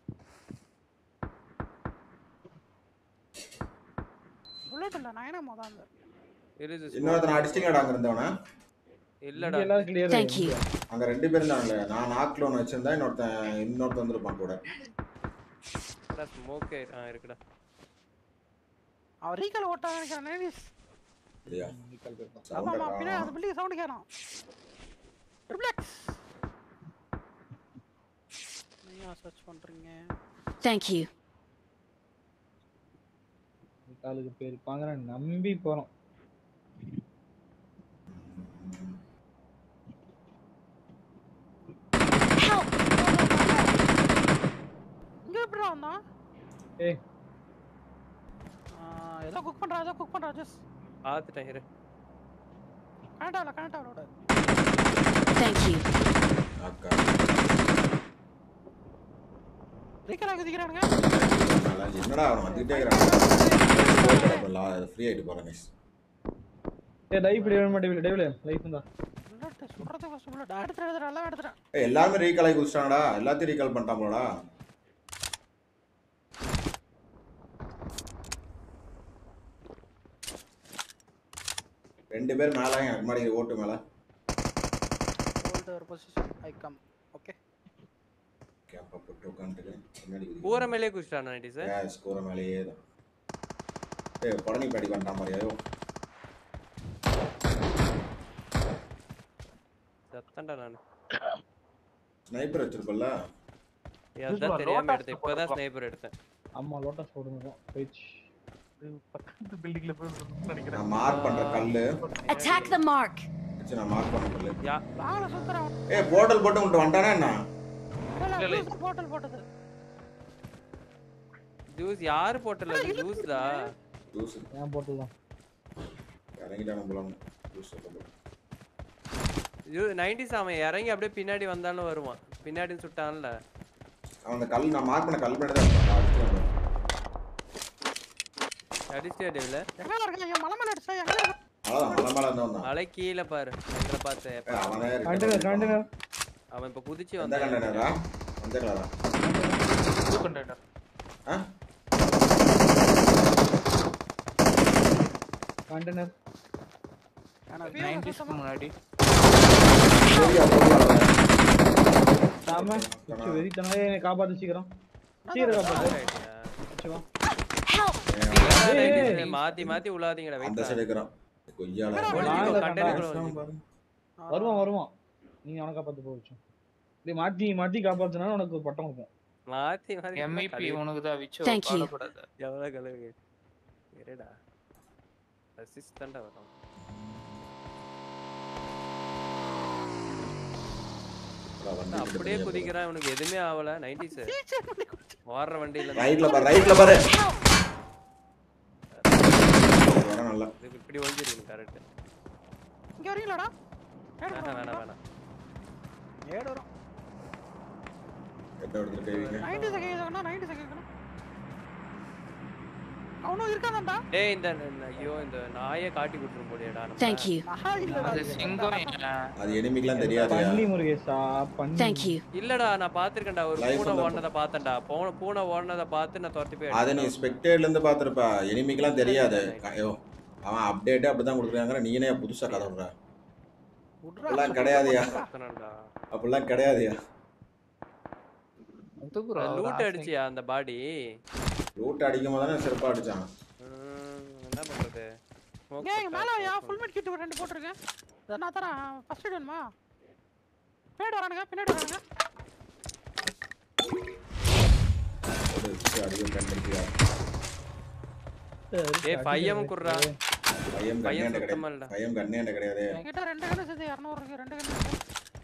புல்லட் இல்ல நயனா மொதல் அந்த இன்னொருத்தனை அடிச்சிட்டீங்கடா அங்க இருந்தவன இல்லடா எல்லாரும் கிளியர் Thank you. அங்க ரெண்டு பேரும் இருந்தாங்களே நான் நாக்கில் ஒன்று வச்சிருந்தா இன்னொருத்தன் இன்னொருத்தன் வந்திருப்பான் கூட ஸ்மோக் ஆ இருக்குடா அவன் ரீகால் ஓட்டா நினைக்கிறேன் நேவிஸ் இல்லையா ஆமா ஆமா பின்னாடி அந்த பில்டிங் சவுண்ட் கேட்கும் ரிப்ளெக்ஸ் நீங்க சர்ச் பண்றீங்க Thank you. காலுக்கு பேர் பாக்குறேன் நம்பி போறோம் எங்கடா வந்தான் ஏய் ஆ, ஏதோ குக் பண்றா ஏதோ குக் பண்றா ஜஸ் பார்த்துட்டேன் இரு கனெக்ட் ஆகல கனெக்ட் ஆகல விடு Thank you. அக்கா ரீக்கலா குதிக்கிறானுங்க நல்லா என்னடா அவன் வந்துகிட்டே இருக்கிறான் ஃப்ரீ ஆயிட்டு போறேன் guys. ஏய் லைஃப் இப்படி விட மாட்டேன் டேவில லைஃப் தான் புல்லட் சுடுறது கஷ்டம் புல்லட் எடுத்துட்டு எடுத்துட்டு எல்லாம் எடுத்துட்டேன் ஏய் எல்லாருமே ரீகால் ஆகி குதிச்சிட்டாங்கடா எல்லாத்தையும் ரீகால் பண்ணிட்டாங்களோடா ரெண்டு பேர் மேல எனக்கு முன்னாடி ஓட்டு மேல ஹோல்ட் ஒரு பொசிஷன் ஐ கம் ஓகே கேப்பா போட்டு உட்காந்துட்டு முன்னாடி கூரை மேலே குதிச்சிட்டான் நைன்டி சார் கேஸ் கூற மேலேயே தான் ஏய் பழனி படி பண்ணிட்டான் மாதிரியாயோ சத்தண்டா நான் ஸ்னைப்பர் வச்சிருப்பல்ல அதான் தெரியாம எடுத்தேன் இப்பதான் ஸ்னைப்பர் எடுத்தேன் ஆமா லோட்டஸ் போடுங்க போயிடுச்சு பக்கத்து பில்டிங்ல போய் விழுந்தோம்னு நினைக்கிறேன் நான் மார்க் பண்ற கல்லு Attack the mark. வச்சு நான் மார்க் பண்ண கல்லு யா வாங்கல சுத்துறான் ஏய் போர்ட்டல் போட்டு உன்ட்டு வந்துட்டானா என்ன இல்ல இல்ல போட்டல் போட்டது ஜூஸ் யாரு போட்டல ஜூஸ்டா ஜூஸ் ஏன் போட்டுலாம் இறங்கிட்டான போலாம் ஜூஸ் ஜூ நைன்டிஸ் அவன் இறங்கி அப்படியே பின்னாடி வந்தாலும் வருவான் பின்னாடி சுட்டான்ல அவன் அந்த கல் நான் மார்க் பண்ண கல் பண்ணி தான் இருப்பான். நான் அடிச்சுட்டு வந்தேன். அடிச்சிட்டியா டேவில எங்க இருக்கான் என் மலை மேல அடிச்சா எங்க இருக்கான்? அவ்வளவுதான் மலை மேல இருந்து வந்தான் மலை கீழே பாரு எங்களை பார்த்து ஏய், அவனே கண்டனர் கண்டனர் அவன் இப்ப குதிச்சு எந்த வந்தான் கண்டனரா எந்த கலரா ப்ளூ கண்டெய்னர் ஆ கண்டனர் எனக்கு நைன்டிஸ்க்கு முன்னாடி சரியா போடுவாங்க சாம உச்சி வெறித்தனவே என்னை காப்பாத்து சீக்கிரம் சீக்கிரம் காப்பாத்து உச்சி வா நைன்டிஸ் மாத்தி மாத்தி உலாதீங்கடா அந்த வெயிட் சைடு இருக்கிறான் கொய்யால நாங்க கண்டெய்னர் வருவான் வருவான் நீங்க அவனை காப்பாத்து போச்சு டேய் மாத்தி மாத்தி காப்பாத்துனா உனக்கு ஒரு பட்டம் கொடுப்போம் மாத்தி மாத்தி எம்ஐபி உனக்கு தான் விச்சு Thank you. கவலைப்படாத எவ்வளவு கலவு இருடா அசிஸ்ட் தான்டா வரும் அப்படியே குதிக்கிறான் இவனுக்கு எதுவுமே ஆகல நைன்டிஸ் ஓடுற வண்டியில இருந்து ரைட்ல பாரு ரைட்ல பாரு வர நல்லா இது இப்படி ஒழிஞ்சிருக்கு கரெக்ட் இங்க வரீங்களாடா ஏடு வேணாம் வேணாம் வேணாம் ஏடு வரும் எட்ட எடுத்துட்டு போய்வீங்க 90 செகண்ட் 90 செகண்ட் அவனும் இருக்கானடா டேய் இந்த இந்த- ஐயோ இந்த நாயை காட்டி விட்டுரும் போலியடா நம்ம. Thank you. மகா இல்லடா அது சிங்கம் ஏன்? அது எனிமிக்கெல்லாம் தெரியாதுயா பள்ளி முருகேசா பண்ணி Thank you. இல்லடா நான் பாத்திருக்கேன்டா ஒரு Life பூனை வந்து- ஓடுனதை பார்த்தேன்டா பூனை பூனை ஓடுனதை பார்த்து நான் துரத்தி போய் அதை நீ அடிச்சேன்டா. ஸ்பெக்டேட்ல இருந்து பாத்துருப்பா எனிமிக்கெல்லாம் தெரியாது ஐயோ அவன் அப்டேட்டே அப்படிதான் கொடுக்குறாங்க நீ என்ன புதுசா கதை விடுற அப்படிலாம் கிடையாதுயா சுத்தனேன்டா. அப்படிலாம் கிடையாதுயா அது bro, அது ஒரு லூட் ஆசை. அடிச்சியா அந்த பாடி ரூட் அடிக்கும் போது தானே செருப்பா அடிச்சான் என்ன பண்றது Smoke ஏய் மேல போட்டா yeah smoke full med kit ரெண்டு போட்டுருக்கேன் இதை நான் தரேன் ஃபர்ஸ்ட் எய்ட் வேணுமா பின்னாடி வரானுங்க பின்னாடி வரானுங்க ஒரு வச்சு அடியும் கண்டுபிடிச்சியா ஏய் பையன் குடுறா பையன் பையன் கண்ணே சுத்தமா கிடையாது இல்ல பையன் கண்ணே கிடையாது என்கிட்ட ரெண்டு கண்ணு சேர்த்து இரநூறு இருக்கு ரெண்டு கண்ணு இருக்கு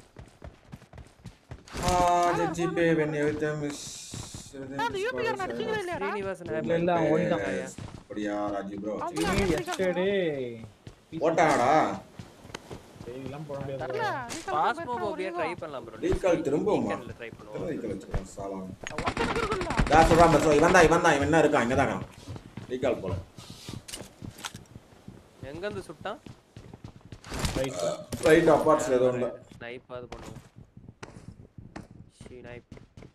ஜிபே வென் எவ்ரிதிங் மிஸ் அந்த யூபி காரன் அடிச்சீங்களா இல்லையாடா ஸ்ரீனிவாசன் இல்ல இல்ல அவன் ஓடிட்டான் அப்படியா ராஜி ப்ரோ அவன் எஸ்டேடே போட்டாடா எல்லாம் போட முடியாது தெரியல பாஸ்மோபோபியா ட்ரை பண்ணலாம் ப்ரோ ரீகால் திரும்புமா ட்ரை எத்தனை பண்ணுவோம் ரீகால் வச்சுக்கலாம் சாலாம் ஒருத்தனுக்கு இருக்குல்ல டா சொல்றான் பஸ் இவன் தான் இவன் தான் இவன் என்ன இருக்கான் இங்க தான் ரீகால் போல எங்க இருந்து சுட்டான் ரைட் ரைட் அப்பார்ட்ஸ்ல ஏதோ இல்ல ஸ்னைப் அது பண்ணுவோம் ஸ்னைப்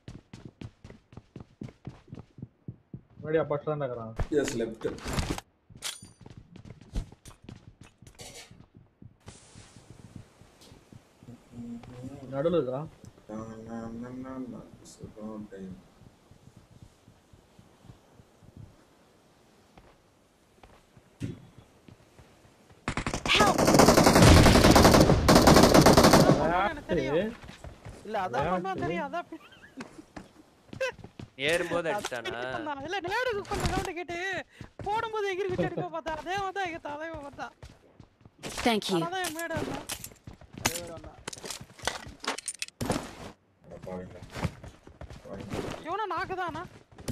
முன்னாடி அப்பாட்ல தான் இருக்கிறான் எஸ் லெஃப்ட் நடுவுல இருக்கிறான் எனக்கு தெரியும் இல்ல அதான் பண்ணா தெரியும் அதான் பி- ஏறும்போது அடிச்சானா பண்ணான். இல்ல நேடு குக் பண்ண சவுண்ட் கேட்டு போடும்போது எகிரி குச்சி அடிப்பா பார்த்தா அதே வந்து எங்க தலைவ பார்த்தா Thank you. அதான் என் மேடு வந்தான் அதே மாதிரி வந்தான் இவனும் நாக்கு தானா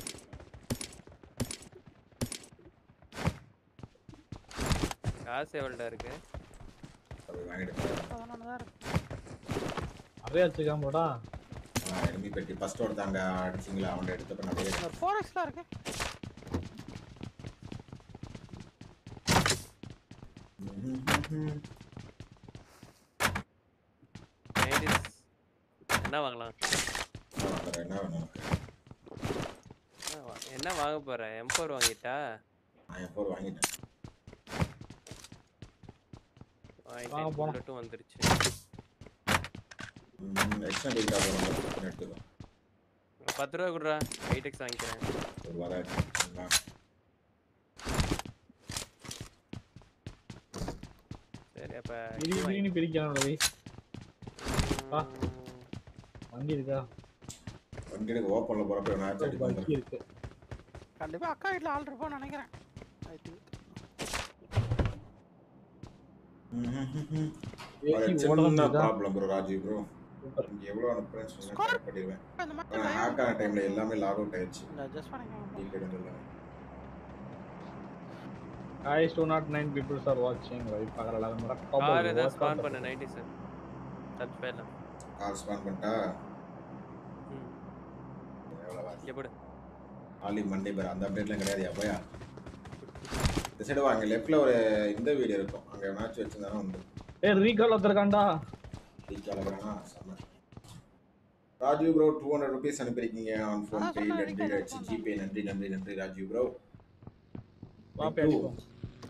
காசு எவ்வளோடா இருக்கு அது வாங்கிட்டு பதினொன்று தான் இருக்கு நிறைய வச்சுக்காமடா எனிமி பெட்டி ஃபர்ஸ்ட் ஒருத்தாங்க அடிச்சிங்களா அவன் எடுத்தப்ப நிறைய ஒரு ஃபோர் எக்ஸ்லாம் இருக்கு நைன்டிஸ் என்ன வாங்கலாம் வேற என்ன வேணும் என்ன வா- என்ன வாங்க போற எம் ஃபோர் வாங்கிட்டா நான் எப்போ வாங்கிட்டேன் வாங்க வாங்கிட்டேன் போலாம். புல்லட்டும் வந்துருச்சு எக்ஸ்டெண்ட் இருக்கா போகிறோம் எடுத்துக்கோ ஒரு பத்து ரூபா கொடுறா எயிட் எக்ஸ் வாங்கிக்கிறேன் ஒரு வர சரி அப்ப இடி இது வாங்கி- இடின்னு பிரிக்கலாம் ரவி வா. ம், வண்டி இருக்கா வண்டி எனக்கு ஓப்பனில் போகிறப்ப நான் ஒரு பக்கி இருக்கு கண்டிப்பா அக்கா வீட்ல ஆள் இருப்பான்னு நினைக்கிறேன் ஐ திங்க் ஏசி சின்ன ஓடலாம் ப்ராப்ளம் ப்ரோ ராஜீவ் ப்ரோ இங்க எவ்வளோ அனுப்புறேன்னு சொன்னா Score. கரெக்ட் பண்ணிடுவேன் இந்த ஆனால் மாதிரி ஹேக் ஆன டைமில் எல்லாமே லாக் அவுட் ஆயிடுச்சு ஜஸ்ட் பண்ணிக்கோங்க டீல் எல்லாமே guys 209 people are watching Ravi பார்க்கற எல்லாரும் மேடம் கார் ஏதாவது ஸ்பான் பண்ண நைன்டி சார் டச் போயிடலாம் கால் ஸ்பான் பண்ணிட்டா ம் எவ்வளோ எப்படி ஆலி மண்டே பேர் அந்த அப்டேட்லாம் கிடையாது அப்போயா இந்த சைடு வாங்க லெஃப்டில் ஒரு இந்த வீடியோ இருக்கும் அங்கே மேட்ச் வச்சிருந்தாலும் உண்டு ஏய் ரீகால் வந்திருக்கான்டா டீக்கால வேணா செம்ம Rajiv bro two hundred rupees அனுப்பியிருக்கீங்க ஆன் ஃபோன் அதான் பே சொன்னேன், நன்றி recall ஆச்சு ஜிபே நன்றி நன்றி நன்றி ராஜீவ் ப்ரோ வா பேடிப்போம்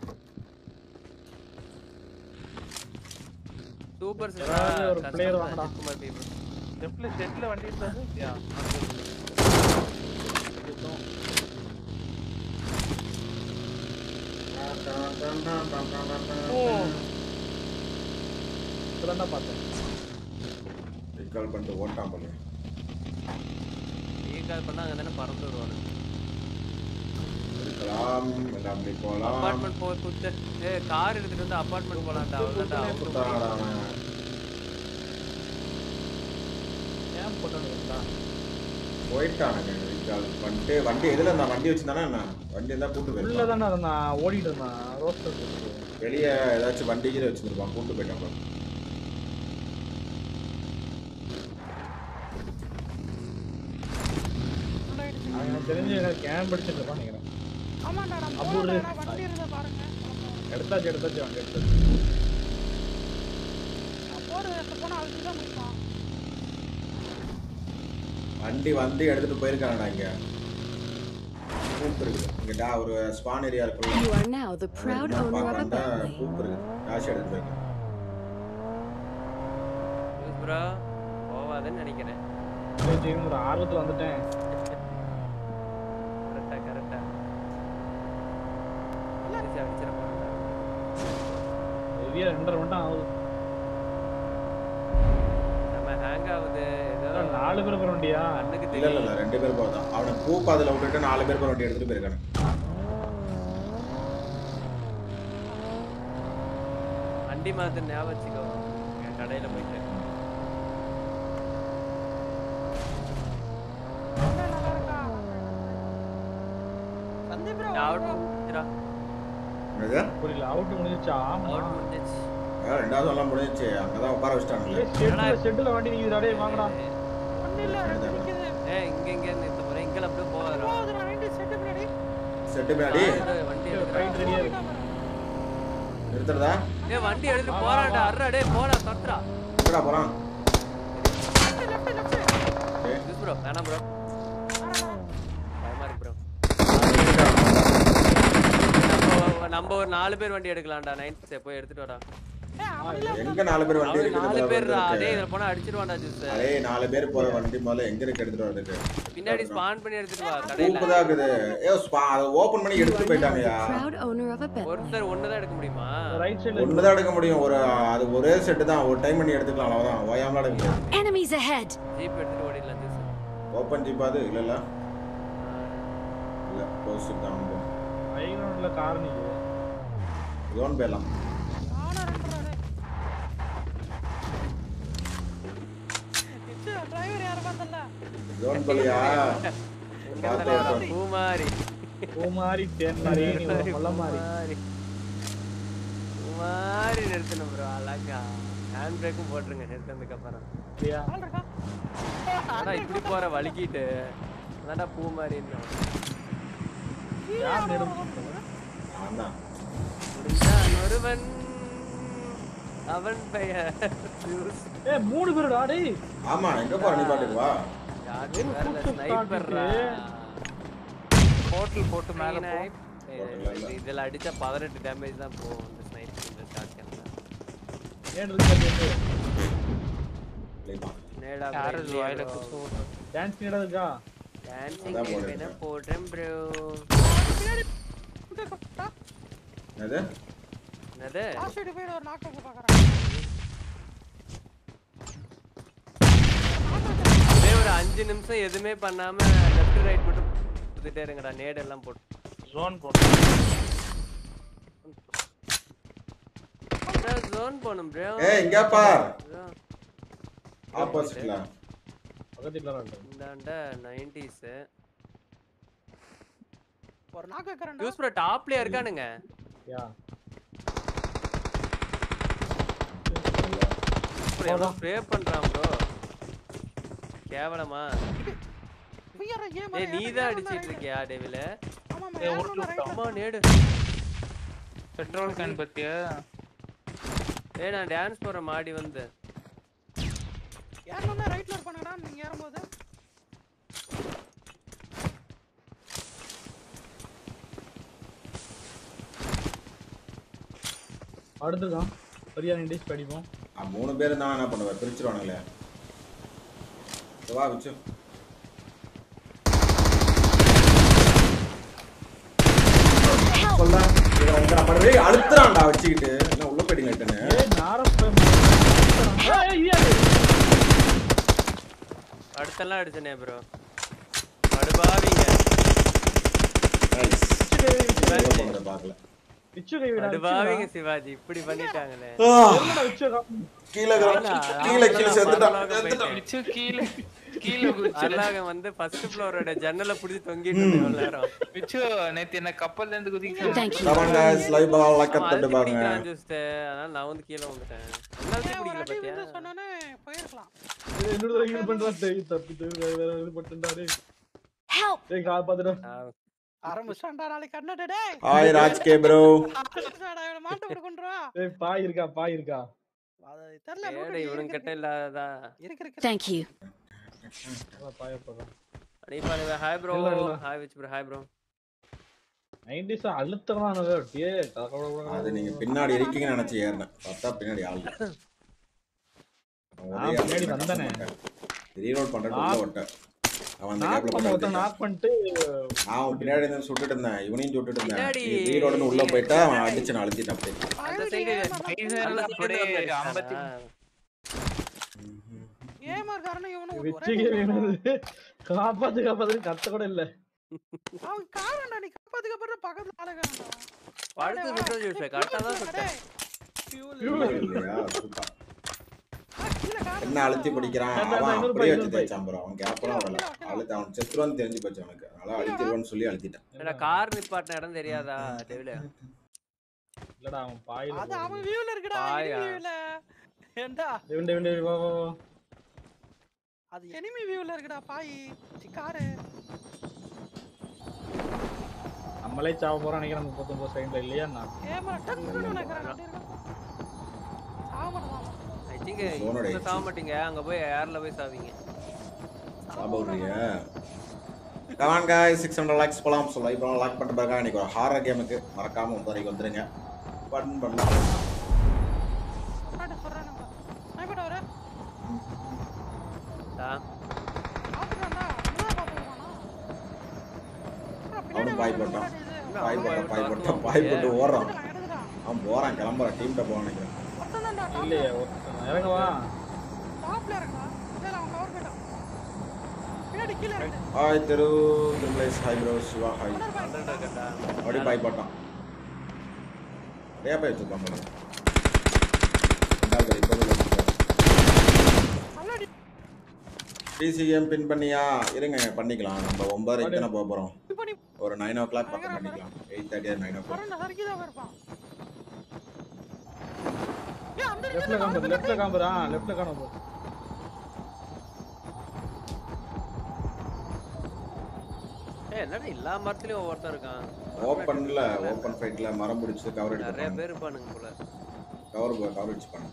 சூப்பர் யாராவது ஒரு player வாங்கடா. குமார் பி ப்ரோ லெஃப்ட்ல செட்ல வண்டி இருந்தது யா இப்பதான்டா பார்த்தேன் ரீகால் பண்ணிட்டு ஓட்டான் போல ரீகால் பண்ணா அங்க தானே பறந்து வருவானு இருக்கலாம் எல்லாம் அப்படி போகலாம் அபார்ட்மெண்ட் போய் குத்து ஏ கார் எடுத்துட்டு வந்து அபார்ட்மெண்ட் போலாம்டா அவ்வளவுதான்டா அவரு சுத்தாடா அவன் ஏன் போட்டானுங்கடா போயிட்டானுங்க ரீகால் பண்ணிட்டு வண்டி எதில் இருந்தான் வண்டி வச்சிருந்தானா என்ன வண்டி இருந்தால் கூட்டு உள்ள போயிருப்பான் தானே இருந்தான் ஓடிட்டு இருந்தான் ரோஸ்டர் வெளியே ஏதாச்சும் வண்டி கீழே வச்சிருப்பான் கூட்டு போயிட்டான் பாரு. full ஆயிடுச்சு அவன் எனக்கு தெரிஞ்சு எனக்கு கேன் படிச்சுட்டு இருப்பான் நினைக்கிறேன் ஆமாண்டா நான் அபூர்வ. போறேன்டா, வண்டி இருந்தா பாருங்க எடுத்தாச்சு எடுத்தாச்சு வாங்க எடுத்தாச்சு நான் போறது இடத்துல போனா அழுத்தி தான் முடிப்பான் வண்டி வந்து எடுத்துட்டு போயிருக்காங்கடா இங்க கூப்பு இருக்குது இங்க டா ஒரு ஸ்பான் ஏரியா இருக்குல்ல You are now the proud owner of a பார்க்கறதா Bentley. கூப்பு இருக்குது டாஷ் எடுத்துட்டு போயிருக்காங்க யூஸ் ப்ரோ போவாதுன்னு நினைக்கிறேன் சரி, சரி, ஒரு ஆர்வத்துல வந்துட்டேன் கரெக்டா கரெக்டா அடிச்சு அடிச்சிட போறேன்டா ஹெவியா ரெண்டரை மட்டும் ஆகுது நம்ம ஹேங் ஆகுது ஏதோ அதான் நாலு பேர் போற வண்டியா கண்ணுக்கு இல்ல இல்ல தெரியல இல்ல ரெண்டு பேர் போதான் அவனை கூப்பு அதுல விட்டுட்டு நாலு பேர் போற வண்டி எடுத்துட்டு போயிருக்கானு வண்டி மாத்து ஞாபகம் வச்சுக்கோ என் கடையில போயிட்டு என்ன நல்லா இருக்கா சந்தீப் bro, அவுட் bro. முடிஞ்சிடா என்னது புரியல அவுட் முடிஞ்சிச்சா ஆமா அவுட் முடிஞ்சிச்சு அதான் ரெண்டாவது எல்லாம் முடிஞ்சிச்சு அங்கதான் உட்கார வச்சிட்டானுங்களே ஷெட்ல ஷெட்ல வண்டி நிக்குதுடா டேய் வாங்கடா ஒண்ணும் இல்ல, ரெண்டு நிக்குது. ஏ இங்க இங்க நிறுத்த போறேன் இங்க அப்படியே போகாதடா போகுதுடா, 90 செட்டு பின்னாடி. செட்டு பின்னாடி வண்டி ரைட் ரெடியா இருக்கு நிறுத்துறதா ஏ வண்டி எடுத்துட்டு போறான்டா அர்ரா டேய் போடா தட்டுறா எங்கடா போறான் left, left, left. டேய், யூஸ் ப்ரோ வேணாம் ப்ரோ வரேன், வரேன். பயமா இருக்கு ப்ரோ நிறுத்திட்டான். நம்ம நம்ம ஒரு நாலு பேர் வண்டி எடுக்கலாம்டா நைன்த் போய் எடுத்துட்டு வாடா ஏய், அவன் இல்ல, எங்க நாலு பேர் வண்டி அவன் இருக்குது நாலு முதல்ல பேர்டா இருக்கு. டேய் இதுல போனா அடிச்சிருவான்டா ஜூஸ் அதே நாலு பேர் போற வண்டி முதல்ல எங்க இருக்கு எடுத்துட்டு வரதுக்கு பின்னாடி ஸ்பான் பண்ணி எடுத்துட்டு வா கடையில கூப்புதான் இருக்குது ஏ ஸ்பா அதை ஓபன் பண்ணி You எடுத்துட்டு are now the போயிட்டாங்கயா proud owner of a Bentley. ஒருத்தர் ஒண்ணுதான் எடுக்க முடியுமா ரைட் சைடுல ஒண்ணுதான் எடுக்க முடியும் ஒரு அது ஒரே செட்டு தான் ஒரு டைம் பண்ணி எடுத்துக்கலாம் அவ்வளவுதான் ஓயாமலாம் எடுக்க முடியாது Enemies ahead! ஜீப் எடுத்துட்டு ஓடிடலாம் ஜூஸ் ஓப்பன் ஜீப் அது இல்ல இல்ல இல்ல க்ளோஸ் தான் ஐரோன்ல கார் நிக்குது ஜோன் போயிடலாம் நானும் ரெண்டு ரூபா, டேய். நிச்சயம், driver யாரும் பார்த்தல்ல? ஜோன் போலியா பார்த்து வரட்டும். பூமாரி பூ மாதிரி தேன் மாதிரி நீ ஒரு கொல்ல மாதிரி பூமாரி மாதிரி நிறுத்தணும் ப்ரோ அழகா ஹேண்ட் பிரேக்கும் போட்டுருங்க நிறுத்ததுக்கு அப்புறம் அப்படியா ஆள் இருக்கா ஆனா இப்படி போற வலிக்கிட்டு அதான்டா பூ மாதிரி இருந்தோம் யார் நெடுமை நான் தான் முடிந்தான் ஒருவன் அவன் பெயர் ஏ மூணு பேருடா டேய் ஆமா எங்க போற நீ பாட்டுக்கு வா யாரு வேற கூப்பிட்டு ஸ்னைப்பர்ரா போர்ட்டல் போட்டு மேல போ போட்டல இல்ல. இதுல அடிச்சா பதினெட்டு டேமேஜ் தான் போகும் இந்த ஸ்னைப் இந்த ஷாட் ஏன் இருக்கு இல்லைப்பா. நேடா யாரு வாயில குசு டான்ஸ் நீடா இருக்கா டான்சிங் அதான் போடுறேன். வேணா போடுறேன் ப்ரோ என்னது என்னது லாஸ்ட் வீடு போயிடு ஒரு நாக்கு வச்சு பாக்குறேன் அப்படியே ஒரு அஞ்சு நிமிஷம் எதுவுமே பண்ணாம லெஃப்ட் ரைட் மட்டும் கொடுத்துட்டே இருங்கடா நேடு எல்லாம் போட்டு ஜோன் போட்டு ஜோன் போகணும் ப்ரோ ஏய் இங்க பார் ஆப்போசிட்ல பக்கத்துல இருக்கு இந்தாண்ட நைன்டிஸ் ஒரு நாக்கு வைக்கிறேன் யூஸ் ப்ரோ டாப்லயே இருக்கானுங்க யா ப்ரோ எவ்வளோ ஸ்ப்ரே பண்றான் ப்ரோ கேவலமா பியர் கேம் ஏய் நீ தான் அடிச்சிட்டு இருக்கியா டேவில ஆமா ஏய், ஒரு ரைட் அம்மா நேடு பெட்ரோல் கேன் பத்தியா ஏய் நான் டான்ஸ் போற மாடி வந்து ஏறணும்னா ரைட்ல இருப்பானுங்கடா நீங்க ஏறும்போது அடுத்துதான் சரியா நிண்டிஸ் படிப்போம் ஆ, மூணு பேரும் தான் என்ன பண்ணுவேன் பிரிச்சிருவானுங்களே இங்க வா விச்சு சொல்றேன் இவன் இங்க நம்ம டேய் அழுத்துறான்டா வச்சுக்கிட்டு என்ன உள்ள போயிட்டீங்க ரிட்டனு ஏய் நாரப்ப ஏய் இது யாரு அடுத்தெல்லாம் அடிச்சனே ப்ரோ படுபாவீங்க போனதை பார்க்கல விச்சு கை விடா படுபாவீங்க சிவாஜி இப்படி பண்ணிட்டாங்களே விச்சு கீழே கிடக்கு. கீழே கீழே செத்துட்டான் செத்துட்டான். மிச்சு கீழே கீழே குதிச்சு அல்லாக வந்து ஃபர்ஸ்ட் ஃப்ளோரோட ஜன்னலை புடிச்சு தொங்கிட்டு இருந்தேன் இவ்வளவு நேரம் மிச்சு நேத்து என்ன கப்பல்ல இருந்து குதிக்க Thank you. Come on guys, live ball like அவன் தட்டு அழுத்தி பாருங்க பிடிக்கிறான் just. அதனால நான் வந்து கீழே வந்துட்டேன் என்னால ஏன் ஒரு பிடிக்கல அடி பாத்தியா வந்து சொன்னோன்னே போயிருக்கலாம் என்னோட தடவை ஹீல் பண்றா டேய் தப்பிட்டு வேற வேற இது பண்ணிட்டா டேய் Help! டேய் கால் பாத்துடா ஆ, ஆரம்பிச்சான்டா நாளைக்கு கண்ணட டேய் ஹாய் ராஜ் கே ப்ரோ ஆரம்பிச்சாடா இவனை மாட்ட விட கொண்டுவா டேய் பாய் இருக்கா பாய் இருக்கா அது தெரியல தேடு நோட்டு இவனுங்க கிட்ட இல்லாததா இருக்கு இருக்கு Thank you. அதான் பாய போறேன் அடிப்பா ஹாய் ப்ரோ இல்ல, இல்ல. ஹாய் விச் ப்ரோ ஹாய் ப்ரோ 90s அழுத்தறானே டே அது நீங்க பின்னாடி இருக்கீங்கன்னு நினைச்சு ஏறினேன் பார்த்தா பின்னாடி ஆள் இல்ல. அவன் ஒரே நான் ஆள் பின்னாடி என்ன வந்தேனே. பண்ண மாட்டேன். ரீலோட் பண்றதுக்கு உள்ள விட்டேன் அவன் அந்த நாக் கேப்ல பண்ண ஒருத்தன் போட்டு நாக் பண்ணிட்டு நான் அவன் பின்னாடி இருந்து சுட்டுட்டு இருந்தேன் இவனையும் சுட்டுட்டு பின்னாடி இருந்தேன் ரீலோடுன்னு உள்ள போயிட்டா அவன் அடிச்சு நான் அழுத்திட்டான் அப்படியே அந்த சைடு ஐசர்ல அப்படியே ஐம்பத்தி ஏமார் காரணம் இவனும் வெற்றிகை வேணுது காப்பாத்து காப்பாத்து கத்த கூட இல்ல அவன் காரண்டா நீ காப்பாத்துக்கு அப்புறம் பக்கத்துல ஆளுங்க படுத்து விட்டு ஜூஸ் கரெக்டா தான் சுட்டேன் இல்லையா சூப்பர் என்ன அழுத்தி பிடிக்கிறான் வேண்டாம், அவன் இன்னொரு அப்படியே பை, வச்சு இன்னொரு பை. தேய்ச்சான் bro. அவன் கேப்லாம் வரல அழுத்த அவன் செத்துருவான்னு தெரிஞ்சு போச்சு அவனுக்கு அதனால அழுத்திடுவான்னு சொல்லி அழுத்திட்டான் என்னடா கார் நிப்பாட்டின இடம் தெரியாதா டெவில இல்லடா அவன் பாயில அது அவன் வியூல இருக்குடா பாயா. வியூல ஏண்டா டேவின் டேவின் டேவின் வா வா வா அது எனிமி வியூல இருக்குடா பாய் சி காரு நம்மளே சாவ போறோம் நினைக்கிறேன் முப்பத்தொன்பது செகண்ட்ல இல்லையா நான் ஏமார் டக்குனு நினைக்கிறேன் அப்படி இருக்கும் சாக மாட்டான் ஐ திங்க் Zone இங்க அடிச்சு. சாக மாட்டீங்க அங்க போய் ஏர்ல போய் சாவீங்க சாப்பிடுறிய come on guy six hundred lakhs போலாம் சொல்ல இப்போ லாக் பண்ணிட்டு பாருங்க இன்னைக்கு ஒரு ஹாரர் கேமுக்கு மறக்காம ஒன்பது வரைக்கும் வந்துருங்க பன் பண்ணலாம் சொல்றானே சொல்றானே ஸ்னைப்பர் வர ஆ பாத்துட்டான்டா முன்னாடி பாத்துட்டானா அவனும் பாய் போட்டான் பாய் போட்டான் பாய் போட்டான் பாய் போட்டு ஓடுறான் அவன் போறான் கிளம்புறான் டீம்கிட்ட போவான் நினைக்கிறேன் இல்லையே ஒருத்தன் இறங்க வா டாப்ல இருக்கா இல்ல அவன் கவர் பண்ணிட்டான் பின்னாடி கீழ இருக்கு hi Thiru Thirumalesh hi bro Siva hi அப்படி பாய் போட்டான் நிறையா போய் வச்சிருக்கான் பாருங்க ரெண்டாவது இப்போ டிசி கேம் பின் பண்ணியா இருங்க பண்ணிக்கலாம் நம்ம ஒன்பதரைக்கு தானே போக போகிறோம் ஒரு நைன் ஓ கிளாக் பக்கம் பண்ணிக்கலாம் eight thirty nine o'clock வரணும் சறுக்கி தான் இருப்பான் ஏய், அந்த லெஃப்ட்ல காம்பர் லெஃப்ட்ல காம்பர் ஆ லெஃப்ட்ல காம்பர் ஏய் என்னடா எல்லா மரத்துலயும் ஒவ்வொருத்தன் இருக்கான் ஓப்பன்ல ஓப்பன் ஃபைட்ல மரம் பிடிச்சி கவர் நிறைய அடிச்சு பேர் இருப்பானுங்க போல கவர் கவர் அடிச்சு பண்ணு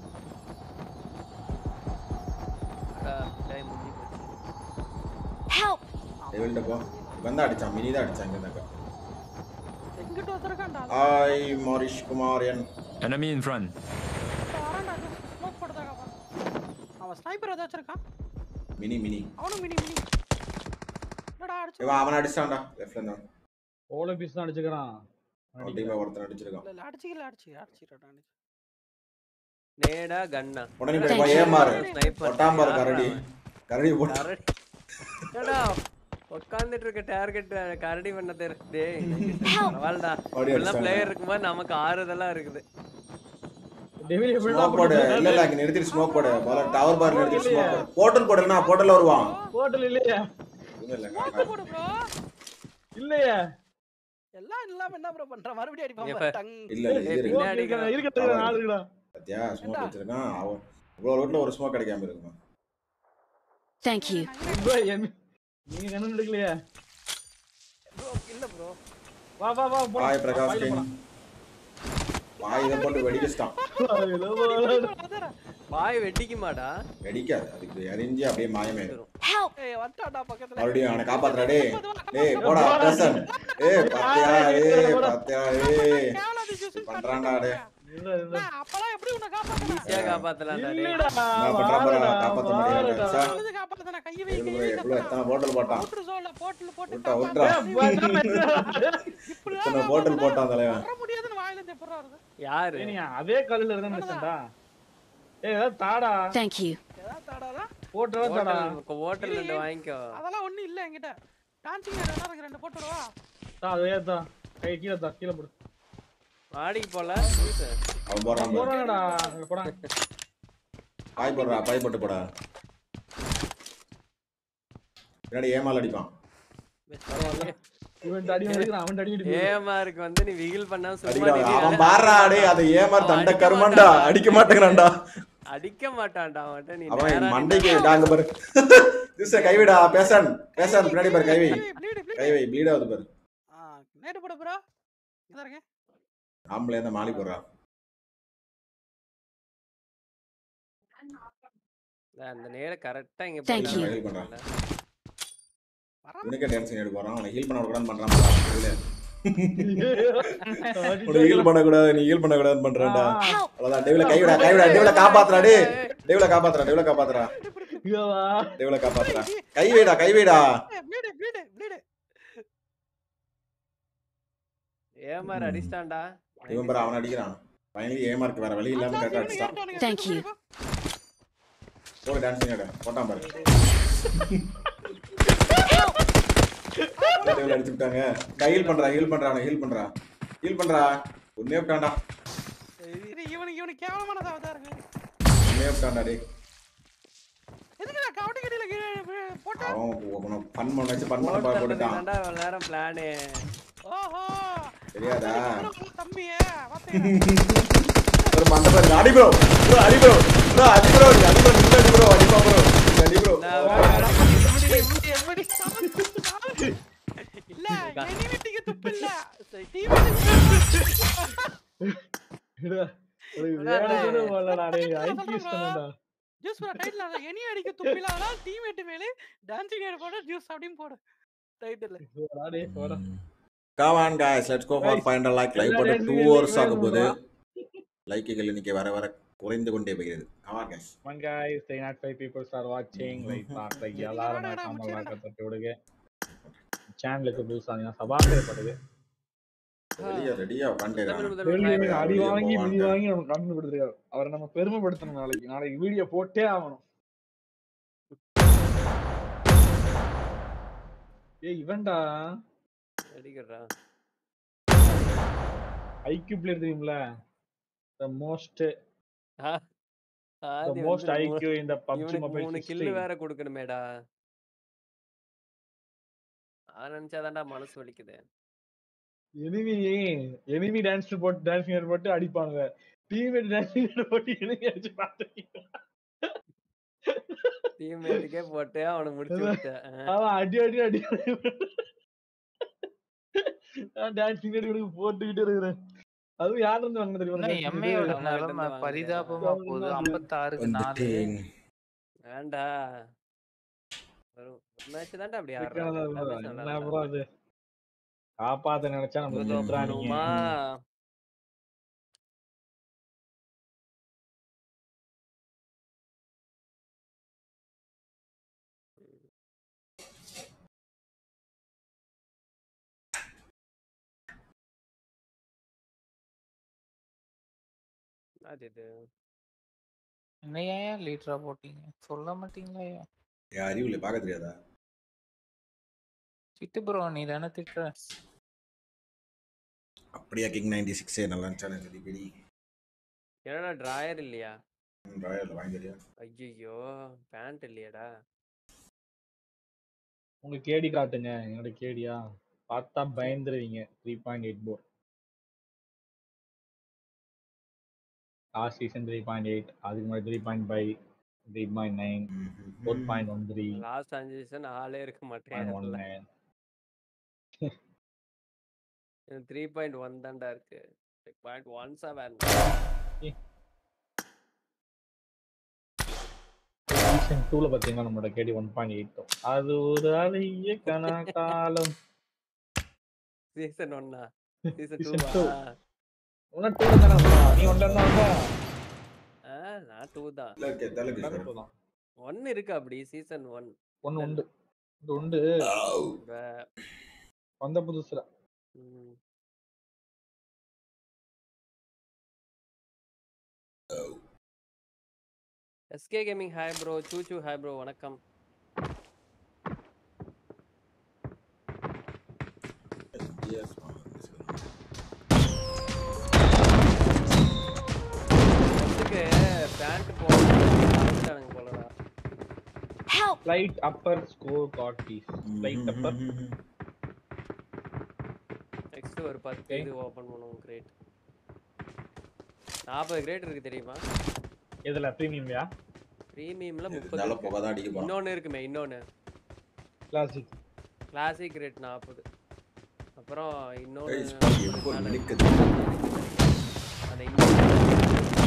அடா, time முடிஞ்சு போச்சு. Help! டெவில்ட்ட போ இவன் தான் அடிச்சான் மினி தான் அடிச்சான் இங்க இருந்தாக்க எங்கிட்ட ஒருத்தருக்கான்டா hi Marish Kumariyan Enemy in front. வரான்டா ஸ்மோக் போடுறதாக அவன் ஸ்னைப்பர் ஏதாச்சும் இருக்கான் மினி மினி அவனும் மினி மினி என்னடா அடிச்சு இவன் அவன் அடிச்சான்டா லெஃப்ட்ல இருந்தான் ஓல பீஸ் தான் அடிச்சுக்கிறான் அவன் டீம்ல ஒருத்தன் அடிச்சிருக்கான் இல்ல இல்ல அடிச்சிக்கல அடிச்சு அடிச்சிடா நேடா கண்ணா உடனே போய் போய் ஏமாறு Sniper. ஒட்டாம்பாரு யாரா கரடி அவன்? கரடி போட்டு கரடி ஏடா உட்கார்ந்துட்டு இருக்க டார்கெட் கரடி பண்ண தெரு டேய் பரவாயில்லடா அப்படி இப்பெல்லாம் அடிச்சாங்க. பிளேயர் இருக்கும்போது நமக்கு ஆறுதலா இருக்குது டெவில் ஸ்மோக் போடு இல்ல இல்ல இங்க நிறுத்திட்டு ஸ்மோக் போடு போல டவர் பார் நிறுத்திட்டு ஸ்மோக் போடு போர்ட்டல் போடலனா போர்ட்டல்ல வருவான் ஹோட்டல் இல்லையா இல்ல இல்ல ஸ்மோக் போடு ப்ரோ இல்லையா எல்லாம் இல்லாம என்ன ப்ரோ பண்ற மறுபடியும் அடிப்பான் இப்ப- பாரு, டங் இல்ல இல்ல இது இருக்கு பின்னாடி இருக்கிற இருக்கிற நாலு இருக்குடா பாத்தியா ஸ்மோக் வச்சிருக்கான் அவன் இவ்வளவு ரோட்ல ஒரு ஸ்மோக் கிடைக்காம இருக்குமா Thank you. bro, என்- நீங்க கண்ணு எடுக்கலையா ப்ரோ இல்ல ப்ரோ வா வா வா போலாம். ஹாய் பிரகாஷ் வாயில கிங் போலாம். வாய் இதை போட்டு வெடிக்கச்சிட்டான் ஏதோ போலாம். வாய் வெட்டிக்குமாடா வெடிக்காது அதுக்கு எரிஞ்சு அப்படியே மாயமாயிடும் Help! ஏய் வந்துட்டான்டா பக்கத்துல மறுபடியும் அவனை காப்பாத்துறா டேய் டேய் போடா பேசன் ஏய் பாத்தியா ஏய் பாத்தியா ஏய் கேவலா டிசிஷன் பண்றான்டா டே இல்ல, இல்ல. அப்பலாம் எப்படி உன்னை காப்பாத்துனா ஈஸியா காப்பாத்தலாம்டா டேய் இல்லடா, நான் பண்றேன் பாரு, வாடா, காப்பாத்த முடியாது. வாடா. சார். சொல்லுது காப்பாத்துனா கையை வை எவ்வளவு கையை எவ்வளவு எத்தனை போட்டல் போட்டான் போட்டு சோல போட்டு போட்டு விட்டா விட்றா இத்தனை போட்டல் போட்டான் தலைவன் வர முடியாதுன்னு வாயில இருந்து எப்பறா வருது யாரு ஏய், நீ அதே கல்லுல இருந்தா நினைச்சேன்டா ஏய் ஏதாவது தாடா Thank you. ஏதாவது தாடாதா போட்டுறா தாடா ஹோட்டல் ஹோட்டல் ரெண்டு வாங்கிக்கோ அதெல்லாம் ஒண்ணும் இல்ல என்கிட்ட டான்சிங் வேற இருக்கு ரெண்டு போட்டு வரவா தா அதே தா கை கீழே தா கீழே போடு வாடிக்கு போல அவன் போறான் பாரு. போறானடா அங்க போறான் பாய் போடுறா பாய் போட்டு போடா பின்னாடி ஏமால் அடிப்பான் இவன் அடி அடிக்கிறான் அவன் அடி அடிக்கிறான் ஏமாருக்கு வந்து நீ விகில் பண்ணாம சும்மா அடிக்கிறான் நின்னு அவன் பாடுறா டேய் அதை ஏமார் தண்ட கருமாண்டா அடிக்க மாட்டேங்கிறான்டா அடிக்க மாட்டான்டா அவன்கிட்ட நீ அவன் நேரா மண்டைக்கு டாங்க பாரு திஸ் கைவிடா பேசன் பேசன் பின்னாடி பாரு கைவை ப்ளீட் ப்ளீட் கைவை ப்ளீட் ஆகுது பாரு ஆ நேடு போடு ப்ரோ இதா இருக்கேன் ஆம்பளை இருந்தா மாலி போடுறா நின்னு- அந்த நேர கரெக்டா இங்க Thank போட்டு you. ஹீல் பண்றான் வராம உனக்கே டான்ஸ் எடுக்க போறான் அவனை ஹீல் பண்ண கூடாதுன்னு பண்றான் பாரு. உனக்கு ஹீல் பண்ண கூடாது நீ ஹீல் பண்ண கூடாதுன்னு பண்றேன்டா Help! அவ்வளவுதான் டேவில கைவிடா கைவிடா டேவில காப்பாத்துறா டே டேவில காப்பாத்துறா டேவில காப்பாத்துறா ஐயோவா. டேவில காப்பாத்துறா கை வைடா கை வைடா ப்ளீட் ப்ளீட் ப்ளீட் ஏமாறு அடிச்சிட்டான்டா இவன் பாரு அவன் அடிக்கிறான் ஃபைனலி ஏமார்க்கு வேற வழி இல்லாம கரெக்டா அடிச்சிட்டான் Thank you. போடு டான்ஸ் பண்ணிடு போட்டான் பாரு டேவில அடிச்சு விட்டாங்க கை ஹீல் பண்றா ஹீல் பண்றா அவனை ஹீல் பண்றா ஹீல் பண்றா ஒன்னே விட்டான்டா இவனுக்கு இவனுக்கு கேவலமானதா தான் இருக்கு ஒன்னே விட்டான்டா டே எதுக்கு நான் கவட்டி கடியில கீழே போட்டேன் அவன் ஃபன் பண்ண வச்சு ஃபன் பண்ண பா- போட்டுட்டான் தான்டா இவ்வளவு நேரம் பிளானு ஓஹோ தெரியாதா தம்பியே பாத்தீங்களா ஒரு மண்டை பாரு அடி ப்ரோ ப்ரோ அடி ப்ரோ ப்ரோ அடி ப்ரோ அடி ப்ரோ நீங்க அடி ப்ரோ அடிப்பா ப்ரோ அடி ப்ரோ இல்ல எனி வீட்டுக்கு துப்பு இல்ல டீம் இதுடா, ஒரு வேலை கூட வரலடா, டேய், IQs தானேடா. ஜூஸ் போட டைட்டில் அதான் எனி அடிக்க துப்பு இல்ல அதனால டீம்மேட் மேலே டான்சிங் ஏடு போட ஜூஸ் அப்படின்னு போடு டைட்டில் போடா, டேய், போடா. Come on guys, let's go for 500 like. Live போட்டு எல்லா 2 dancing hours videos ஆக போகுது. வேணுமா? லைக்குகள் இன்னைக்கு வர வர குறைந்து கொண்டே போகிறது. Come on guys. Come on guys, 305 people are watching. Like, பார்த்த எல்லாரும் மறக்காம like அ தட்டி விடுங்க. சேனலுக்கு புதுசா இருந்தீங்கன்னா subscribe பண்ணுங்க. வெளிய ரெடியா உட்காந்துருக்கான். வெளியே அடி வெளிய வாங்கி மிதி போவான்டா. வாங்கி நமக்கு கண்ணு கொடுத்துருக்காரு அவரை நம்ம பெருமைப்படுத்தணும் நாளைக்கு நாளைக்கு வீடியோ போட்டே ஆகணும் ஏய் இவன்டா அடிக்கிறா ஐக்யூ பிளேயர் தெரியும்ல த மோஸ்ட் ஆதி மோஸ்ட் வந்து ஐக்யூ இந்த பப்ஜி இவனுக்கு மொபைல் மூணு கில்லு வேற கொடுக்கணுமேடா அத நினைச்சாதான்டா மனசு வலிக்குது எனிமி எனிமி டான்ஸ் போட்டு டான்ஸ் போட்டு அடிப்பானுங்க டீம்மேட் டேஷிங் போட்டு இணைய அடிச்சு பாத்துருக்கீங்க டீம்மேட்டுக்கே போட்டு அவனை முடிச்சு விட்டேன் ஆ. அவன் அடி அடி அடி நான் டான்சிங் அடி போட்டுக்கிட்டே இருக்கிறேன் அதுவும் யார் இருந்து வாங்க தெரியுமா என்ன எனக்கு எம்ஐயோட இது? நிலைமை பரிதாபமா போகுது ஐம்பத்தாறுக்கு நாலு வேண்டா ஒரு மேட்ச் தான்டா அப்படி சிக்கனதா ஆடுறாங்க இருந்தா, எல்லாமே என்ன நல்லா bro அது காப்பாத்த நினைச்சா நம்ம தோத்துறானீங்க பண்ணுமா அது இது என்ன ஏன் லீட்டரா போட்டீங்க சொல்ல மாட்டீங்களா ஏன் என் அறிவுல பார்க்க தெரியாதா சிட்டு ப்ரோ நீ தானே திட்டுற அப்படியா கிங் நைன்டி சிக்ஸே நல்லா இருந்துச்சானே சரி பெரி என்னடா டிராயர் இல்லையா ராயல் வாங்கிறியா ஐயோ பேண்ட் இல்லையாடா உங்க கேடி காட்டுங்க என்னோட கேடியா பார்த்தா பயந்துருவீங்க three point eight four last season three point eight அதுக்கு முன்னாடி three point five three point nine four point one three last அஞ்சு சீசன் ஆளே இருக்க மாட்டேன் point one nine three point one தான்டா இருக்கு பாயிண்ட் ஒன் செவன் சீசன் டூல பாத்தீங்கன்னா நம்மளோட கேடி ஒன் பாயிண்ட் எயிட் அது ஒரு அழகிய கனா காலம் சீசன் ஒன்னா சீசன் Season டூவா two. உன்ன டூ தானே வந்தா? நீ ஒன்ல இருந்தா வந்தா ஆ நான் டூ தான் இல்ல கே தலக்கு எல்லாரும் two தான் ஒன் இருக்கு அப்படி சீசன் ஒன் ஒண்ணு உண்டு இது உண்டு வந்த புதுசுல எஸ்கே கேமிங் ஹாய் ப்ரோ சூச்சு ஹாய் ப்ரோ வணக்கம் இதுக்கு பேண்ட் போட்டானுங்க போலடா Flight upper score got these. Flight upper. Next ஒரு பத்து இது ஓபன் பண்ணுவோம் கிரேட் நாற்பது கிரேட் இருக்கு தெரியுமா எதுல பிரீமியம்யா ப்ரீமியம்ல இருந்தாலும் முப்பது புகை தான் அடிக்க போறான். இன்னொன்னு இருக்குமே இன்னொன்னு கிளாசிக் கிளாசிக் ரேட் நாற்பது அப்புறம் இன்னொன்னு ஏய், ஸ்பாட் எப்போ மேல நிக்குது? அந்த இன்னொன்னு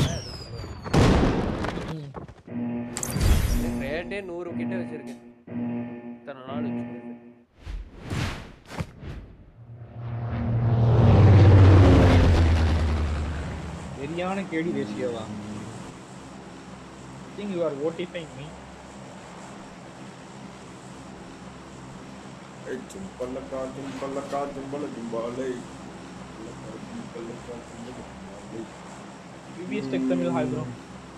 ரேட்டே நூறு கிட்ட வச்சிருக்கேன் இத்தனை நாள் வச்சிருக்கேன் சரியான கேடி ரேஷியோவா think you are notifying me ஏய், ஜும்பலக்கா, ஜும்பலக்கா, ஜும்பல, ஜும்பாலே. ஜும்பலக்கா, ஜும்பலக்கா, ஜும்பல, ஜும்பாலே. PBS tech Tamil hi bro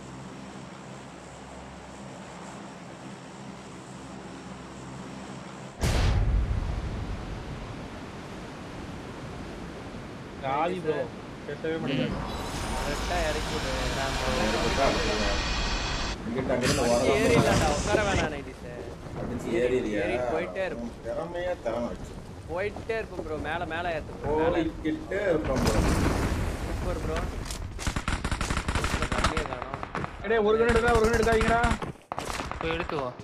காலி ப்ரோ பேசவே மாட்டேங்கிறாரு கரெக்டா இறக்கி விடு நான் இங்கிட்ட அங்கிருந்து வண்டி வரலாம். ஏறி இல்லடா உட்கார வேணாம் நைட்டி சார் அடிச்சு ஏறிடுறியா? ஏறி போயிட்டே இருக்கும் உன் திறமையா திறமை வச்சு. போயிட்டே இருக்கும் ப்ரோ மேல மேல ஏத்து bro. மேல போய்க்கிட்டே இருப்போம் bro. சூப்பர் ப்ரோ கம்மியாக காணும் டேய் ஒரு கண் எடுக்கா ஒரு கண் எடுக்காதீங்கடா போய் எடுத்து வா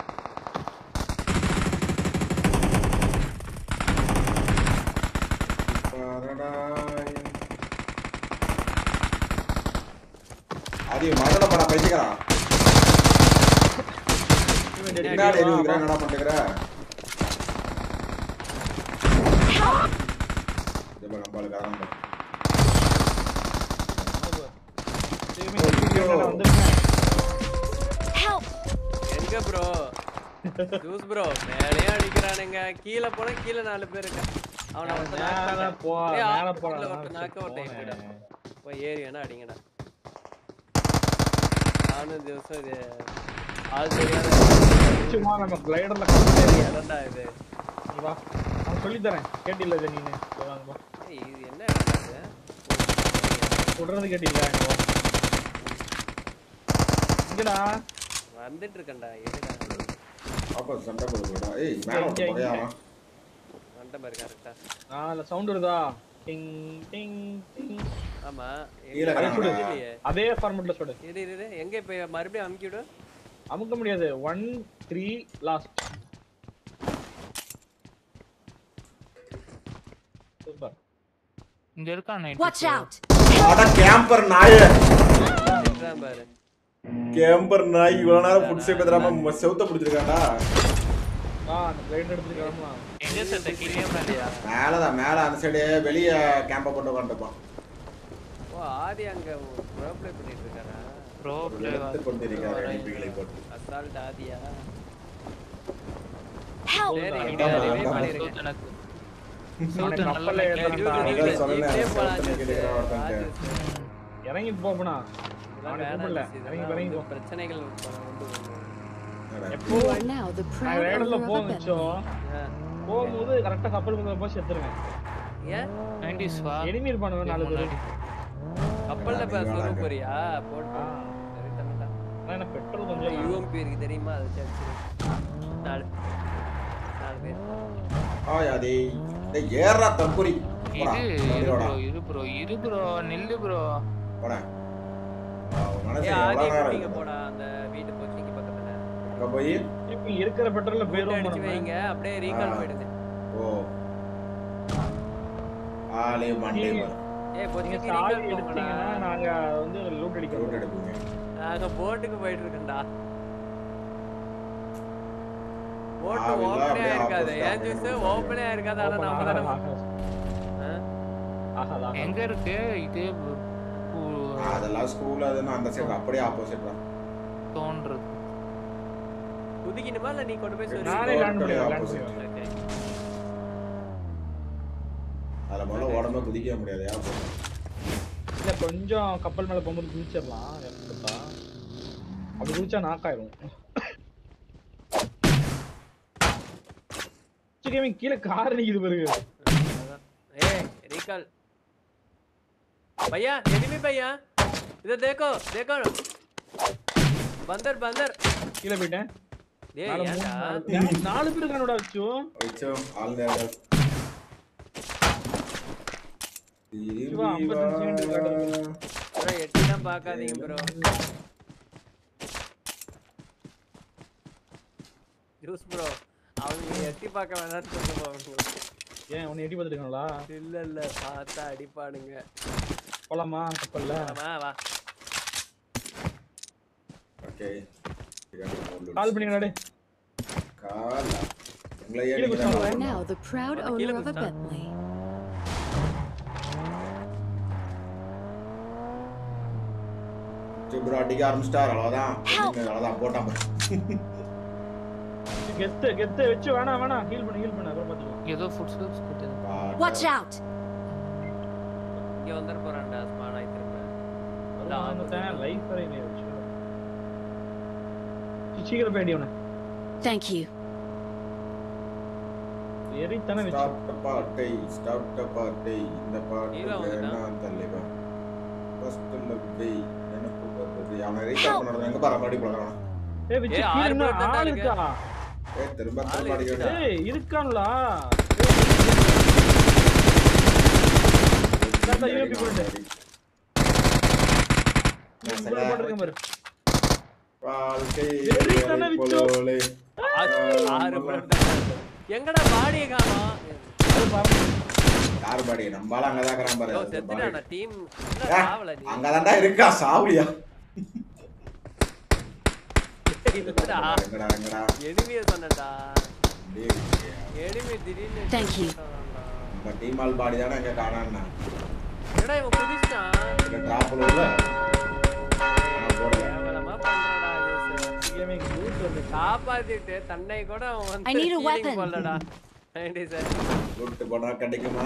பாரடாய். ஆதி மகள பட பைத்தியக்காரா பின்னாடி இருக்கிற என்னடா பண்ணுகிற இது பாரு, நம்மளுக்கு ஆரம்பம் எங்க ப்ரோ ஜூஸ் ப்ரோ மேலேயும் அடிக்கிறானுங்க கீழே போனா கீழே நாலு பேர் இருக்கா அவனை ஒருத்த knock மேல பண்ண. போ ஏய், மேல opposite போடா ல ஒருத்த knock out ஆகி போயிட்டான். போய் ஏறி வேணா அடிங்கடா நானும் திவசம் இது ஆள் தெரியாத சும்மா நம்ம கிளைடர்ல இடம்டா இது நீ வா நான் சொல்லி தரேன் கேட்டில்ல இது நீனு வாங்க வா ஏய், இது என்ன இடம் இது சொல்றது கேட்டில்ல இங்க வா இங்கடா வந்துட்டு இருக்கேன்டா எதுடா அப்ப சண்டை போடுறா ஏய் மேல வந்து புகையாமா வந்துட்ட பாரு கரெக்டா நான் இல்ல சவுண்ட் வருதா டிங் டிங் டிங் ஆமா கீழே அதே சுடு. கிடக்குடா. இல்லையே அதே ஃபார்மெட்ல சுடு இரு இரு, இரு எங்க இப்ப மறுபடியும் அமுக்கி விடு அமுக்க முடியாது ஒன் த்ரீ லாஸ்ட் சூப்பர் இங்க இருக்கான் Watch out! அட கேம்பர் நாய திட்டுறான் பாரு கேம்பர் நாய் இவ்வளவு நேரம் புடிச்சு சேப்ப தராம செவுத்த பிடிச்சிருக்காண்டா ஆ அந்த பிளேட் எடுத்துக்கலாம் எங்க செத்த கிளியே மேலையா மேலதான் மேல அந்த சைடு வெளிய கேம்ப போட்டு உட்காந்துருப்பான் ஓ ஆதி அங்க ப்ரோ ப்ளே பண்ணிட்டு இருக்காரா ப்ரோ எடுத்து கொண்டிருக்காரு அடிப்புகளை போட்டு அசால்ட் ஆதியா Help! சரி அதான் இங்க அதான் ரிவே அதான் பண்ணிருங்க எனக்கு அவனை சூத்து நல்லா கப்பல்ல ஏத்தணும்டா. அதான் நீங்களே சொன்னேன், இப்படியே போலாம் செவுத்துல ஜெஸ். கிடக்குற ஒருத்தன்ட்ட. ஆதி இறங்கி போப்பனா இதெல்லாம் அவனை வேணாம் கூப்பிடல ஜெஸ், இறங்கி இதெல்லாம் இறங்கி வந்து போ பிரச்சனைகள் கொண்டு வரும். எப்போ You are now the நான் proud இடத்துல owner of a போச்சோ Bentley. ஆ. போகும்போது கரெக்டா கப்பல் மேல போய் செத்துருவேன் ஏன் 90s வா எனிமி இருப்பானுங்க நாலு பேர் முன்னாடி. கப்பல்ல நீ பேச சொல்ல வேணாங்க. போறியா போட்டு சரி தம்பிடா ஆனா எனக்கு பெட்ரோல் கொஞ்சம் யூஎம்பி இருக்கு தெரியுமா அது சரி நாலு நாலு பேர் ஆய் அதே டேய் ஏறா தம்புரி போடா இரு இரு போடா ப்ரோ இரு ப்ரோ இரு ப்ரோ நில்லு ப்ரோ போடா அவன் மனசு ஏய் ஆதி எவ்வளவு நேரம் நீங்க இருக்குது? போடா அந்த வீட்டு கோச்சிங் பக்கத்துல அங்க போய் இப்ப இருக்கிற பெட்ரோல்ல போட்டு போயிரும் அடிச்சு வைங்க அப்படியே ரீகால் ஆ. போயிடுங்க ஓ ஆளே மண்டே வரும் ஏய் நீங்க கோச்சிங் சாவி ரீகால் போங்கடா எடுத்தீங்கன்னா நாங்க வந்து லூட் ரூட் அடிக்கிறோம் எடுப்பீங்க நாங்க போட்டுக்கு போயிட்டு இருக்கேன்டா போட்டு ஆவிலாம் ஓப்பனே அப்படியே இருக்காது opposite ஏன் ஜூஸ் ஆகும். ஓப்பனே இருக்காது ஆனா நம்ம தானே ஆ? எங்க இருக்கு இது உ- அதெல்லாம் ஸ்கூல் அதுன்னு அந்த சைடு அப்படியே ஆப்போசிட் தான் தோன்றது குதிக்கணுமா இல்ல நீ கொண்டு போய் சொல்லி நானே லேண்ட் Totally பண்ணுவேன் லேண்ட் opposite. பண்ணுவேன் Okay. அதுல முதல்ல உடம்பே குதிக்க முடியாது ஏன் இல்ல கொஞ்சம் கப்பல் மேல போகும்போது குதிச்சிடலாம் எப்படா அப்படி குதிச்சா நாக் ஆயிரும் கேமிங் கீழே கார் நிக்குது பாருங்க அதான். ஏய் रिकॉल भैया एनिमी भैया इधर देखो देखो बंदर बंदर கீழே போயிட்டேன் டேய் நாலு மூணு ஏன்டா நாலு- நாலு பேர் இருக்கானோட வச்சு வச்சோ ஆல் நேரம் சிவா, 55 செகண்ட் காட்டுது. ப்ரோ எட்டி தான் பார்க்காதீங்க ப்ரோ ஜூஸ் ப்ரோ அவங்க எட்டி பார்க்க வேணாம்னு சொல்லுவாங்க ஏன் உன்னை எட்டி பார்த்துருக்காங்களா இல்ல இல்ல பார்த்தா அடிப்பானுங்க போலாமா கப்பல்ல வா வா ஓகே கால் பண்ணிங்கடா டேய் கால் உங்களை கீழே ஏன் குதிச்சாங்க. You are now the proud Wala, owner kila of a gusto. Bentley. Bro அடிக்க ஆரம்பிச்சிட்டார் அவ்வளவுதான் அவ்வளவுதான் போட்டான் பாரு. கெத்து கெத்து வச்சு வேணாம் வேணாம் ஹீல் பண்ணு ஹீல் பண்ணு அப்புறம் பாத்துக்கலாம் ஏதோ ஃபுட் ஸ்டெப்ஸ் கிட்ட Watch out! இங்க வந்துட போறான்டா ஸ்மானா திரும்ப வந்துட்டேன் லைஃப் வரை இல்லை வச்சு சீக்கிரம் போய் அடி அவனை Thank you. எரித்தானே வச்சு stop the party stop the party இந்த பாட்டு ஹீரோ வந்துட்டான். வேணாம் தலைவா ஃபர்ஸ்ட் லவ்வே எனக்கு வருது அவனை ரீகால் பண்ணுறது எங்க பாரு மறுபடியும் போலாம் ஏய் விச்சு ஏய், கீழ ஆறு இன்னும் பேர் தான்டா ஆள் இருக்கு. இருக்கா ஏய் திரும்ப ஆள் திரும்ப அடிக்க இருக்குடா. வேண்டியது ஏய் இருக்கான்லா தாத்தா, UAV போட்டு. இவ்வளவு போட்டிருக்கேன் பாரு வாழ்க்கை எரித்தானே விச்சு. போலே. ஆறு- ஆறு பேர் தான் எங்கடா பாடியை காணோம் அது பாருங்க யார் பாடி நம்மளால அங்கதான் இருக்கிறான் பாரு யோ அது செத்துட்டானா பாடி. டீம் ஏ, சாவல நீ அங்கதான்டா இருக்கா சாவுலியா இல்லடா எங்கடா எங்கடா எனிமிய சொன்னடா டேய், எனிமி திடீர்னு Thank you. சொன்னான்டா. நம்ம டீம் ஆல் பாடி தானே எங்க காணான்னா என்னடா இவன் குதிச்சிட்டான் இந்த டிராப்ல உள்ள நான் போடல கேவலமா பண்றடா ஜூஸ் கேமிங் லூட் வந்து காப்பாத்திட்டு தன்னை கூட அவன் I வந்து need a healing weapon. போடலடா வேண்டி சார் லூட்டு போனா கிடைக்குமா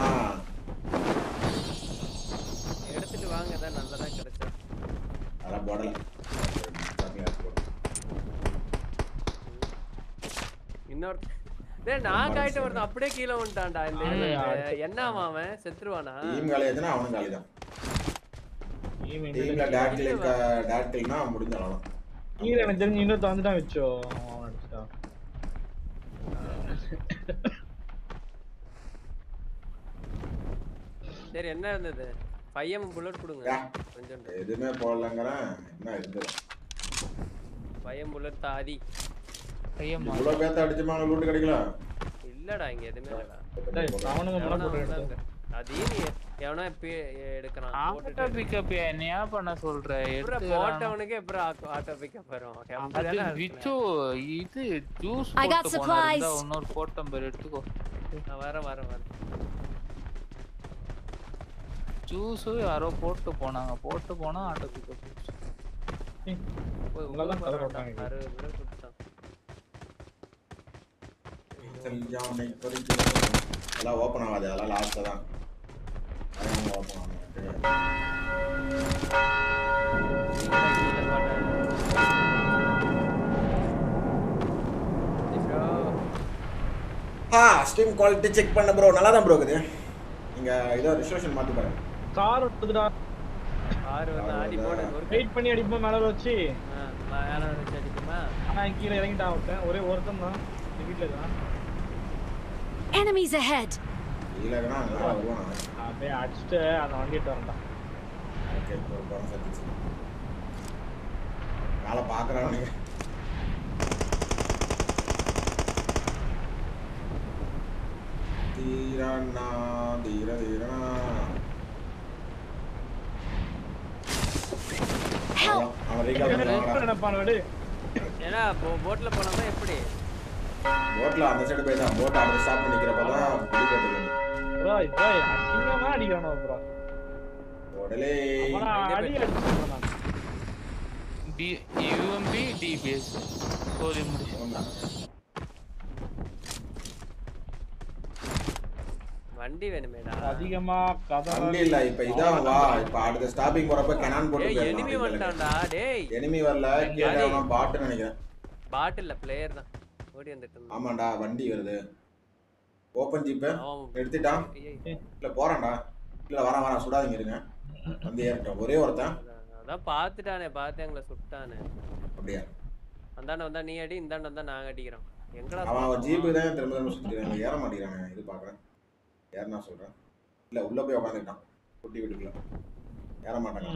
எடுத்துட்டு வாங்க தான் நல்லதா கிடைச்சா அதெல்லாம் போடல தனியா போடு. இன்னொரு டேய் நான் காயிட்டு ஒருத்தன் அப்படியே கீழே வந்துட்டான்டா இந்த ஆமா, இதுல. என்ன அவன் அவன் செத்துருவானா டீம் காலி எதுனா அவனும் காலி தான் டீம்ல டேட் கிளிக் டேட் கிளிக்னா முடிஞ்ச அவ்வளவுதான் கீழே எனக்கு தெரிஞ்சு இன்னொருத்த வந்துட்டான் வச்சோ அவன் அடிச்சிட்டான் சரி என்ன இருந்தது பையன் புல்லட் கொடுங்க யா. கொஞ்சம் எதுவுமே போடலங்கிறேன் என்ன இருந்தது பையன் புல்லட் தாதி பையன் இவ்வளோ பேத்த அடிச்சுமா லூட்டு கிடைக்கல இல்லடா இங்க எதுவுமே இல்லடா டேய், அவனுங்க முறை எவனோ போட்டு அவன்தான் எடுத்து. இருக்கு. அதையும் நீ எவனோ இப்ப எடுக்கிறான் ஆட்டோ போட்டுட்டு பிக்கப் என்னையா பண்ண சொல்ற எப்பறம் எடுத்து போட்டவனுக்கு எப்பறம் ஆட்டோ ஆட்டோ பிக்கப் வரும் அது அப்படிதானே விச்சு இது ஜூஸ் I got போட்டு போனா இருந்தா supplies. இன்னொரு போட்டம் பேர் எடுத்துக்கோ நான் வரேன் வரேன் வரேன் ஜூஸ் யாரோ போட்டு போனாங்க போட்டு போனா ஆட்டோ பிக்கப் போய் உங்களெல்லாம் உள்ள கதை போறான்டா. போட்டாங்க. அறுபது பேரை சுட்டுட்டான். கல்யாணம் இப்போதைக்கு அதெல்லாம் ஓப்பன் ஆகாது அதெல்லாம் லாஸ்ட்டில் தான் அதான் ஓப்பன் ஆகும் கீழே போட்டேன். ஐயோ. ஆ ஸ்ட்ரீம் குவாலிட்டி செக் பண்ண ப்ரோ நல்லா தான் ப்ரோ இருக்குது நீங்கள் இதோ ரிசர்வேஷன் மாற்றி பாருங்க கார் எடுத்துடா ஆறு வந்து ஆடி போடு ஒரு கை வெயிட் பண்ணி அடிப்போம் மேல வச்சு ஆ, மேல வச்சு அடிக்குமா ஆனா கீழே இறங்கிட்டான் ஒருத்தன் ஒரே ஒருத்தன் தான் இந்த வீட்டுல இருக்கான் Enemies ahead! இல்லைன்னா நல்லா வருவான் அப்படியே அடிச்சுட்டு அந்த வண்டி எடுத்து வரேன்டா ஓகே ஒரு படம் சர்டிச்சு வேலை பார்க்குறான் நீங்க தீரண்ணா தீர தீரண்ணா Help! அவன் ரீகால் பண்ணுவாங்கடா நினைப்பான் விடு ஏன்னா போ- போட்ல போனோம்னா எப்படி போட்ல அந்த சைடு போயிட்டான் போட் அடுத்த ஸ்டாப் பண்ணிக்கிறப்ப தான் பிடிக்கிறது ப்ரோ இப்போ அசிங்கமா அடிக்கிறானோ ப்ரோ உடலே அவனா அடி அடிச்சு டி யூஎம்பி டிபிஎஸ் கோலி முடிச்சு வண்டி வேணுமேடா அதிகமா கதை வண்டி இல்ல இப்ப இதான் வா இப்ப அடுத்த ஸ்டாப்பிங் போறப்ப கனான் போட்டு ஏய் எனிமி வந்துட்டான்டா டேய் எனிமி வரல கீழே அவன் பாட்டுன்னு நினைக்கிறேன் பாட்டில்ல பிளேயர் தான் ஓடி வந்துட்டு இருந்தான் ஆமாண்டா வண்டி வருது ஓப்பன் ஜீப் அவன் எடுத்துட்டான் ஐயையோ. இல்ல போறான்டா இல்ல வரான் வரான் சுடாதீங்க இருங்க வந்து ஏறிட்டோம் ஒரே ஒருத்தன் அதான் பார்த்துட்டானே பார்த்து எங்களை சுட்டானே அப்படியா அந்தாண்ட வந்தா நீ அடி இந்தாண்ட வந்தா நாங்க அடிக்கிறோம் எங்கடா அவன் அவன் சுட்டான்? ஜீப்பு தான் திரும்ப திரும்ப சுத்திக்கிறான் ஏற மாட்டேங்கிறாங்க இது பாக்குறேன் ஏறனா சொல்றேன் இல்ல உள்ள போய் உட்காந்துக்கிட்டான் குட்டி வீட்டுக்குள்ள ஏற மாட்டாங்க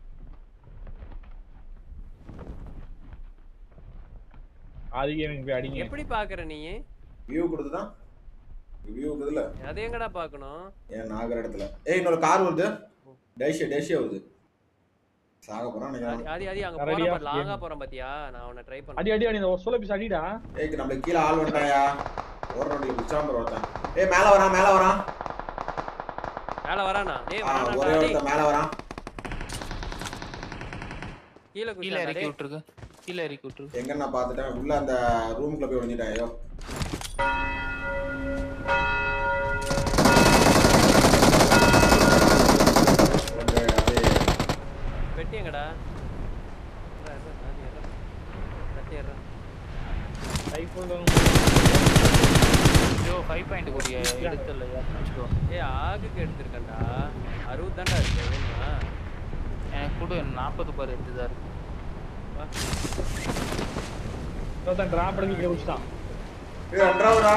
அதிகம் போய் அடிங்க எப்படி பாக்குற நீ வியூ கொடுத்துதான் வியூ கொடுதுல அதை எங்கடா பாக்கணும் ஏன் நாகர இடத்துல ஏய் இன்னொரு கார் வருது டேஷியா டேஷியா வருது சாக போறான் அது நினைக்கிறேன் அது அது அங்க கரடியா போறோம் லாங்கா போறோம் பாத்தியா நான் அவனை ட்ரை அடி பண்ணேன் அடி அடி இந்த சொல்ல பீஸ் அடிடா ஏய் நம்மளுக்கு கீழே ஆள் வந்துட்டாயா ஒரு ரோட்டில் குச்சாம்பர் ஒருத்தன் ஏய் மேல வரான் மேல வரான் மேல வரானா டேய் ஆ, வரானா ஒரே டேய் ஒருத்தன் மேல வரான் கீழ கீழே குதிச்சான்டா, இறக்கி டேய் விட்டுருக்கு கீழே இறக்கி விட்டுருக்கு எங்க நான் பார்த்துட்டேன் உள்ள அந்த ரூம்குள்ள போய் ஒளிஞ்சிட்டேன் ஐயோ ஓகே, அது பெட்டி எங்கடா இருடா, இருடா, அது இருடா. கட்டி இருடா. ஐயோ ஃபைவ் பாயிண்ட் கூடிய எடுத்துல வச்சுக்கோ ஏய் ஆகுக்கு எடுத்திருக்கேன்டா அறுபது தான்டா இருக்கு வேணுமா எனக்கு கூட நாற்பது பார் எடுத்துதான் இருக்கு வா. ஒருத்தன் டிராப் எடுக்க கீழே குடிச்சிட்டான் ஏய் அன்றாவரா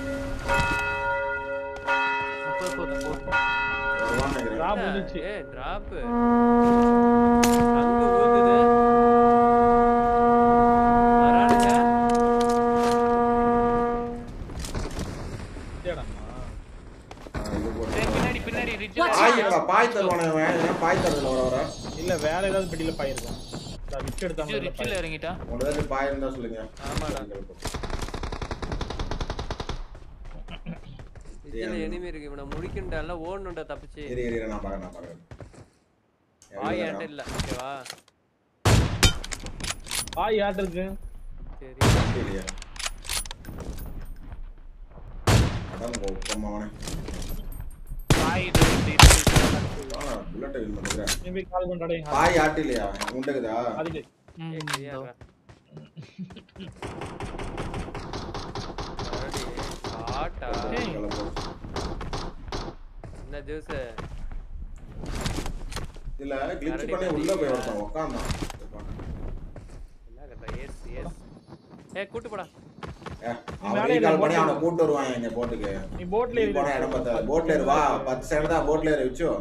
முப்பது போட்டு போட்டு வருவான்னு நினைக்கிறேன் டிராப் வந்துச்சு ஏய் டிராப் அங்க ஊத்துது வரானுங்க தேடம்மா ஆ, இது போட்டு. டேய், பின்னாடி பின்னாடி ரிட்ஜ் பாய் பாய் தருவானே அவன் ஏன் பாய் தரதுல வர வர இல்ல வேற ஏதாவது பெட்டியில பாயிருக்கும் விச்சு எடுத்தாங்க ரிட்ஜில் இறங்கிட்டா உங்க ஏதாச்சும் பாய் இருந்தா சொல்லுங்க ஆமாடா. இதுல எனிமி இருக்கு இவனை முடிக்கண்டால ஓடணும்டா தப்பிச்சு இரு இரு இரு, நான் பாக்குறேன் நான் பாக்குறேன் ஆய் என்கிட்ட இல்ல ஓகேவா பாய் யார்ட்ட இருக்கு சரி வண்டி இல்லையா அதான் ஒப்பம் அவனே பாய் இது இது இருக்கு புல்லட்டை வில் பண்ணுறேன் நீ போய் கால் பண்ணாடே பாய் ஆட்டு இல்லையா உண்டுக்குதா அதுக்கு ம், ஏய், சரியா இதோ. இருடா. அடடி, காட்டா என்ன ஜூஸ் இதுல கிளிச் பண்ணி உள்ள போய் ஒருத்தன் உட்காந்தான் என்ன கட்டா எஸ் எஸ் ஏய் கூட்டு போடா அவன் மேலே ரீகால் பண்ணி boat அவனை கூட்டு வருவான் எங்க போட்டுக்கு நீ போட்ல நீ போனா இடம் பத்தாது போட்ல ஏறு வா பத்து செகண்ட் தான் போட்ல ஏறி வச்சு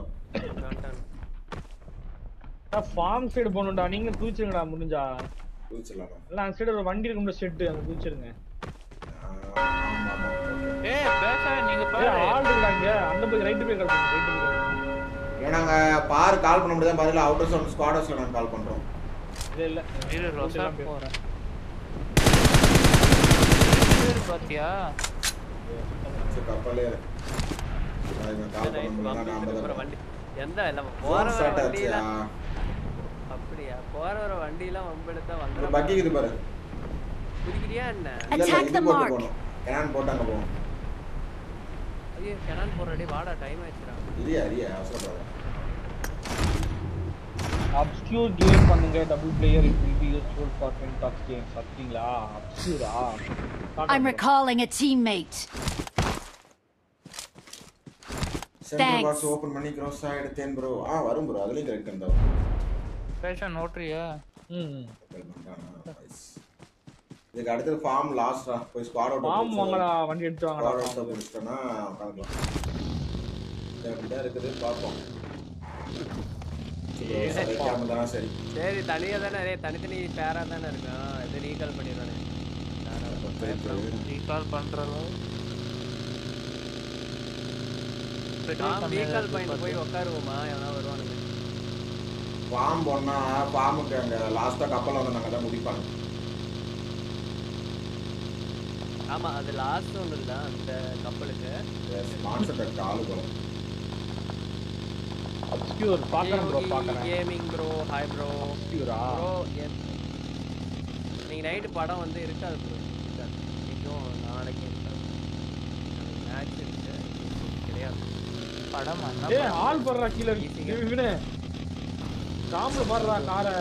ஃபார்ம் சைடு போகணும்டா நீங்க தூச்சிருங்கடா முடிஞ்சா குதிச்சிடலாம் இல்ல அந்த சைடு ஒரு வண்டி இருக்கும்ல ஷெட் அங்க தூச்சிருங்க ஏய் பேச நீங்க ஏய் பாரு ஆள் இருக்குடா இங்க அந்த போய் ரைட் போய் கால் ரைட் போய் இல்லை நாங்க பாரு கால் பண்ண முடியாது பதில் அவுட்டர் சவுண்ட் ஸ்குவாட் ஹவுஸ்ல நாங்க கால் பண்றோம் இல்ல இல்ல இரு ரோசா போறேன் பேர் பாத்தியா சரி கப்பலே ஏறு. நான் இவன் கால் பண்ண முடியல நாம அப்புறம் தான் வண்டி எந்த இல்ல போற ஃபோன் வர ஸ்டார்ட் வண்டியெல்லாம் ஆச்சுயா அப்படியா போற வர வண்டியெல்லாம் வம்பெடுத்தா ஒரு வந்துடும் பக்கி இது பாரு குதிக்கிறியா என்ன இல்ல இல்ல Attack இது the போட்டு mark. போகணும் கேன் போட்டு அங்க போகும் ஐயோ கெனான் போறடி வாடா டைம் ஆயிடுச்சுடா இரியா இரியா அவசரப்படாத அப்ஸ்கியூர் கேம் பண்ணுங்க double player it will be useful for ten tops game பாத்தீங்களா அப்ஸ்கியூரா I'm recalling a teammate. Centre Thanks. Box open பண்ணி க்ரோஸ் எடுத்தேன் ப்ரோ ஆ வரும் ப்ரோ அதுலயும் கரெக்ட் இருந்தா பேச நோட்ரியா ம் இதுக்கு அடுத்து ஃபார்ம் லாஸ்டா போய் ஸ்குவாட் அவுட் ஃபார்ம் வாங்கடா வண்டி எடுத்து வாங்கடா ஸ்குவாட் அவுட் முடிச்சிட்டனா உட்காந்துக்கலாம் அப்படிதான் இருக்குது பார்ப்போம் வைக்காம தானே சரி சரி தனியா தானே டேய், தனித்தனி பேரா தானே இருக்கும் இது ரீகால் பண்ணிடுவானே ரீகால் பண்றதோ ரீகால் பாயிண்ட் போய் உட்காருவோமா எவனா வருவானுங்க ஃபார்ம் போனா ஃபார்முக்கு அங்க லாஸ்டா கப்பல் வந்து நாங்க தான் முடிப்பாங்க ஆமா அது லாஸ்ட் ஒன்று இல்ல அந்த கப்பலுக்கு ஸ்பான்சர் காலு போல அப்ஸ்கியூர் பாக்கறேன் ப்ரோ பாக்கறேன் கேமிங் ப்ரோ ஹாய் ப்ரோ அப்ஸ்கியூரா ப்ரோ நீங்க நைட்டு படம் வந்து இருக்காது ப்ரோ இருக்காது இன்னும் நாளைக்கு இருக்காது மேட்ச் இருக்கு கிடையாது படம் ஏய் ஆள் படுறா கீழ இவனே காம்ல படுறா காரை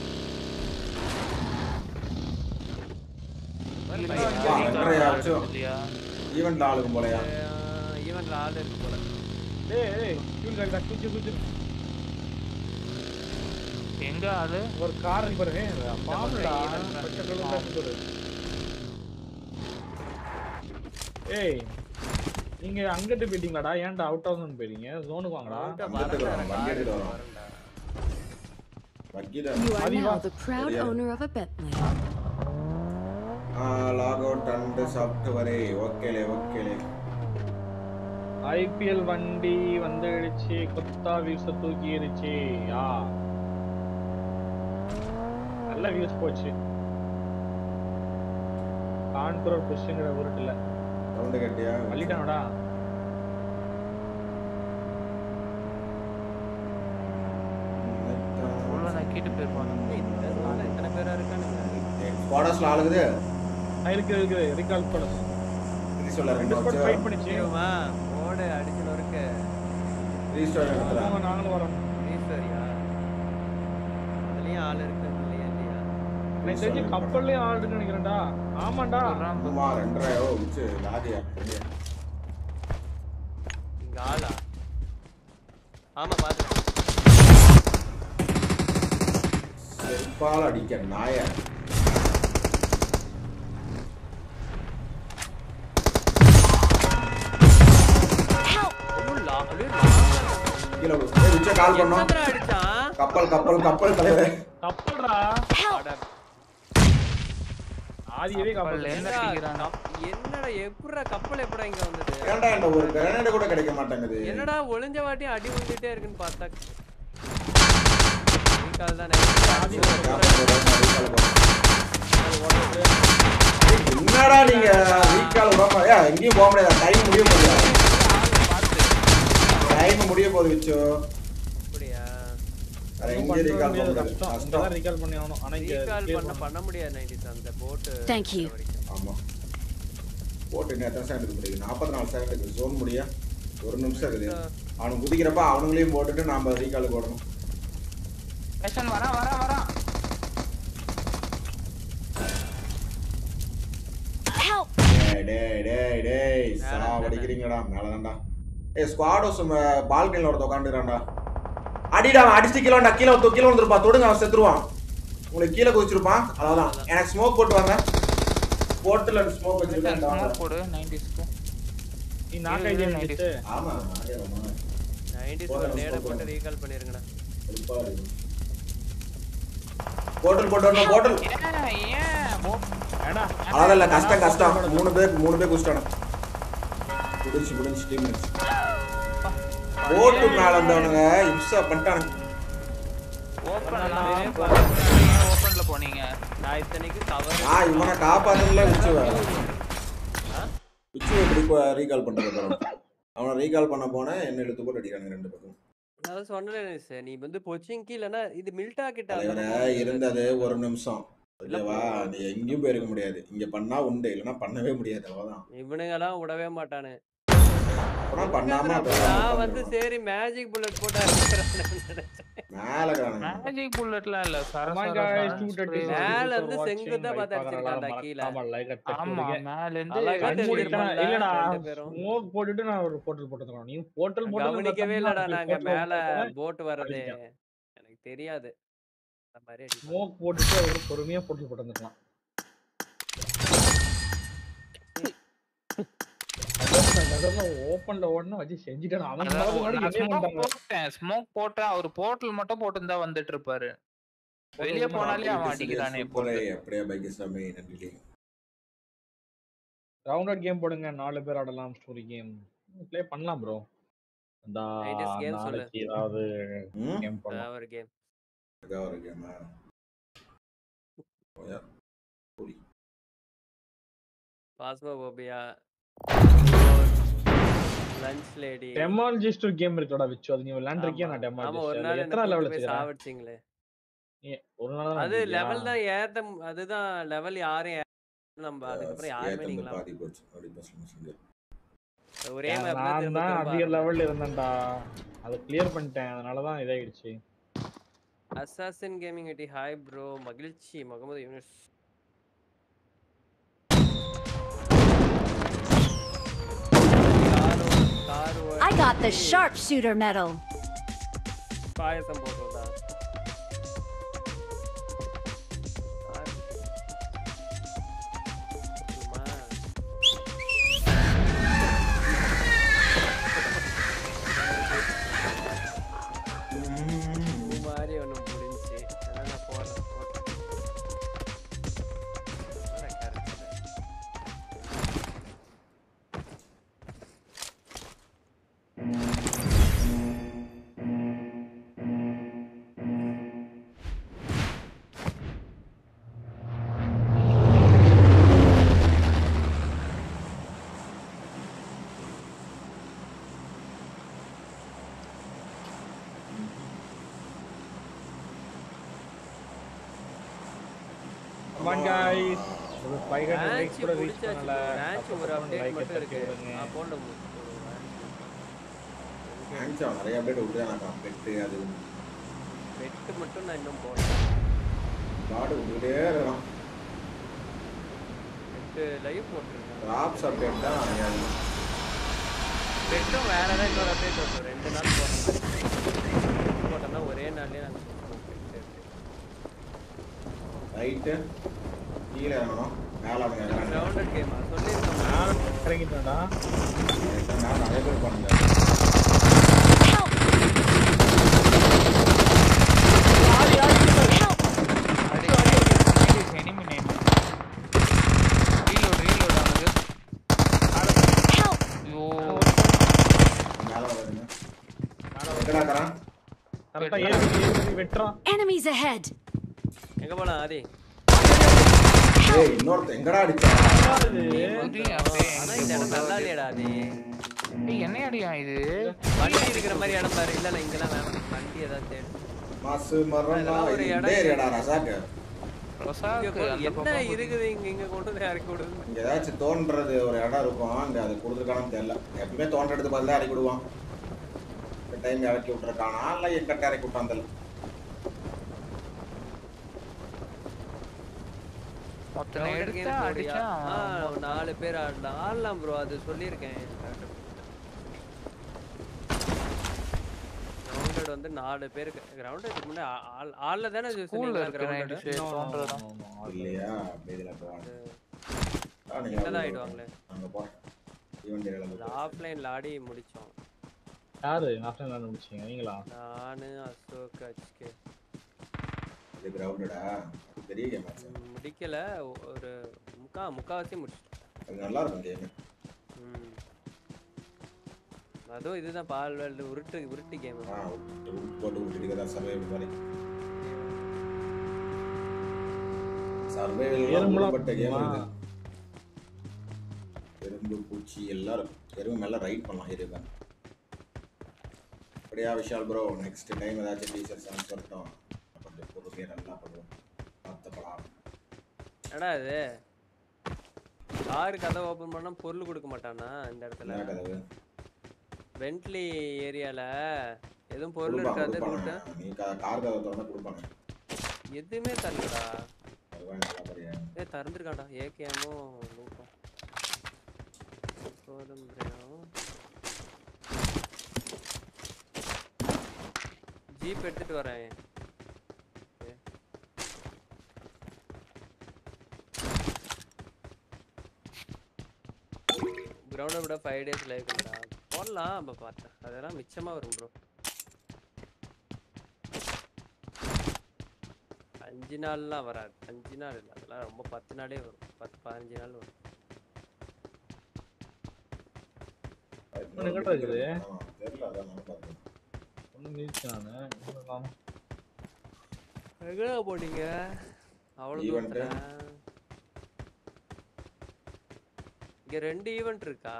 ஈவெண்ட் ஆளுக்கும் போலயா ஈவென்ட்ல ஆள் இருக்கு போல ஏய் ஏய் ஃபியூல் கார்டா குச்சி குச்சி எங்க ஆளு ஒரு கார் இருக்கு பாருங்க பாம்புடா பச்சை கலர்ல இருக்கு பாரு ஏய் நீங்க அங்கிட்டு போயிட்டீங்களாடா ஏன்டா அவுட் ஆஃப் போயிட்டீங்க ஜோனுக்கு வாங்கடா வந்துட்டு வரோம் வண்டி எடுத்துட்டு வரோம் வக்கி தான் You are Arriva. now the proud Yeah. owner of a Bentley. Log out and சாஃப்ட்வேரே ஓகேலே ஓகேலே ஐபிஎல் வண்டி வந்துடுச்சு கொத்தா வியூஸ தூக்கிடுச்சு யா நல்ல வியூஸ் போச்சு கான்பூர் புஷ்ங்கிற ஊருட்டுல ரவுண்டு கட்டியா அள்ளிட்டானடா உள்ள நக்கிட்டு போயிருப்பாங்க இந்த நாள் எத்தனை பேரா இருக்கானுங்க ஸ்குவாடர்ஸ்ல ஆளுகுது இருக்கு இருக்கு ரிகால் பண்ண சொல்ல ரெண்டு டிஸ்கவுண்ட் வச்சு ஃபைட் பண்ணிச்சு தெரியுமா ஓடு அடிச்சு நொறுக்கு ரீஸ்டோர் எடுத்துறேன் ஆமா, நாங்களும் வரோம் ரீஸ்டோரியா அதுலயும் ஆள் இருக்கு இல்லையா இல்லையா எனக்கு தெரிஞ்சு கப்பல்லையும் ஆள் இருக்குன்னு நினைக்கிறேன்டா ஆமாண்டா ஆமா ரெண்டரை ஓ உச்சு லாதியா இங்க ஆளா ஆமா பாத்து செருப்பால் அடிக்க நாய கீழே விடு. ஏய், உச்ச கால் பண்ணோம் அடிச்சான் கப்பல் கப்பல் கப்பல் தலைவர் கப்பல்டா ஆதியவே கப்பல் என்னடா கப்- என்னடா எப்படிடா கப்பல் எப்படா இங்க வந்தது ஏன்டா இந்த ஒரு கிரனேட் கூட கிடைக்க மாட்டேங்குது என்னடா ஒளிஞ்ச வாட்டி அடி விழுந்துட்டே இருக்குன்னு பார்த்தா கால் தானே என்னடா நீங்க ரீகால் விடாம ஏ எங்கேயும் போக முடியாது டைம் முடிய போகுது டைம் முடிய போகுது விச்சோ அப்படியா வேற எங்கேயும் ரீகால் பண்ண முடியாது கஷ்டம் கஷ்டம் இங்கதான் ரீகால் பண்ணி ஆகணும் ஆனா இங்க ரீகால் clear பண்ண பண்ண முடியாது நைன்டிஸ் அந்த போட் Thank you. ஆமா போட்டு இன்னும் எத்தனை செகண்ட் இருக்கு நாற்பத்தி நாலு செகண்ட் இருக்கு ஜோன் முடிய ஒரு நிமிஷம் இருக்குது அவனுக்கு குதிக்கிறப்ப அவனுங்களையும் போட்டுட்டு நாம ரீகாலுக்கு ஓடணும் பேஷன் வரா வரா வரா டேய் டேய் டேய் டேய் சா வடிக்கிறீங்கடா மேலதான்டா ஏய் ஸ்குவாடோஸ் பால்கனில ஒருத்த உட்காந்துக்கிறான்டா அடிடா அவன் அடிச்சு கீழே கீழே ஒருத்த கீழே வந்துருப்பா தொடுங்க அவன் செத்துருவான் உங்களுக்கு கீழே குதிச்சிருப்பான் அவ்வளவுதான் எனக்கு ஸ்மோக் போட்டு வாங்க போர்ட்டல் அண்ட் ஸ்மோக் வச்சிருக்கேன் ஸ்மோக் போடு 90s க்கு நீ நாக் ஐடியா நடிச்சு ஆமா ஆயிரமா நைன்டிஸ் ஒரு நேட போட்டு ரீகால் பண்ணிருங்கடா போர்ட்டல் போட்டு வரணும் போர்ட்டல் ஏன் ஏன் போ- ஏடா அதெல்லாம் இல்ல கஷ்டம் கஷ்டம் மூணு பேர் மூணு பேர் குடிச்சிட்டானு முடிஞ்சு முடிஞ்சு டீம் போட்டு மேல வந்தவனுங்க இம்சா பண்ணிட்டானுங்க ஓப்பன்ல ஓப்பன்ல போனீங்க நான் இத்தனைக்கு கவர் நான் இவனை காப்பாத்தல உச்சுவ உச்சுவ எப்படி ரீகால் பண்றது பாரு. அவனை ரீகால் பண்ண போனேன் என்ன இழுத்து போட்டு அடிக்கிறாங்க ரெண்டு பக்கம் நான் சொன்னேன் சார் நீ வந்து பொச்சிங்கி இல்லனா இது மில்டா கிட்ட தலைவரே இருந்தது ஒரு நிமிஷம் ஓகேவா நீ எங்கேயும் போயிருக்க முடியாது இங்க பண்ணா உண்டு இல்லைன்னா பண்ணவே முடியாது அவ்வளவுதான் இவனுங்க எல்லாம் விடவே மாட்டானு அப்புறம் பண்ணாம நான் வந்து சரி மேஜிக் புல்லட் போட்டு அடிக்கிறேன் மேல காணுங்க மேஜிக் புல்லட்லாம் இல்ல Come on சரசர guys, சரசர 236 spray. மேல for இருந்து watching. செங்குத்தா Like பார்த்து பார்க்கறவங்க அடிச்சிருக்கான்டா கீழ. மறக்காம like அ தட்டி ஆமா விடுங்க. மேல இருந்து அழகா கண் தெரிஞ்சிருக்கும் மூடிட்டா- இல்லடா ரெண்டு பேரும். ஸ்மோக் போட்டுட்டு நான் ஒரு போர்ட்டல் போட்டுருக்கோம் நீ போர்ட்டல் போட்டு கவனிக்கவே இல்லடா நாங்க மேல போட் வர்றது எனக்கு தெரியாது அந்த மாதிரி அடிப்பேன். ஸ்மோக் போட்டுட்டு ஒரு பொறுமையா போர்ட்டல் போட்டு வந்துக்கலாம் ஓப்பன்ல ஓடணும் வச்சு செஞ்சுட்டான் அவன் அதாவது மாதிரி நான் என்னைய smoke பண்றாங்க போட்டேன் ஸ்மோக் போட்டேன் அவர் போர்ட்டல் மட்டும் போட்டுருந்தா வந்துட்டு இருப்பாரு வெளிய போனாலே அவன் அடிக்கிறானே போலே அப்படியே பைக் சாமி நன்றி ரவுண்டட் கேம் போடுங்க நாலு பேர் ஆடலாம் ஸ்டோரி கேம் ப்ளே பண்ணலாம் ப்ரோ அந்த 90s game சொல்லு. நாளைக்கு ஏதாவது ம் கேம் பண்ணலாம் நான் ஒரு கேம் ஏதாவது ஒரு கேமா பாஸ்மோபோபியா லஞ்ச் லேடி டெமாலஜிஸ்ட் ஒரு கேம் இருக்குடா விச்சு அது நீ விளையாண்டுருக்கியா நான் ஆமா ஒரு டெமாலஜிஸ்ட் நாள் எத்தனை லெவல் போய் வச்சிருக்கேன் சாவடிச்சிங்களே ஒரு நாள் தான் அது வச்சிருக்கியா? லெவல் தான் ஏத்த மு- அதுதான் லெவல் யாரும் ஏத்த- நம்ம அதுக்கப்புறம் யாருமே ஏத்தம் நீங்களா பாதி போச்சு அப்படி பசங்க செஞ்சு ஒரே ஏன் மேப் நான் திரும்ப தான் திரும்ப அதிக லெவல்ல இருந்தேன்டா அதை கிளியர் பண்ணிட்டேன் அதனால தான் இதாயிடுச்சு assassin gaming ID hi bro மகிழ்ச்சி Mohammed Younis I got the sharpshooter medal. பாயசம் போடுறதா மாதிரி ஒன்று முடிஞ்சு அதனால நான் போடுறேன் போட்டேன் கரெக்ட் Come on guys ஒரு 500 Ranch likes கூட reach முடிச்சாச்சு பண்ணல bro. Ranch ஒரு update like மட்டும் தட்டி இருக்கு. விடுங்க ஆ, போடல bro. ஒரு ranch. தேங்க்ஸ் அவன் நிறைய அப்டேட் விட்டுதான் பெட்டு அது Bet மட்டும் நான் இன்னும் போடல. காடு விட்டுக்கிட்டே இருக்கான் Bet live போட்டிருக்கேன். ராப்ஸ் அப்டேட் தான் நிறையா Bet உம் வேற ஏதாவது இன்னொரு update வரும். ரெண்டு நாள் போடணும். போட்டோம்னா ஒரே நாள்லயே நாங்க ரைட்டு கீழே இறங்கணும் மேலே அவங்க இறங்கணும் Grounded game ஆ? சொல்லிருக்கோம். இறங்கிட்டேன்டா மேலே நிறைய பேர் பண்ணுங்க enemy name reload reload ஆகுது ஐயோ மேலே வருங்க எங்கடா இருக்கிறான் கரெக்டா ஏறி ஏறி வெட்டுறான் Enemies ahead. எங்க போலாம் ஆதி ஏய் இன்னொருத்த எங்கடா அடிச்சா இது அப்படியே ஆனா இந்த இடம் நல்லா இல்லையடா ஆதி ஏய், என்ன அடியா இது வண்டி இருக்கிற மாதிரி இடம் பாரு இல்ல இல்ல இங்கெல்லாம் வேணாம் வண்டி ஏதாவது தேடு மாசு மரம் இதெல்லாம் ஒரு இடம் இந்த ஏரியாடா ரசாக்கு இங்க ரொசாக்கு கொண்டு- அந்த என்ன பக்கம் இருக்குது இங்க இங்க கொண்டு வந்து இறக்கி விடுறது இங்க ஏதாச்சும் தோன்றது ஒரு இடம் இருக்கும் அங்க அது கொடுத்துருக்கானு தெரியல எப்பவுமே தோன்ற எடுத்து பதிலா இறக்கி விடுவான் இந்த டைம் இறக்கி விட்டுருக்கானா இல்ல எங்கிட்ட இறக்கி விட்டான் தெரியல மொத்தம் Grounded எடுத்து game போடுறியா? அடிச்சா ஆ, ஒரு நாலு பேர் ஆடலாம் ஆடலாம் ப்ரோ அது சொல்லியிருக்கேன் கிரவுண்டட் வந்து நாலு பேருக்கு கிரவுண்டட் முன்னாடி ஆள் ஆள்ல தானே ஸ்கூல்ல இருக்கு கிரவுண்டட் 96 தோன்றதா இல்லையா அப்படி இதுல போவாங்க ஆ, நீங்க என்னதான் அப்படியே ஆயிடுவாங்களே அங்க போறேன் ஈவெண்ட் ஏரியால ஆஃப்லைன்ல ஆடி முடிச்சோம் யாரு ஆஃப்டர் நான் முடிச்சீங்க நீங்களா நானு அசோக் ஹச்கே இது கிரவுண்டடா அது பெரிய கேம் ஆச்சு முடிக்கல ஒ- ஒரு முக்கா முக்காவாசி முடிச்சிட்டோம் அது நல்லா இருக்கும் கேம் ம். அதுவும் இதுதான் பால் வேல்டு உருட்டு உருட்டு கேம் ஆ போட்டு விட்டுட்டு சர்வைவல் மாதிரி சர்வைவல் எறும்புலாம் பட்ட கேம் இருக்குமா? இது எறும்பு பூச்சி எல்லாம் இருக்கும் எறும்பு மேல ரைட் பண்ணலாம் எறும்பு அப்படியா விஷால் ப்ரோ நெக்ஸ்ட் டைம் ஏதாச்சும் டீச்சர் சாங்ஸ் வரட்டும் கொஞ்சம் பொறுமையாக நல்லா பண்ணுவோம் மற்றப்படலாம் என்னடா இது கார் கதை ஓபன் பண்ணா பொருள் கொடுக்க மாட்டானா இந்த இடத்துல என்ன கதவு பென்ட்லி ஏரியால எதுவும் பொருள் கொடுப்பாங்க, இருக்காது கொடுப்பாங்க. ரூட்டு நீ கா- கார் கதவை திறந்தா கொடுப்பாங்க எதுவுமே தரலடா அதுதான் நல்லா பாரியா ஏ திறந்துருக்காண்டா ஏகேமும் லூட்டும் கோதும் பிரியாவும் ஜீப் எடுத்துட்டு வரேன் Okay. கிரவுண்டை விட ஃபைவ் டேஸ் லைவ் பண்ணா போடலாம் அப்போ பார்த்தேன் அதெல்லாம் மிச்சமாக வரும் ப்ரோ அஞ்சு நாள்லாம் வராது அஞ்சு நாள் இல்லை அதெல்லாம் ரொம்ப பத்து நாளே வரும் பத்து பதினஞ்சு நாள் வரும் இன்னும் எங்கிட்ட இருக்குது ஆமா, தெரியல அதான் நான் பார்த்தேன் ஒன்றும் மிதிச்சு நான் இன்னும் காணோம். எங்கே போனீங்க அவ்வளோ Event. தூரத்துல இங்க ரெண்டு ஈவெண்ட் இருக்கா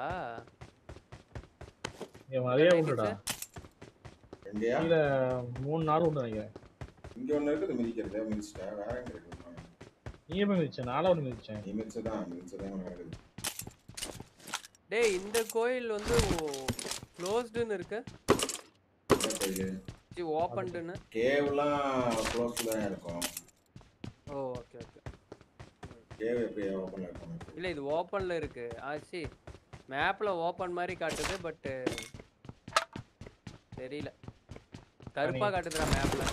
இங்க நிறைய உண்டுடா எங்கேயா கீழே மூணு நாள் உண்டு நினைக்கிறேன் இங்க ஒண்ணு இருக்குது மிதிக்கிறது மிதிச்சிட்டேன் வேற எங்க இருக்கு நீங்க போய் மிதிச்சேன் நாளா ஒன்று மிதிச்சேன் நீ மிதிச்சதான் மிதிச்சதான் ஒண்ணு இருக்குது டேய் இந்த கோயில் வந்து க்ளோஸ்டுன்னு இருக்கு என்ன கோயிலு ஓப்பன்டுன்னு கேவ்லாம் க்ளோஸ்ல தான் இருக்கும் ஓ ஓகே ஓகே கேவ் எப்படி ஓப்பன்ல இருக்கும் இல்ல இது ஓப்பன்ல இருக்கு ஆச்சி மேப்ல ஓப்பன் மாதிரி காட்டுது பட் தெரியல கருப்பா காட்டுதுடா மேப்ல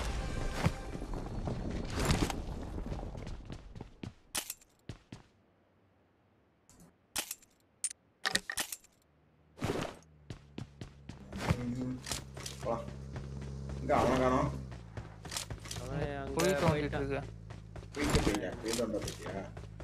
வா இங்க அவனை காணோம் அவன் அங்க குழி தோண்டிட்டு போயிட்டான். இருக்கு வீட்டு போயிட்டேன் வீட்டு வந்த போயிட்டியா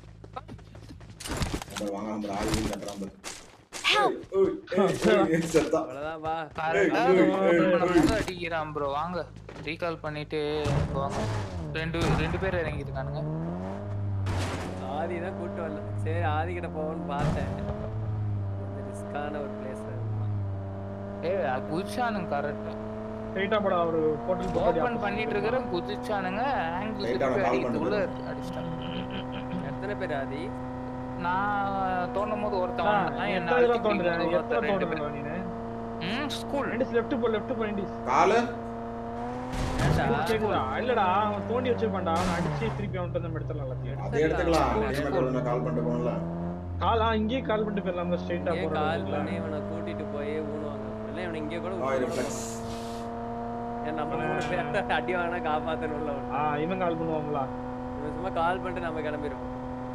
நம்ம வாங்க நம்ம ஆள் வீடு கட்டுறான் பாரு. ஏய், ஏய், ஏய், செத்தா. அவ்வளவுதான் வா கரெக்டா ஏய், ஏய், நம்மள ஏய். முத அடிக்கிறான் ப்ரோ வாங்க ரீகால் பண்ணிட்டு இங்க வாங்க ரெண்டு ரெண்டு பேர் இறங்கிருக்கானுங்க ஆதி தான் கூட்டு வரல சரி ஆதி கிட்ட போவோம்னு பார்த்தேன் ரிஸ்கான ஒரு பிளேஸ் ஏய் குதிச்சானுங்க கரெக்டா ஸ்ட்ரைட்டா போட ஒரு போட்டல் ஓபன் பண்ணிட்டு இருக்கிற குதிச்சானுங்க ஆங்கிள் Straight ஆ திருப்பி call அடிக்கிறதுக்குள்ள பண்ணுங்க. அடிச்சிட்டாங்க எத்தனை பேர் ஆதி நான் தோண்டும் போது ஒருத்தன் வந்தான், என்னை எத்தனை அழுத்தி தோண்டுறேன் தூக்கி எத்தனை ஒருத்தன் ரெண்டு தோண்டுறேன் பேர். நீனு ம் ஸ்கூல் ரெண்டு லெஃப்ட் போ லெஃப்ட் போ இண்டிஸ் காலு கேக்குதா இல்லடா அவன் தோண்டி வச்சிருப்பான்டா அவன் அடிச்சு திருப்பி அவன்கிட்ட நம்ம எடுத்துடலாம் எல்லாத்தையும் அதை எடுத்துக்கலாம் டீம்மேட் கால் பண்ணிட்டு போகணும்ல கால் ஆ இங்கேயே கால் பண்ணிட்டு போயிடலாம் ஸ்ட்ரைட்டா இங்கே கால் போறோம் பண்ணி இவனை கூட்டிட்டு போய் ஊனுவாங்க இல்லை இவனை இங்கே கூட ஆ விட்டுட்டு ரிஃப்ளெக்ஸ் ஏன் நம்ம மூணு பேர் அடி வாங்கினா காப்பாற்றணும்ல ஆ இவன் கால் பண்ணுவாங்களா இவன் சும்மா கால் பண்ணிட்டு நம்ம கிளம்பிடுவோம்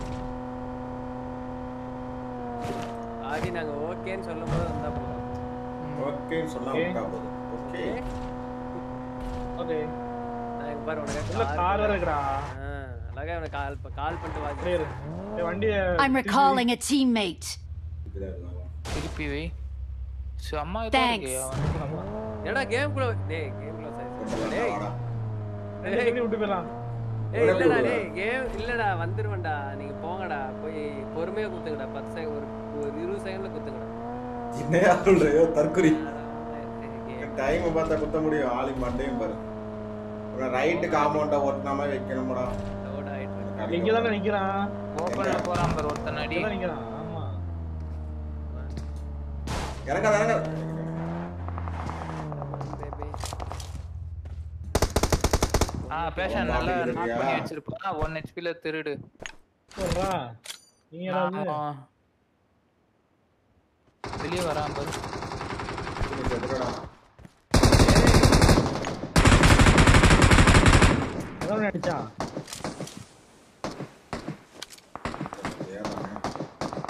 ஆதி நாங்க ஓகேன்னு சொல்லும் போது வந்தா போதும் ஓகேன்னு சொன்னா Okay. விட்டா போதும் ஓகே ஓகே நான் இங்க பாரு உனக்கு உள்ள கார் வேற இருக்குடா ஆ, அழகா இவனை கால் ப- கால் பண்ணிட்டு வா சரி ஏய், வண்டிய I'm recalling a teammate. இப்படிதான் இருக்கும் திருப்பி வை செம்ம இதா Thanks. இருக்கு அவன். என்னடா கேம் குள்ள டேய் கேம் குள்ள கொஞ்சம் டேய் வாடா. டேய் சொல்லி விட்டு போயிடலாம் ஏய் உடனே இல்லடா விடுவா. டேய் கேம் இல்லடா வந்துருவேன்டா நீங்க போங்கடா போய் பொறுமையா குத்துங்கடா பத்து செகண்ட் ஒரு ஒரு இருபது செகண்ட்ல குத்துங்கடா என்னையா சொல்றியோ தற்குறி கேம் டைம் பார்த்தா குத்த முடியும் ஆளி மண்டையும் பாரு ரைட்டு காம்பவுண்ட ஓட்டின மாதிரி வைக்கணும்டா லோட் ஆயிட்டு இருக்கு. இங்க தானே நிக்கிறான் ஓப்பன்ல போறான் பாரு ஒருத்தன் அடி இங்க தான் நிக்கிறான் ஆமா இறங்காத இறங்காத பேபி ஆ பேஷன் நல்லா ஒண்ணு நாக் பண்ணி ஆக்கிட்டு வச்சிருப்பான் ஒன் ஹெச்பில திருடு சொல்றா நீங்க ஏதாவது நான் வெளியே வரான் பாரு செத்துடா ஏதாவது அடிச்சான் ஏறானே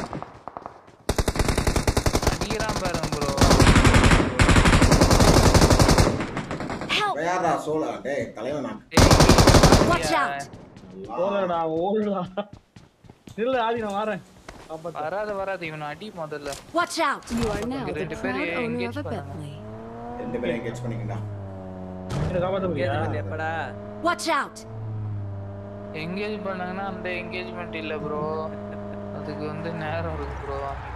என்னடா சோலா டேய் தலைவனா Watch out! போதடா ஓடுடா இல்ல ஆதி நான் வரேன் காப்பாத்து. வராத வராத இவன் அடி முதல்ல Watch out! You are now the ரெண்டு proud பேரும் owner engage of a பண்ணணும். Bentley. ரெண்டு பேரும் என்கேஜ் பண்ணிக்கடா என்ன காப்பாத்த போறியா எப்படா Watch out! என்கேஜ் பண்ணாங்கன்னா அந்த என்கேஜ்மெண்ட் இல்ல ப்ரோ அதுக்கு வந்து நேரம் இருக்கு ப்ரோ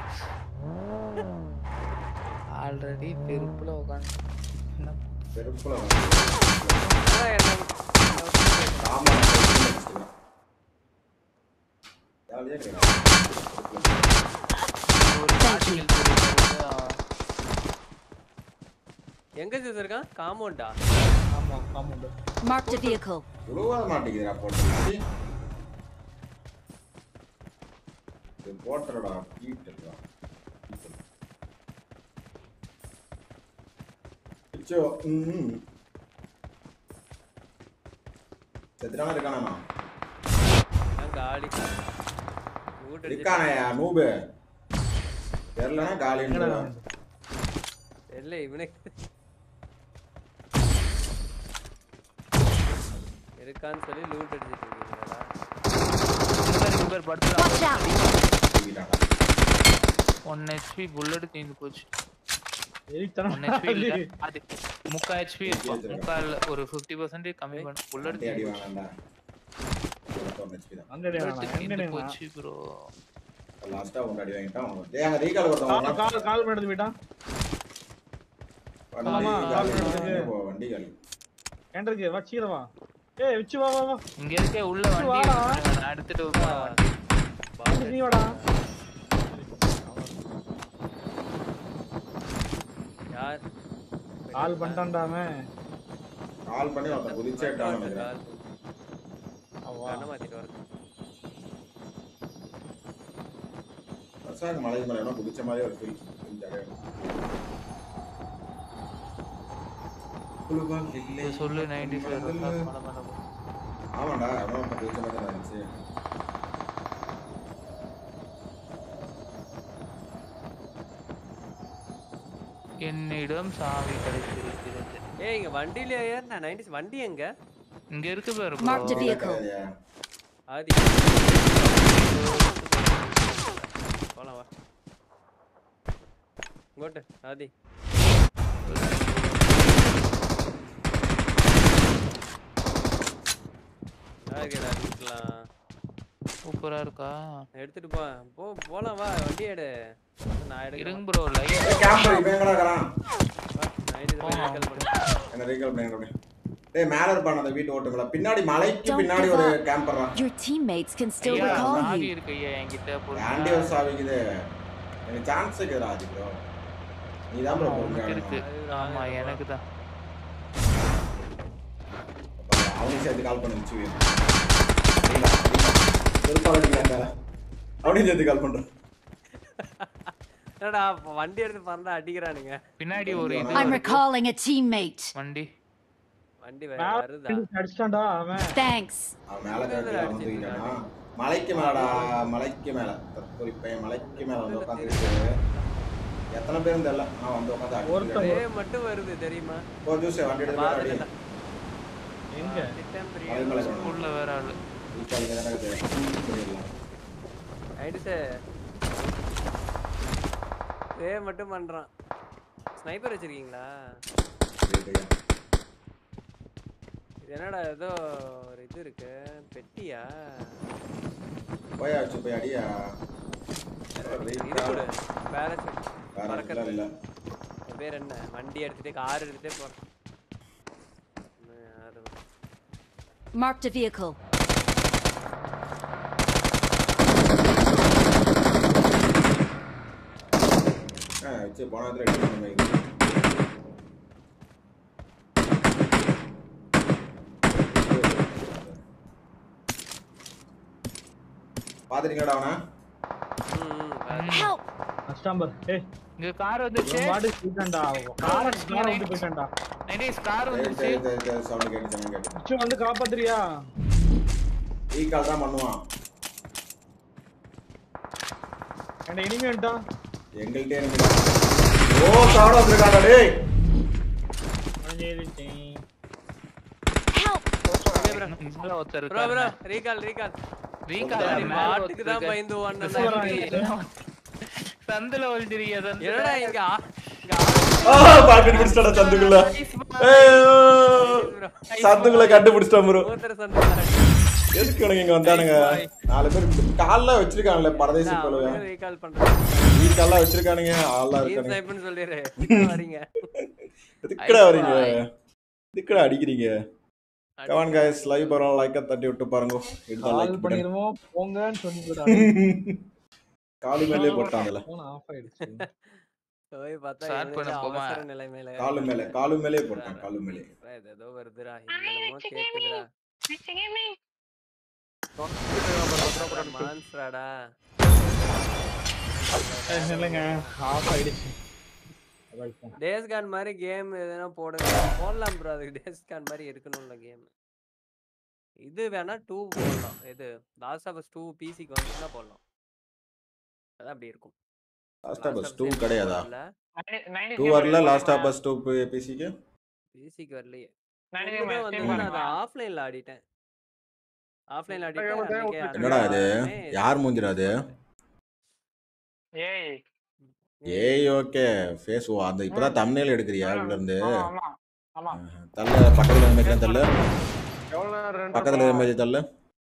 ஆல்ரெடி தெருப்புல உட்காந்து செருப்புல அதான் என்ன ஆமா ஜாலியா கிடையாது ஒரு ஆர்டிகல் தெரியும் எங்க சிஸ் இருக்கான் காம்பவுண்டா ஆமா ஆமாண்டா Marked a vehicle. உழுவ மாட்டேங்குதுடா போட்டு இது போட்டுறடா கீட்டுடா பிச்சோ ம் செத்துறாம இருக்கானா நான் காலி ஊட்ட இருக்கானயா நூபு தெரியலனா காலின்னு இல்ல இவனே இருக்கான்னு சொல்லி லூட் அடிச்சிட்டு இருக்கீங்களா பேர் படுத்து Watch out! One HP bullet தீர்ந்து போச்சு எரித்தனம் ஒன் ஹெச்பி இல்ல அது முக்கா ஹெச்பி இருக்கும் முக்கால் ஒரு ஃபிஃப்டி பர்சன்டேஜ் கம்மி பண்ண புல்லட் அடி தீர்ந்து வாங்கடா ஹெச்பி தான் அங்கடே bullet வேணாம் தீர்ந்து எங்கடே போச்சு ப்ரோ லாஸ்டா உங்க அடி வாங்கிட்டான் டேய் அங்க ரீகால் கால் கொடுத்தவங்க கால் கால் பண்ணி எடுத்து போயிட்டான் ஆமா, கால் எடுத்து. வண்டி காலி ஏன்டா இருக்கு வா சீக்கிரம் வா ஏய் வச்சு வா வா வா இங்க இருக்க உள்ள வண்டி வாடா. இருக்கு. நான் எடுத்துட்டு போறேன் வண்டி வந்து நீ வாடா யார் கால் பண்ணிட்டான்டா அவன் கால் பண்ணி ஒருத்தன் குதிச்சேட்டான் நினைக்கிறேன் கால் அவா கண்ணை மாத்திட்டு வரேன் பசாங்க மலை மேல எவனோ குதிச்ச மாதிரி ஒரு ஃபீல் இது சொல்லு நைன்டி ஃபைவ் ஆமாடா எவனோ ஒருத்தன் குதிச்ச மாதிரி தான் இருந்துச்சு என்னிடம் சாவி கிடைத்திருக்கிறது ஏய் இங்க வண்டியில ஏறினா நைன்டிஸ் வண்டி எங்க இங்க இருக்கு பாரு Marked a bro. vehicle. ஆதி போலாம் வா இங்கோட்டு ஆதி யாருக்கேடா வீட்டுலாம் சூப்பரா இருக்கா எடுத்துட்டு போ போ போலாம் வா வண்டி எடு நான் இருங்க எடுக்கிறேன் ப்ரோ லைட் கேம்பர் இவன் எங்கடா இருக்கறான் நான் இது போய் recall பண்றேன். என்ன ரீகால் பண்ணி அப்படியே டேய் மேல இருப்பான் அந்த வீட்டு ஓட்டுங்களா பின்னாடி மலைக்கு பின்னாடி ஒரு கேம்பர்ரா Your teammates can still ஐயா recall சாவி you. இருக்கு ஐயா என்கிட்ட ஆண்டி ஒரு பொறுமையா. சாவிக்குது எனக்கு சான்ஸ் இருக்குதுடா ஆதி ப்ரோ நீ தான் ப்ரோ ஆமா, பொறுமையா உனக்கு இருக்கு இருக்கணும். ஆமா எனக்கு தான் அவனுக்கு சேர்த்து கால் பண்ணி வச்சு அவனையும் சேர்த்து கால் பண்றேன் என்னடா வண்டி எடுத்து பறந்தா அடிக்கிறானுங்க பின்னாடி ஒரு இது I'm வருது. recalling a teammate. வண்டி வண்டி வேற மேல வருதா இருந்து அடிச்சிட்டான்டா அவன் Thanks. அவன் மேல கட்டி அவன் தூக்கிட்டானா மலைக்கு மேலடா மலைக்கு மேல குறிப்பேன் மலைக்கு மேல வந்து உட்காந்துருக்கு எத்தனை பேரும் தெரியல நான் வந்து உட்காந்து ஒருத்தன் அடிக்கிறேன். ஒரே மட்டும் வருது தெரியுமா ஒரு ஜூஸ் வண்டி எடுத்து போய் அடி பாத்துட்டேன். எங்க திட்டம் பிரியா. மலை மேல ஸ்கூல்ல வேற ஆளு இப்போ இங்க தானே இருக்குது பண்ணிடலாம் ஆயிடுச்சு ஏ மட்டும் பண்றான் ஸ்னைப்பர் வச்சிருக்கீங்களா சரியா. இது என்னடா ஏதோ ஒரு இது இருக்கு பெட்டியா போயா வச்சு போய் அடியா இது கொடு பேரச்சூட் வேற பறக்கிறது. இடத்துல இல்ல என் பேர் என்ன வண்டி எடுத்துட்டு கார் எடுத்துட்டே போறேன் இன்னும் யாரு Marked a vehicle. ஆ வச்சு போன இடத்துல எடுத்து நம்ம இது. பாத்துட்டீங்களாடா அவனை ம், ம், பாரு. Help! அஸ்டாம்பர் ஏய் இங்க கார் வந்துச்சு இவன் பாட்டுக்கு போயிட்டான்டா கார கார விட்டு போயிட்டான்டா நைன்டிஸ் கார் சரி வந்துச்சு சரி சரி சரி சவுண்ட் கேட்டு சவுண்ட் கேட்டு அச்சு வந்து காப்பாத்துறியா ஈ கால் தான் பண்ணுவான் என்ன இனிமே வந்துட்டான் எங்கள்கிட்டே எனக்கு ஓ சாப்பிட வந்திருக்காடா டேய் அவன் ஏறிட்டேன் bro. மேல ஒருத்தர் ப்ரோ ப்ரோ இருக்காரு ரீகால் ரீகால் ரீகால் sorry, மேல மாட்டுக்கு ஒருத்தர் தான் இருக்காரு. பயந்து ஓடுனேன் சந்துல நான். சந்துல ஒழிஞ்சிருக்கியா சந்துல என்னடா இங்க ஆ- இங்க ஆ பாக்கெட் பிடிச்சிட்டாடா சந்துக்குள்ள ஏய், சந்துக்குள்ள கண்டுபிடிச்சிட்டான் ப்ரோ மூத்தர சந்துல எதுக்கு இவனுங்க இங்க வந்தானுங்க நாலு பேர் கால்ல வச்சிருக்காங்களே பரதேசி போலவே ரீகால் பண்றேன் வீட்டெல்லாம் வச்சிருக்கானுங்க ஆளா நீ இருக்கானுங்க ஸ்னைப்னு சொல்லிரு வரீங்க எதுக்குடா வரீங்க எதுக்குடா அடிக்கிறீங்க கமான் கைஸ் லைவ் பரம் லைக்க தட்டி விட்டு பாருங்க இதுதான் கால் லைக் பட்டன் பண்ணிடுவோம் போங்கன்னு சொன்னீங்க காலு மேலே போட்டாங்கல போன் ஆஃப் ஆயிடுச்சு போய் பார்த்தா Start இவனுங்க பண்ண போமா. அவசர நிலைமையில காலு மேலே காலு மேலே போட்டான் காலு மேலே இது ஏதோ வருதுடா என்னமோ கேக்குதுடா மான்ஸ்ராடா இல்லைங்க ஆஃப் ஆயிடுச்சு அதான் phone. டேஸ் கான் மாதிரி கேம் எதனா போடுங்க போடலாம் ப்ரோ அதுக்கு டேஸ் கான் மாதிரி இருக்கணும்ல கேம் இது வேணா டூ போடலாம் இது லாஸ்ட் ஆஃப் டூ பிசிக்கு வந்துச்சுன்னா போடலாம் அதான் அப்படி இருக்கும் லாஸ்ட் ஆஃப் பஸ் டூ கிடையாதா டூ வரல லாஸ்ட் ஆஃப் பஸ் டூ பிசிக்கு பிசிக்கு வரலையே நான் ஒண்ணுமே இது வந்து stream நான் அதை பண்ணுவா? ஆஃப்லைன்ல ஆடிட்டேன் ஆஃப்லைன்ல ஆடிட்டேன் அன்னைக்கே என்னடா இது அன்னைக்கே யார் மூஞ்சிரா அது ஏய் ஏய் ஓகே ஃபேஸ் ஓ அந்த இப்பதான் தம்ப்நெயில் எடுக்கறியா உள்ள இருந்து ஆமா ஆமா தள்ள பக்கத்துல இமேஜ் தள்ள எவ்வளவு நேரம் render பக்கத்துல பண்ணலாம்? இமேஜ் தள்ள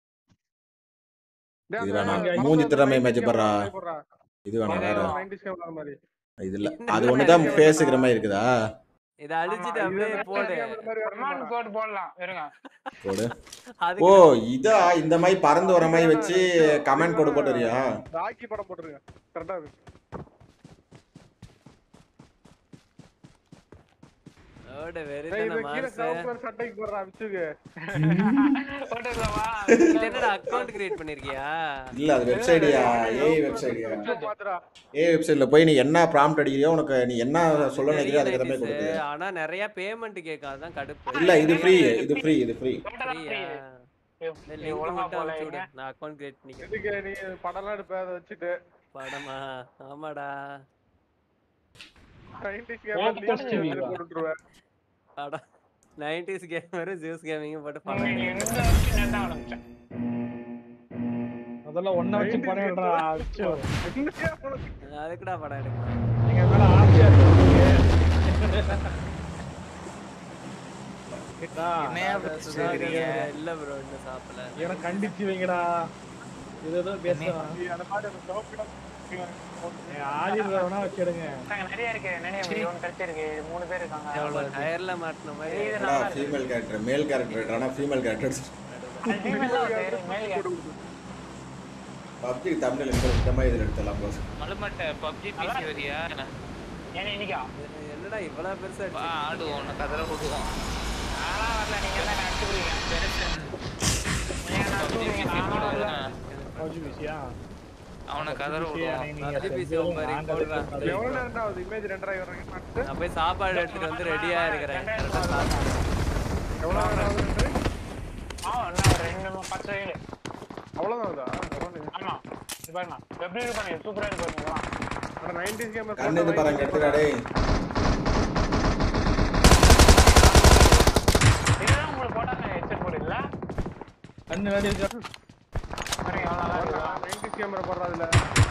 டேய், இது அந்த வேணாம் பக்கத்துல மூஞ்சி திறமை 90s இமேஜ் camera பண்றா மாதிரி போடுறா. இது வேணாம் வேற 90s camera மாதிரி. இது இல்ல அது ஒண்ணுதான் ஃபேஸ் இருக்கிற மாதிரி இருக்குதா இதை அழிச்சிட்டு அப்படியே போடு பெர்மானன்ட் கோட் போடலாம் இருங்க போடு அதுக்கு ஓ இதா இந்த மாதிரி பறந்து வர மாதிரி வச்சு கமெண்ட் கோடு போட்டு வரியா ராக்கி படம் போட்டுருங்க கரெக்டா இருக்கு ஓடு டேய், வெறித்தன இது கீழே மாஸ் சிவப்பு கலர் சட்டைக்கு போடுறா விச்சுக்கு போட்டுக்கலாமா இது என்னடா அக்கவுண்ட் கிரியேட் பண்ணிருக்கியா இல்ல அது வெப்சைட்யா ஏய் வெப்சைட்யா பாத்துடா ஏய் வெப்சைட்ல போய் நீ என்ன ப்ராம்ப்ட் அடிக்கிறியோ உனக்கு நீ என்ன சொல்ல நினைக்கிறியோ அதுக்கு தெரியல மாதிரி நிதிஷ். கொடுக்குது ஆனா நிறைய பேமெண்ட் கேட்கும் அதான் கடுப்பு இல்ல இது ஃப்ரீ இது ஃப்ரீ இது ஃப்ரீ ஃப்ரீயா இந்த லிங்க் ஒழுங்கா மட்டும் போல அனுப்பிச்சு விடு இருங்க. நான் அக்கவுண்ட் கிரியேட் பண்ணிக்கிறேன் எதுக்கு நீ படம்லாம் எடுப்ப அதை வச்சுட்டு படமா ஆமாடா 90s Focus camera TV லயே வா? போட்டுட்டுருவேன் படம் நைன்டிஸ் கேமர் ஜூஸ் கேமிங் போட்டு படம் நீங்க எடுக்கிறேன். இந்த வருஷம் நான் தான் ஆரம்பிச்சேன் அதெல்லாம் ஒன்ன வச்சு படம் எடுறா அச்சோ என்னையா உனக்கு? அதுக்குடா படம் எடுக்கிறேன் நீங்க மேல ஆசையா இருக்கு என்னையா அப்படி சொல்றீங்க? இல்ல ப்ரோ இன்னும் சாப்பிடல எனக்கு கண்டிச்சு வைங்கடா இது ஏதோ பேசுறான் நீ அந்த மாதிரி அந்த சிவப்பு கலர் ஆதி வேணா வச்சிடுங்க நாங்க நிறைய இருக்கு நிறைய இவன் கிடைச்சிருக்கு மூணு பேர் இருக்காங்க டயர்ல மாட்டின மாதிரி இது என்னடா நல்லா இருக்கு ஃபீமேல் கேரக்டர் மேல் கேரக்டர் ஆனா ஃபீமேல் கேரக்டர் அது female தான் பேரு, male guy. பப்ஜி தமிழ்ல இந்த மாதிரி இதில் எடுத்துடலாம் போஸ் மலுமட்டை பப்ஜி பிசி வரியா ஏன்னா இன்னைக்கா என்னடா இவ்வளவு பெருசா வா ஆடுவோம் உனக்கு அதில் விடுவோம் நான்லாம் வரல நீங்க எல்லாம் அடிச்சு விடுவீங்க நீங்க நான் பப்ஜி சொல்லுவீங்க பிசி நானும் வரல போடுவேன் பவுஜி பிசியா அவனை கதற விடுவோம் PUBG PC உன் மாதிரி போடுறா. எவ்வளவு நேரம் ஆகுது இமேஜ் ரெண்டரை வர்றீங்க பார்த்துட்டு நான் போய் சாப்பாடு எடுத்துட்டு வந்து ரெடியா இருக்கிறேன் ரெண்டாயிரத்து ஆறு எவ்வளவு நேரம் ஆகுது ஆ இன்னும் ஒரு ரெண்டு மூணு பத்து செகண்ட் அவ்வளவுதான் ஆகுதா பரவாயில்லையே. ஆமா இது பாருங்க எப்படி இருக்கு பாருங்க சூப்பரா இருக்கு பாருங்க ஆனா 90s கேமரா கண்ணு இது பாருங்க எடுத்துடா டேய் இதுதான் உங்களுக்கு போட்டா ஹெட்செட் போடு இல்ல கண்ணு வேடி இருக்கா பாருங்க எவ்வளவு நல்லா இருக்கு 90s கேமரா போடுறா அதுல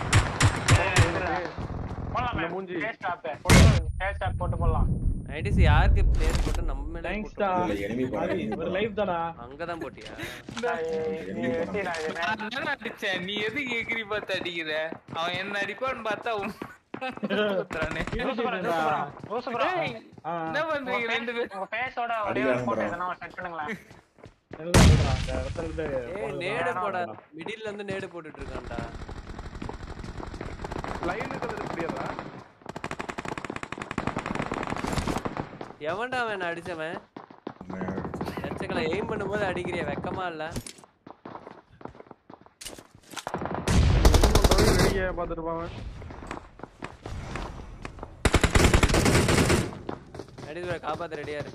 போடலாம் இந்த மூஞ்சி. ஃபேஸ் டாப் ஃபேஸ் டாப் போட்டு போடலாம் நைன்டிஸ் யாருக்கு பிளேயர் போட்டு நம்ம மேல தேங்க்ஸ் போட்டு டா இல்ல enemy போடாதீங்க. ஒரு லைவ் தானா அங்கதான் போட்டியா வெட்டி நான் இது நான் என்னடா அடிச்சேன் நீ எது கேக்குறி பார்த்து அடிக்கிற அவன் என்ன அடிப்பான்னு பார்த்தா உன் குத்துறானே. ஆ என்ன பண்றீங்க ரெண்டு பேரும் உங்க ஃபேஸோட ஒரே ஒரு போட்டோ எதனா செட் பண்ணுங்களேன் என்னதான் சொல்றான் அந்த இடத்துல இருந்து ஏய் நேடு போட மிடில்ல இருந்து நேடு போட்டுட்டு இருக்கான்டா லைன்ல கலர் முடியாதா எவன்டா அவன் அடிச்சவன் லட்சக்கலை எய்ம் பண்ணும்போது அடிக்கிறிய வெக்கமா இல்ல வெளியே பார்த்துட்டு போவாங்க நடிச்சு காப்பாத்த ரெடியா இரு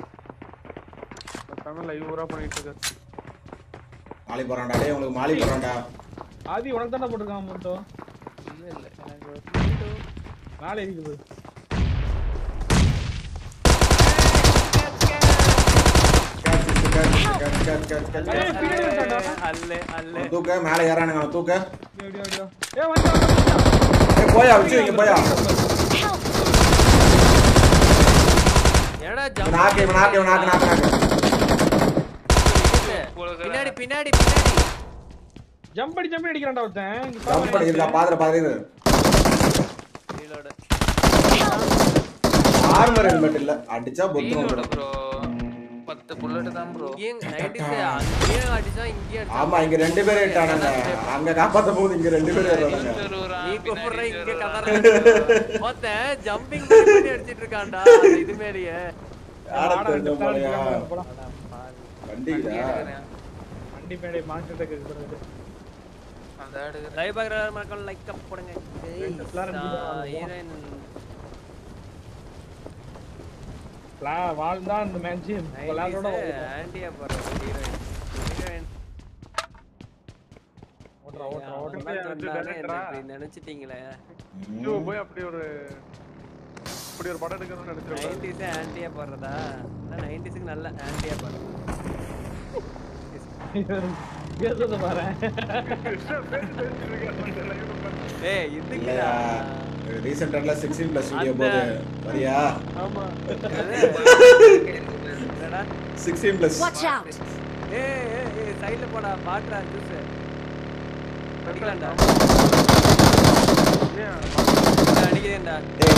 தமிழ் லைவ் ஊரா பண்ணிட்டு இருக்காரு மாலி போறான்டா டேய் உங்களுக்கு மாலி போறான்டா ஆதி உனக்கு தானே போட்டிருக்கான் மட்டும் இல்ல இல்ல எனக்கு ஒரு மேலே இருக்குது catch catch, catch, catch, catch, catch, ஏய், catch. பின்னாடி வந்துட்டான்டா. அல்லு அல்லு அவன் தூக்க மேல ஏறானுங்க அவன் தூக்க அப்படியே, அப்படியே, அப்படியே. ஏய், வந்துட்டான், வந்துட்டான். ஏய் போயா விச்சு இங்க போயா என்னடா இவன் ஜம்ப் நாக்கு இவன் நாக்கு இவன் நாக்கு நாக்கு நாக்கு பின்னாடி பின்னாடி பின்னாடி ஜம்ப் அடி ஜம்ப் அடிக்கிறான்டா ஒருத்தன் இங்க ஜம்ப் பாரு. பண்ணி இருக்கா பாத்துற பாத்துற ரீலோடு ஆர்மர் ஹெல்மெட் இல்ல அடிச்சா பொத்துரும் ரீலோடு ப்ரோ பத்து புல்லட் தான் ப்ரோ இங்கேயும் 90s அங்கேயும் அடிச்சா இங்கேயும் அடிச்சா ஆமா இங்க ரெண்டு பேரும் இட்டானுங்க அங்க காப்பாத்த போது இங்க ரெண்டு பேரும் ஏறானுங்க நீ கூப்பிடுற இங்க கதற மொத்தம் ஜம்பிங் பண்ணி அடிச்சிட்டு இருக்கான்டா அந்த இது மேலயே யார வாடா, ரெண்டு தெரிஞ்ச பிளான் போலயா போலாம், போலாம். வண்டிக்குதா வண்டி மேடை மான்ஸ்டர் டேக் இருக்கிறது அந்த எடுக்கிறேன் லைவ் பார்க்குற மக்கள் லைக் அப் போடுங்க ரெண்டு player அடிச்சிட்டு வராங்க. ஹீரோயின் பிளா வால் தான் இந்த மேட்ச் விளையாடோட ஆன்டியா போடுற ஹீரோயின் ஹீரோயின் ஓட்றா ஓட்றா ஓட்றா ஓட்றா. சொன்னாலே என்ன இப்படி நினைச்சிட்டீங்களே ஐயோ, போய் அப்படி ஒரு இப்படி ஒரு படம் எடுக்கணும்னு நினைச்சிருக்கேன் நைன்டிஸே ஆன்டியா போடுறதா நைன்டிஸுக்கு நல்ல ஆன்டியா போடுறது பேசுறது பாரு ஏய் இல்லையா இதுக்குடா ரீசெண்டால சிக்ஸ்டீன் பிளஸ் வீடியோ அந்த- போது வரியா ஆமா என்னடா சிக்ஸ்டீன் பிளஸ் Watch out! ஏய் ஏய் ஏய் சைடுல போடா பாட்றா ஜூஸ் அடிக்கலாம்டா அடிக்கிறேன்டா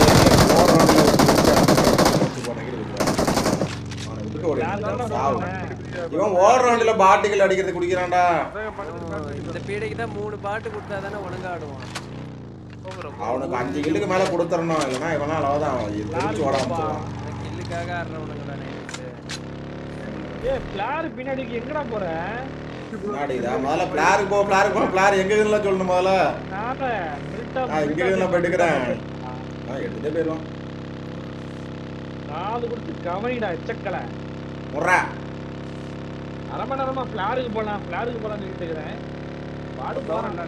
இவன் ஓவர் ரவுண்ட்ல பாட்டிகள் அடிக்கிறது குடிக்கிறான்டா இந்த பீடைக்கு தான் மூணு பாட்டு கொடுத்தா தானே ஒழுங்கா ஆடுவான் அவனுக்கு அஞ்சு கில்லுக்கு மேல கொடுத்துறணும் இல்லைன்னா இவனா அவ்வளவுதான் தெரிச்சு ஓட ஆரம்பிச்சிருவான் கில்லுக்காக ஆடுறவனுங்க தானே ஏய் பிளார் பின்னாடிக்கு எங்கடா போற முன்னாடி இதான் முதல்ல பிளாருக்கு போ பிளாருக்கு போ பிளார் எங்க இதுல சொல்லணும் முதல்ல நானே மில்டா நான் இங்க இதுல போயிட்டுக்கிறேன் நான் எடுத்துட்டே போயிடுவான் காது கொடுத்து கவனிடா எச்சக்கல முறா அரை மணி நேரமா பிளாருக்கு போலாம் பிளாருக்கு போலாம் சொல்லிட்டு இருக்கிறேன் பாடு போறேன்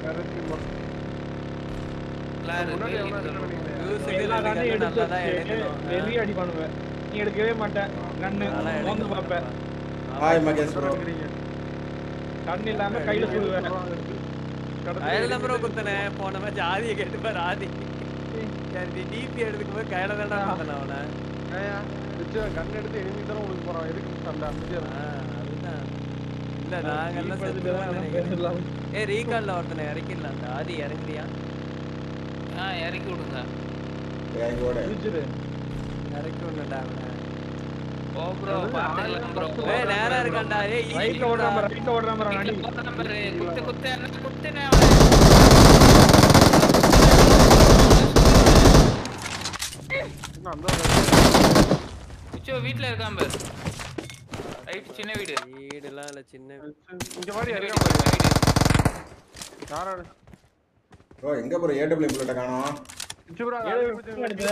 எல்லா கண்ணையும் எடுத்து வச்சு வெறி அடி பண்ணுவேன் நீ எடுக்கவே மாட்டேன் கண்ணு வந்து பார்ப்பேன் ஹாய் மகேஷ் ப்ரோ கண்ணு இல்லாம கையில சுடுவேன் கையில தான் ப்ரோ குத்தனேன் போன மேட்ச் ஆதியை கேட்டு பாரு ஆதி நீ டிபி எடுத்துக்கும் போது கையில தான்டா குத்தன அவனை கண் எடுத்து எனிமி தானே உங்களுக்கு போறான் எதுக்கு சண்டை அமைதியா ஆ, அதுதான் இல்ல நாங்க எல்லாம் இப்ப செத்து இதுக்கு தான் தான் நினைக்கிறேன் பேசலாம். ஏய் ரீகால்ல ஒருத்தனை இறக்கிடலாம்டா ஆதி இறங்குறியா ஆ இறக்கி விடுங்க எங்கோட பிடிச்சிரு. இறக்கி விடலடா அவனை ஓ ப்ரோ பாத்துக்கலாம் ப்ரோ ஏய் நேரா இருக்கான்டா ஏய் ரைட்ல ஓடுறான் பாரு, ரைட்ல ஓடுறான் பாரு, நடி. நம்பர் குத்து குத்து என்ன குத்துனே உச்சோ வீட்ல இருக்கான் பாரு ரைட் சின்ன வீடு வீடுலாம் இல்ல சின்ன இங்க மாதிரி சின்ன இறங்க வீடு, சின்ன வீடு. யாரா ப்ரோ எங்க ப்ரோ ஏடபிள்யூ புல்லட்ட காணோம் இச்சு ப்ரோ ஏழு நிமிஷம் எடுத்தா.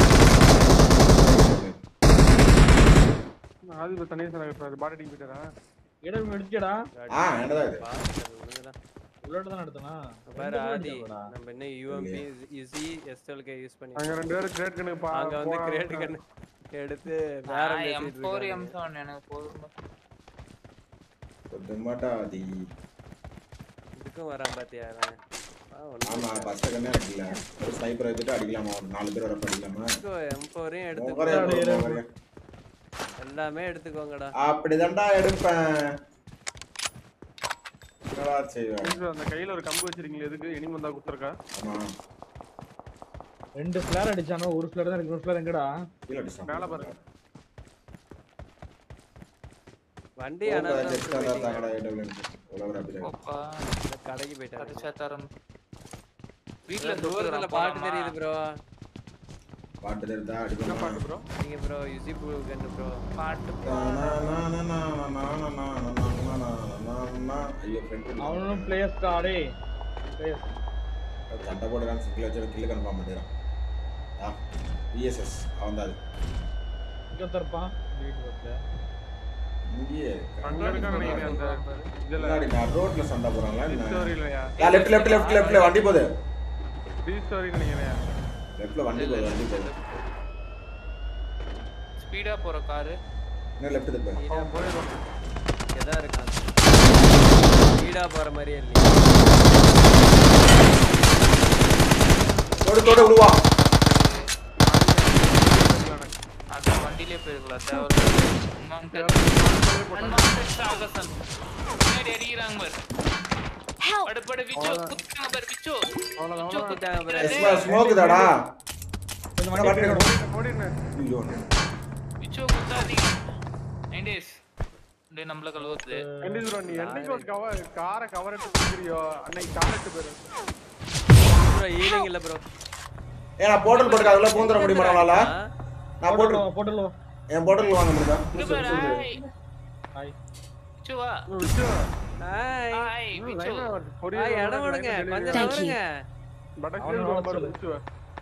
அது இப்ப தனியா சார் பாடி டீம் போயிட்டாரா இடம் எடுத்துடா ஆ என்னடா இது உள்ளோட தான் எடுத்தனா பாரு ஆதி நம்ம என்ன யூஎம்பி யூசி எஸ்எல்கே யூஸ் பண்ணி அங்க ரெண்டு பேரும் கிரேட் கணக்கு பா அங்க வந்து கிரேட் கண்ணு எடுத்து வேற ஆ, பேசிட்டு M4 இருக்காங்க. M7 எனக்கு போதும் கொஞ்சம் மாட்டா அது இதுக்கும் வரான் பாத்தியா அவன்? ஆ, ஒண்ணும் ஆமா ஃபர்ஸ்ட் கண்ணே அடிக்கல ஒரு ஸ்னைப்பர் எடுத்துட்டு அடிக்கலாமா ஒரு நாலு பேர் வரப்ப அடிக்கலாமா எடுத்துக்கோ, M4 யும் உங்கரே எடுத்துக்கோ. உங்கரே. எல்லாமே எடுத்துக்கோங்கடா அப்படிதான்டா எடுப்பேன் என்னடா செய்வேன் ஐயோ, அந்த கையில ஒரு கம்பு வச்சிருக்கீங்க எதுக்கு எனிமி வந்தா குத்துறக்கா ஆமா ரெண்டு ஃபிளேர் அடிச்சானோ ஒரு ஃபிளேர் தான் இருக்கு ஒரு ஃபிளேர் எங்கடா கீழ அடிச்சான் மேல பாருங்க வண்டி ஓ, ஆனா கதை செத்தா தான் தாங்கடா ஏடபிள்யூ உலகம் அப்படி ஓப்பா கடைக்கு போயிட்டாரு அடிச்சா தரம் வீட்ல தூரத்துல தூரத்துல பாட்டு தெரியுது ப்ரோ பாட்டு தெரிந்தா அடிப்பேன் ப்ரோ நீங்க bro UC blue gun bro பாட்டு ஐயோ ஃப்ரெண்ட் அவனும் பிளேயர்ஸ் தான் டேய் பிளேயர்ஸ் சண்டை போடுறான் சிக்கில் வச்சு கில்ல கன்ஃபார்ம் பண்ணிடுறான் ஆ விஎஸ்எஸ் அவன் தான் அது இங்க தரப்பான் வீட்டு பக்கத்துல இங்கேயே அங்க இருக்கான்னு நினைக்கிறேன் அந்த இதுல முன்னாடி நான் ரோட்ல சண்டை போறாங்களா ஸ்டோரி இல்லையா லெஃப்ட் லெஃப்ட் லெஃப்ட் லெஃப்ட்ல வண்டி போகுது டி ஸ்டோரி நினைக்கிறேன் லெஃப்ட்ல வண்டி போகுது வண்டி போகுது ஸ்பீடா போற காரு இன்னும் லெஃப்ட் திருப்ப அவன் போயிடுவான் அப்படிதான் இருக்கான் வீடா போற மாதிரியே இல்லையா தொடு தொடு விடுவா அதான் வண்டியிலே போயிருக்கலாம் தேவையில்ல Unwanted- unwanted சாகசம். பின்னாடி அடிக்கிறாங்க பாரு. படு, படு, விச்சு, குத்துறாங்க பாரு, விச்சு. விச்சு குத்துறாங்க பாரு. ஸ்மோக் தாடா விச்சு குத்தாதீங்க. Nine days. டேய், நம்மள கழுவுது. கண்டிப்பா bro, நீ என்னைக்கு ஒரு cover- car அ cover எடுத்து குடுக்குறியோ, அன்னைக்கு car எடுத்து போயிரு. ப்ரோ ஈவினிங் இல்ல ப்ரோ ஏ நான் போர்ட்டல் போட்டு அதுல பூந்துட முடியுமா நம்மளால நான் போட்டு போட்டலோ என் போர்ட்டல் வாங்க முடியுதா இங்க பாரு, ஹாய். ஹாய் விச்சு வா. Hi hi, விச்சு. ஹாய் இடம் விடுங்க கொஞ்சம் Thank you. நவருங்க பட்டர்ஃப்ளை அவனை பாரு, சொல்லு. குத்துவ.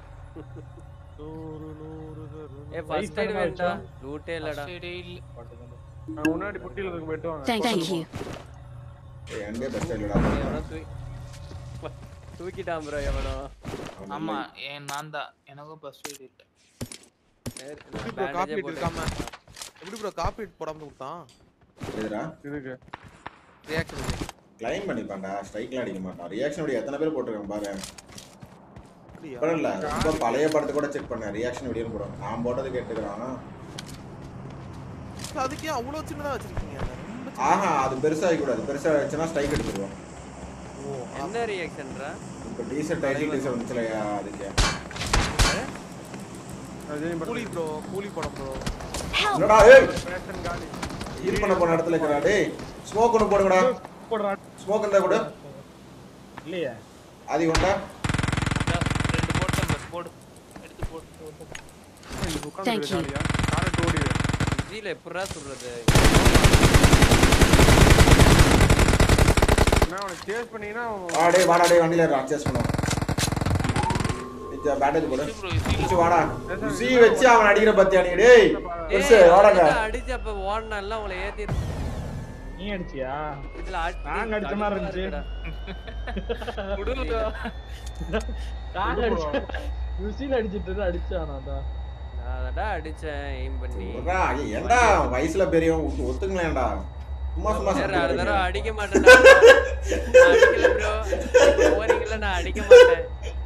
ஏ ஃபர்ஸ்ட் எய்ட் வேண்டாம் லூட்டே இல்லடா First aid இல்ல. நான் முன்னாடி புட்டியில இருக்கு போயிட்டு வாங்க Thank, thank you. ஏய் எண்டே பெஸ்ட் இல்லடா எவனோ தூக்கி தூக்கிட்டான் ப்ரோ எவனோ ஆமா ஏன் நான் தான் எனக்கும் ஃபர்ஸ்ட் எய்ட் இல்ல சரி, எப்படி நான் ப்ரோ bandage காப்பி போட்டு இருக்காம எப்படி ப்ரோ காப்பி போடாம கொடுத்தான் எதுடா இதுக்கு ரியாக்ஷன் கிளைம் பண்ணிப்பான்டா ஸ்ட்ரைக்லாம் அடிக்க மாட்டான் ரியாக்ஷன் வீடியோ எத்தனை பேர் போட்டிருக்காங்க பாரு அப்படியா அப்புறம் இல்ல ரொம்ப பழைய படத்தை கூட செக் பண்ணேன் ரியாக்ஷன் வீடியோன்னு போடுவோம் நான் போட்டது கேட்டுக்கிறான் அதுக்கு ஏன் அவ்வளவு சின்னதா வச்சிருக்கீங்க அதை? ரொம்ப சின்ன- ஆஹா அது பெருசாக கூடாது பெருசா ஆச்சுன்னா ஸ்ட்ரைக் எடுத்துருவோம் என்ன ரியாக்ஷன்ரா இப்போ டீசர் டைட்டில் டீசர் வந்துச்சுல அதுக்கு கூலி ப்ரோ கூலி படம் ப்ரோ என்னடா ஏய் ஃபேஷன் காலி இது பண்ண போன இடத்துல இருக்கிறா டேய் ஸ்மோக் ஒன்று போடுங்கடா போடுறா ஸ்மோக் இருந்தா கூட இல்லையே அது கொண்டா ரெண்டு போட்டேன் பாரு, போடு எடுத்து போடு Thank you. காரை ஓடி ஜில எப்படிடா சொல்றது நான் அவனை சேஸ் பண்ணீங்கன்னா ஆ டேய் வாடா டேய் வண்டியில ஏறா அட்ஜஸ்ட் பண்ணுவோம் நிஜா பேட்டேஜ் போடு நிச்சு வாடா சி வச்சு அவன் அடிக்கிற பத்தியா நீ டேய் பெருசு வாடாங்க அடிச்சு அப்ப ஓடனா எல்லாம் உங்களை ஏத்தி நீ அடிச்சியா இதுல அடி- நாங்க அடிச்ச மாதிரி இருந்துச்சு குடுடா. நாங்க அடிச்ச ருசியில அடிச்சிட்டு இருந்தா அடிச்சானா அதான் நான் அதடா அடிச்சேன் aim பண்ணி சொல்றா, ஐய, ஏன்டா வயசுல பெரியவன் ஒத்து- ஒத்துக்கலேன்டா சும்மா சும்மா சரி, சண்டை அடுத்த தடவை போடுறீங்க. அடிக்க மாட்டேன்டா நான் அடிக்கல ப்ரோ போறீங்கல்ல நான் அடிக்க மாட்டேன்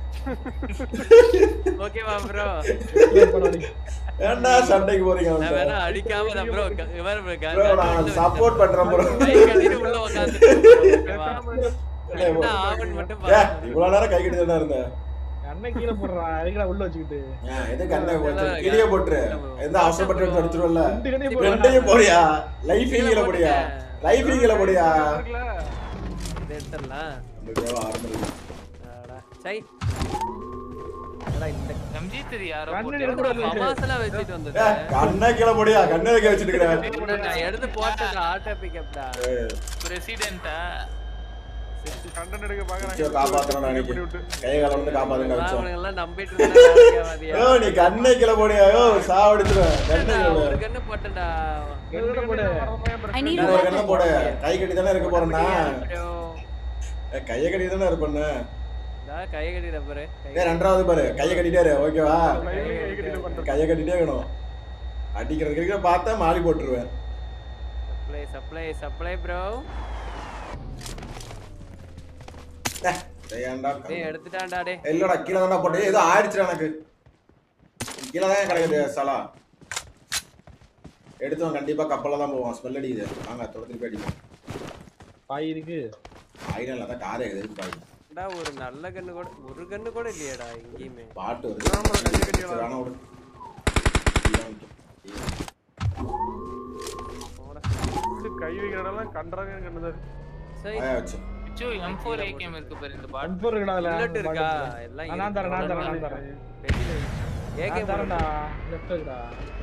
ஓகேவா ப்ரோ ஏன்டா சண்டைக்கு போறீங்க நான் அவன்ட்ட? வேணா அடிக்காம தான் ப்ரோ இவர் Bro, நான் support பண்றேன் bro. உள்ள உட்கார்ந்து இல்ல, என்ன ஆகும்னு மட்டும் ஏ, பாருங்க இவ்வளவு நேரம் கை கட்டி தான் இருந்தேன் அண்ணன் கீழே போடுறா அதுக்கடா உள்ள வச்சுக்கிட்டு ஏன், எதுக்கு அண்ணன் போச்சு கிளியே போட்டுரு எந்த அவசரப்பட்டு எடுத்து அடிச்சிருவல்ல ரெண்டு கண்ணையும் போடு. ரெண்டையும் போறியா லைஃப் கீழே போடியா லைஃப் கீழே போடியா இதை எடுத்துடலாம் இந்த தேவை ஆரம்பிச்சு அடடா. சை அடடா, இந்த ரம்ஜித் இது யாரோ கண்ணு போட்டு- எடுத்து விடு. மமாசெல்லாம் வச்சுட்டு ஏ, வந்தது கண்ணை கீழே போடியா கண்ணை வைக்க வச்சுட்டு இருக்கிறேன் நான் எடுத்து போட்டேன் ஆட்டோ பிக்கப்டா பிரசிடென்ட்டா கண்டன் எடுக்க நிச்சயம் காப்பாத்தணும் அன்னைக்கு கையை காலம் வந்து காப்பாத்துங்க வச்சோம் அவனுங்க எல்லாம் நம்பிட்டு இருந்தா வேலைக்காவாதியா? ஐயோ நீ கண்ணை கீழே போடியா ஐயோ சாவடிச்சிருவேன் கண்ணை நான் கீழே ஒரு கண்ணு போட்டேன்டா கண்ணு போடு I need இன்னொரு கண்ணை weapon. போடு கை கட்டி தானே இருக்க போறேன்னா bro. ஏ, கையை கட்டி தானே இருப்பேன்னு நான் கையை கட்டிட பாரு ஏ ரெண்டாவது பாரு கையை கட்டிட்டே இரு ஓகேவா கையை கட்டிட்டே இருக்கணும் அடிக்கிறதுக்கு இருக்கிற பார்த்தா மாறி போட்டுருவேன் சப்ளை சப்ளை சப்ளை ப்ரோ ஏன்டா டேய் எடுத்துட்டான்டா டே இல்லடா கீழே தான்டா போட்டேன் ஏதோ ஆயிடுச்சுடா எனக்கு கீழே தான் கிடக்குது சலா எடுத்தவன் கண்டிப்பா கப்பல்ல தான் போவான் ஸ்மெல் அடிக்குது வாங்க தொடர்ந்து திருப்பி அடிப்போம் பாய் இருக்கு ஆயிரம் இல்லாத காரே எதுக்கு பாய் டா ஒரு நல்ல கண்ணு கூட ஒரு கண்ணு கூட இல்லையாடா எங்கேயுமே பாட்டு வருது சரி, வேணா விடு கை வைக்கிறதெல்லாம் கண்டறாங்க கண்டது சரி ஆயா வச்சு பிச்சு M4 AKM இருக்கு பாரு இந்த பாட்டு அன்பர் இருக்கடா அதுல புல்லட் இருக்கா எல்லாம் நான் தரேன் நான் தரேன் நான் தரேன் ஏகே நான் தரேன்டா லெஃப்ட் இருக்குடா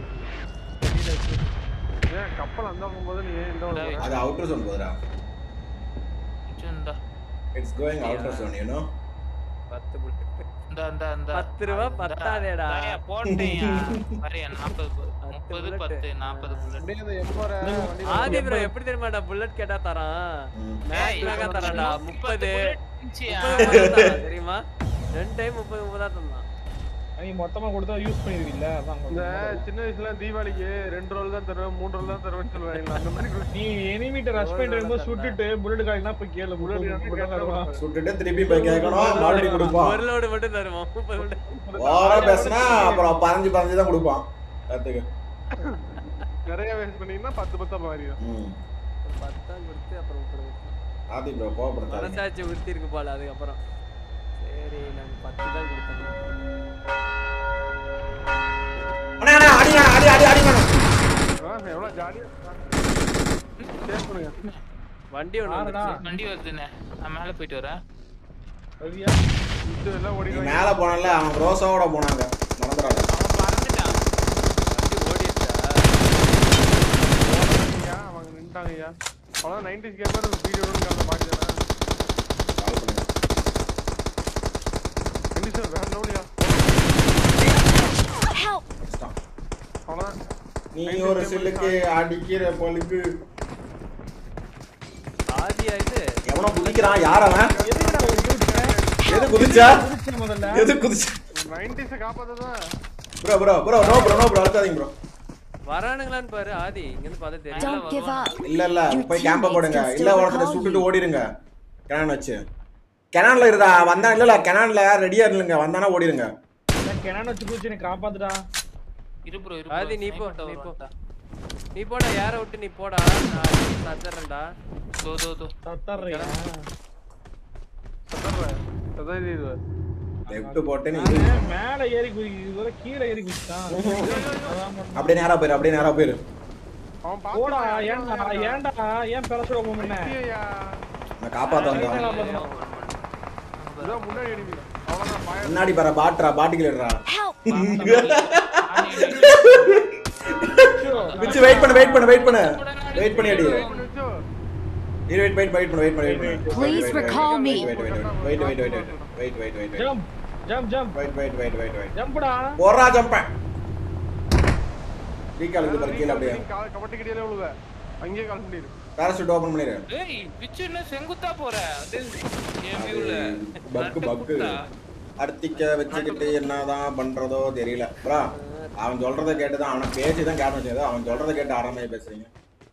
ஏன் கப்பல் அந்த போகும்போது நீ ஏன் இந்த பக்கம் போற? அது அவுட்டர் ஜோன் போதுடா பிச்சுண்டா it's going outer zone you know பத்து புல்லட் இந்த இந்த இந்த பத்து ரூபா பத்தாதேடா நிறைய போட்டேன்யா வரையா நாற்பது முப்பது பத்து நாற்பது புல்லட் அப்படியே அந்த எம்போரை வண்டியில ஆதி ப்ரோ எப்படி தெரியுமாடா புல்லட் கேட்டா தரான் மேக்ஸ் மேகா தரான்டா முப்பது இருந்துச்சியா? முப்பது முப்பது தரான் தெரியுமா ரெண்டு டைம் முப்பது முப்பதா தந்தான் நீ மொத்தமா கொடுத்தா யூஸ் பண்ணிடுவீல்ல அதான் இந்த கொஞ்சம் சின்ன வயசுல தீபாவளிக்கு ரெண்டு ரோல் தான் தருவேன் மூணு ரோல் தான் தருவேன்னு சொல்லுவாங்க அந்த மாதிரி கொடுத்து- நீ எனிமீட்ட ரஷ் பண்ணிட்டு இருக்கும்போது சுட்டுட்டு புல்லட் காலினா போய் கேளு Bullet புல்லட் காலினா தருவான் சுட்டுட்டு திருப்பி போய் கேட்கணும் மறுபடியும் கொடுப்பான் ஒரு லோடு மட்டும் தருவோம் முப்பது load. ஓவரா பேசினா அப்புறம் பறஞ்சு பறஞ்சு தான் கொடுப்பான் கத்துக்க நிறைய வேஸ்ட் பண்ணீங்கன்னா பத்து பத்தா மாறிடும் ம் ஒரு பத்தாம் கொடுத்து அப்புறம் முப்பது கொடுத்து. ஆதி ப்ரோ கோவப்படுத்தாதீங்க மனசாட்சி உறுத்தி இருக்கு போல அதுக்கப்புறம் சரி நாங்க பத்து தான் கொடுத்தோம் அண்ணா அண்ணா அடிங்க அடி அடி அடிங்க ஆ, எவ்வளவு ஜாலியா சேஸ் பண்ணுங்க வண்டி ஒண்ணு யாருடா? வந்துருச்சு. வண்டி வருதுண்ணே நான் மேல போயிட்டு வரேன் ரவியா இது எல்லாம் நீ ஓடிடுவாங்க மேல போனல அவன் ரோசாவோட போனாங்க மறந்துடாத அவன் பறந்துட்டான் வண்டி ஓடிடுச்சா ஐயா அவங்க நின்ட்டாங்க ஐயா அவ்வளவுதான் நைன்டிஸ் கேமர் வீடியோ காட்ட மாட்டேன் கால் பண்ணுங்க நைன்டிஸ் வேற லெவலியா கஷ்டம். அவ்வளவுதான் நீ ஒரு சில்லுக்கு அடிக்கிற பழுக்கு ஆதியா இது எவனோ குதிக்கிறான் யார் அவன் எதுக்குடா ஒரு குதிச்ச? எது குதிச்சா குதிச்ச முதல்ல எது குதிச்சா நைன்டிஸை காப்பாத்ததான் bro bro bro no bro no bro அழுத்தாதீங்க ப்ரோ வரானுங்களான்னு பாரு ஆதி இங்க இருந்து பார்த்தா தெரியும் Don't give up. இல்ல இல்ல Your போய் கேம்ப teammates போடுங்க can இல்ல still ஒருத்தர் recall சுட்டுட்டு you. ஓடிடுங்க கெனான் வச்சு கெனான்ல இருந்தா வந்தா இல்ல இல்ல கெனான்ல ரெடியா இருங்க வந்தானா ஓடிடுங்க கெனான் வச்சு குதிச்சு எனக்கு காப்பாத்துடா இரு ப்ரோ இரு ஆதி நீ போ நீ போ நீ போடா யாரை விட்டு நீ போடா நான் சத்தறேன்டா தோ தோ தோ தத்தர்றியா சத்தர்றேன் அதான் இது லெஃப்ட் போட்டு நீ அவன் மேல ஏறி குதி இதுவரை கீழே ஏறி குதிச்சான் அதான் பண்ணான். அப்படியே நேரா போயிரு அப்படியே நேரா போயிரு அவன் போடா பாத்து ஏன்டா ஏன்டா ஏன் பெரசோட போமுன்ன ஐயா நான் காப்பாத்த வந்தேன் இதான் முன்னாடி அடிப்பீங்க அவ்வளவுதான் பாயா முன்னாடி பாரு பாட்டுறா பாட்டுக்கு இல்லடா பிச்சு வெயிட் பண்ணு வெயிட் பண்ணு வெயிட் பண்ணு வெயிட் பண்ணி அடி நிச்சோ இரு வெயிட் வெயிட் வெயிட் பண்ணு வெயிட் பண்ணு வெயிட் பண்ணு Please recall me. Wait wait wait wait wait wait wait wait jump jump jump wait wait wait wait wait ஜம்ப்டா போறா ஜம்ப் ரீகால் இது பாரு கீழ அப்படியே கபட்டி கடியில விழுவ அங்கேயே கால் பண்ணிடு பேராசூட் ஓபன் பண்ணிரு ஏய் பிச்சு என்ன செங்குத்தா போற அது என் வியூல பக்கு பக்கு அர்த்திக்க வச்சுக்கிட்டு என்னதான் பண்றதோ தெரியல ப்ரா அவன் சொல்றத கேட்டுதான் அவனை பேசி தான் கேட்க வச்சது அவன் சொல்றத கேட்டு ஆறாமையே பேசுறீங்க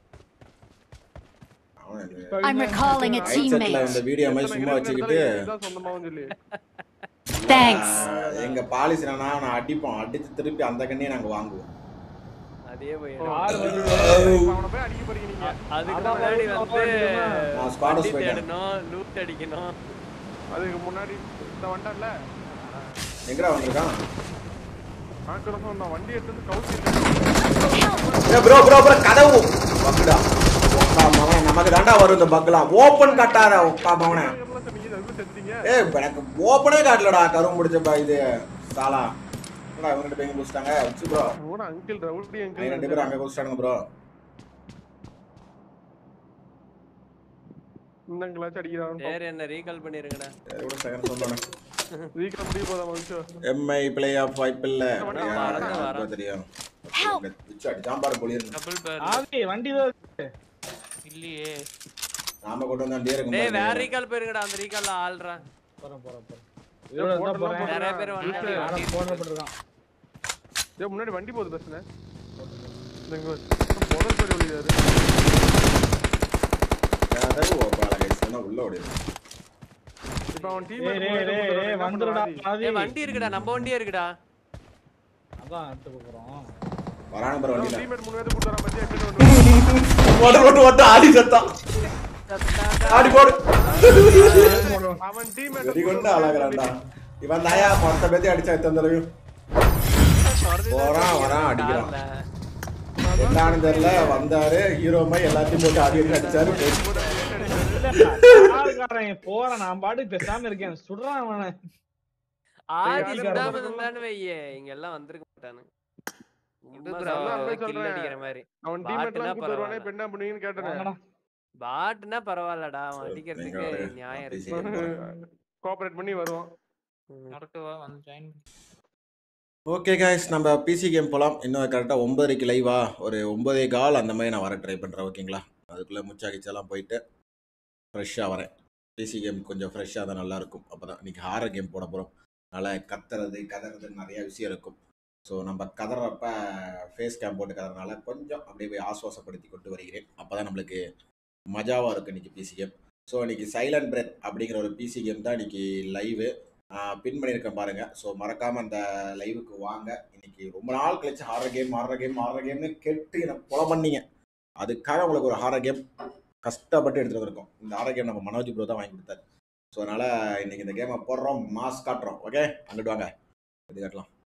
அவன் இது I'm recalling a ரைட் செட்ல teammate. இந்த வீடியோ மாதிரி சும்மா வச்சுக்கிட்டு இதான் சொந்தமாவும் சொல்லி Thanks. ஆஹ், எங்க பாலிசி என்னன்னா அவனை அடிப்போம் அடிச்சு திருப்பி அந்த கண்ணையே நாங்க வாங்குவோம் அதே போய் யார் வந்து அவனை போய் அடிக்க போறீங்க நீங்க அதுக்கு அதான் முன்னாடி ஒரு வந்து நான் squad house வண்டி போயிட்டேன். தேடணும் லூட் அடிக்கணும் அதுக்கு முன்னாடி இந்த வண்டான்ல எங்கடா வந்திருக்கான் ஆக்கிரசம் நான் வண்டி எடுத்து கவுத்தி ஏ ப்ரோ ப்ரோ ப்ரோ கதவு பக்குடா ஒக்கா மவன் நமக்கு தாண்டா வரும் இந்த பக்கலாம் ஓபன் கட்டாத ஒக்கா மவனே சொன்னீங்க அதுக்கு செஞ்சீங்க ஏ எனக்கு ஓப்பனே காட்டலடா கரும்பு முடிச்சப்பா இது சாலா என்னடா இவங்க ரெண்டு பேரும் குடிச்சிட்டாங்க வச்சு ப்ரோ கூட அங்கிள் ரவுடி அவங்க ரெண்டு பேரும் அங்கிள் அங்க குடிச்சிட்டாங்க ப்ரோ இந்த அங்கிளாச்சும் அடிக்கிறான் வேற என்ன ரீகால் பண்ணிருங்கடா கூட செகண்ட் சொன்னானே சீக்கிரம் முடிய போதா மனுஷோ எம்ஐ பிளே ஆஃப் வாய்ப்பு இல்ல மறந்து வரேன். தெரியும் வச்சு அடிச்சான் பாரு பொலியிருந்தேன் டபுள் பேர் ஆதி வண்டி தான் இருக்கு. இல்லையே நாம கொண்டு வந்தா டேருக்கு டேய் வேற ரீகால் போயிருங்கடா அந்த ரீகால்ல ஆள்றா போறேன் போறேன் போறேன் இதோட இருந்தா போறேன் நிறைய பேர் வந்தாங்க யாரோ போன் போட்டுருக்கான் ஏ முன்னாடி வண்டி போகுது பஸ்ல இங்க முதல் படி வழியாரு கதவு ஓப்பன் கைஸ் சொன்னா உள்ள ஓடிடு இப்ப அவன் டீம் ஏய் ரே ரே ரே வந்துருடா ஆதி ஏய் வண்டி இருக்குடா நம்ம வண்டியே இருக்குடா அதான் எடுத்து போறோம் வரானுங்க பாரு வண்டியில டீம்மேட் மூணு பேர் கூட்டு வர பத்தி எட்டு வந்து ஓட்டு ஓட்டு ஓட்டு ஆடி சத்தம் ஆடி போடு அவன் டீம்மேட் வெறி கொண்டு அழகிறான்டா இவன் தாயா மொத்த பேத்தி அடிச்சா எத்தனை தடவையும் போறான் வரான் அடிக்கிறான் என்னன்னு தெரியல வந்தாரு ஹீரோ மாதிரி எல்லாத்தையும் போட்டு அடி அடி அடிச்சாரு போச்சு. ஆளுக்காரன் போறேன் நான் பாட்டுக்கு பேசாம இருக்கேன் சுடுறான் அவனை ஆதி யாரு சுடாம யாரு இருந்தானு வையே இங்க எல்லாம் வந்திருக்க மாட்டானு சும்மா bro, அதான் kill சொல்றேன். அடிக்கிற மாதிரி அவன் பாட்டுனா டீம்மேட்லாம் கூட்டு வருவானே பரவாயில்ல. இப்ப என்ன பண்ணுவீங்கன்னு கேட்டேன் வாங்கடா. பாட்டுனா பரவாயில்லடா அவன் சரி, அடிக்கிறதுக்கு நீங்க ஒரு நியாயம் PC இருக்கு game கோஆபரேட் பண்ணி வருவான் கரெக்ட் வா வந்து ஜாயின் ஓகே காய்ஸ் நம்ம பிசி கேம் போகலாம் இன்னும் கரெக்டாக ஒன்பதரைக்கு லைவா ஒரு ஒன்பதே கால் அந்த மாதிரி நான் வர ட்ரை பண்ணுறேன் ஓகேங்களா அதுக்குள்ளே முச்சாகிச்செல்லாம் போயிட்டு ஃப்ரெஷ்ஷாக வரேன் பிசி கேம் கொஞ்சம் ஃப்ரெஷ்ஷாக தான் நல்லாயிருக்கும் அப்போ தான் இன்றைக்கி ஹாரர் கேம் போட போகிறோம் அதனால் கத்துறது கதறது நிறைய விஷயம் இருக்கும் ஸோ நம்ம கதறப்ப ஃபேஸ் கேம் போட்டு கதறனால கொஞ்சம் அப்படியே போய் ஆசுவாசப்படுத்தி கொண்டு வருகிறேன் அப்போ தான் நம்மளுக்கு மஜாவாக இருக்கும் இன்னைக்கு பிசி கேம் ஸோ இன்னைக்கு சைலண்ட் பிரெத் அப்படிங்கிற ஒரு பிசி கேம் தான் இன்னைக்கு லைவு பின் பண்ணியிருக்கேன் பாருங்க ஸோ மறக்காம அந்த லைவுக்கு வாங்க இன்னைக்கு ரொம்ப நாள் கழிச்சு ஹார கேம் ஹார கேம் ஹார கேம்னு கேட்டு எனக்கு கொலை பண்ணீங்க அதுக்காக உங்களுக்கு ஒரு ஹார கேம் கஷ்டப்பட்டு எடுத்துட்டு வந்திருக்கோம் இந்த ஹார கேம் நம்ம மனோஜ் ப்ரோ தான் வாங்கி கொடுத்தாரு ஸோ அதனால இன்னைக்கு இந்த கேமை போடுறோம் மாஸ் காட்டுறோம் ஓகே அங்கிட்டு வாங்க இது காட்டலாம்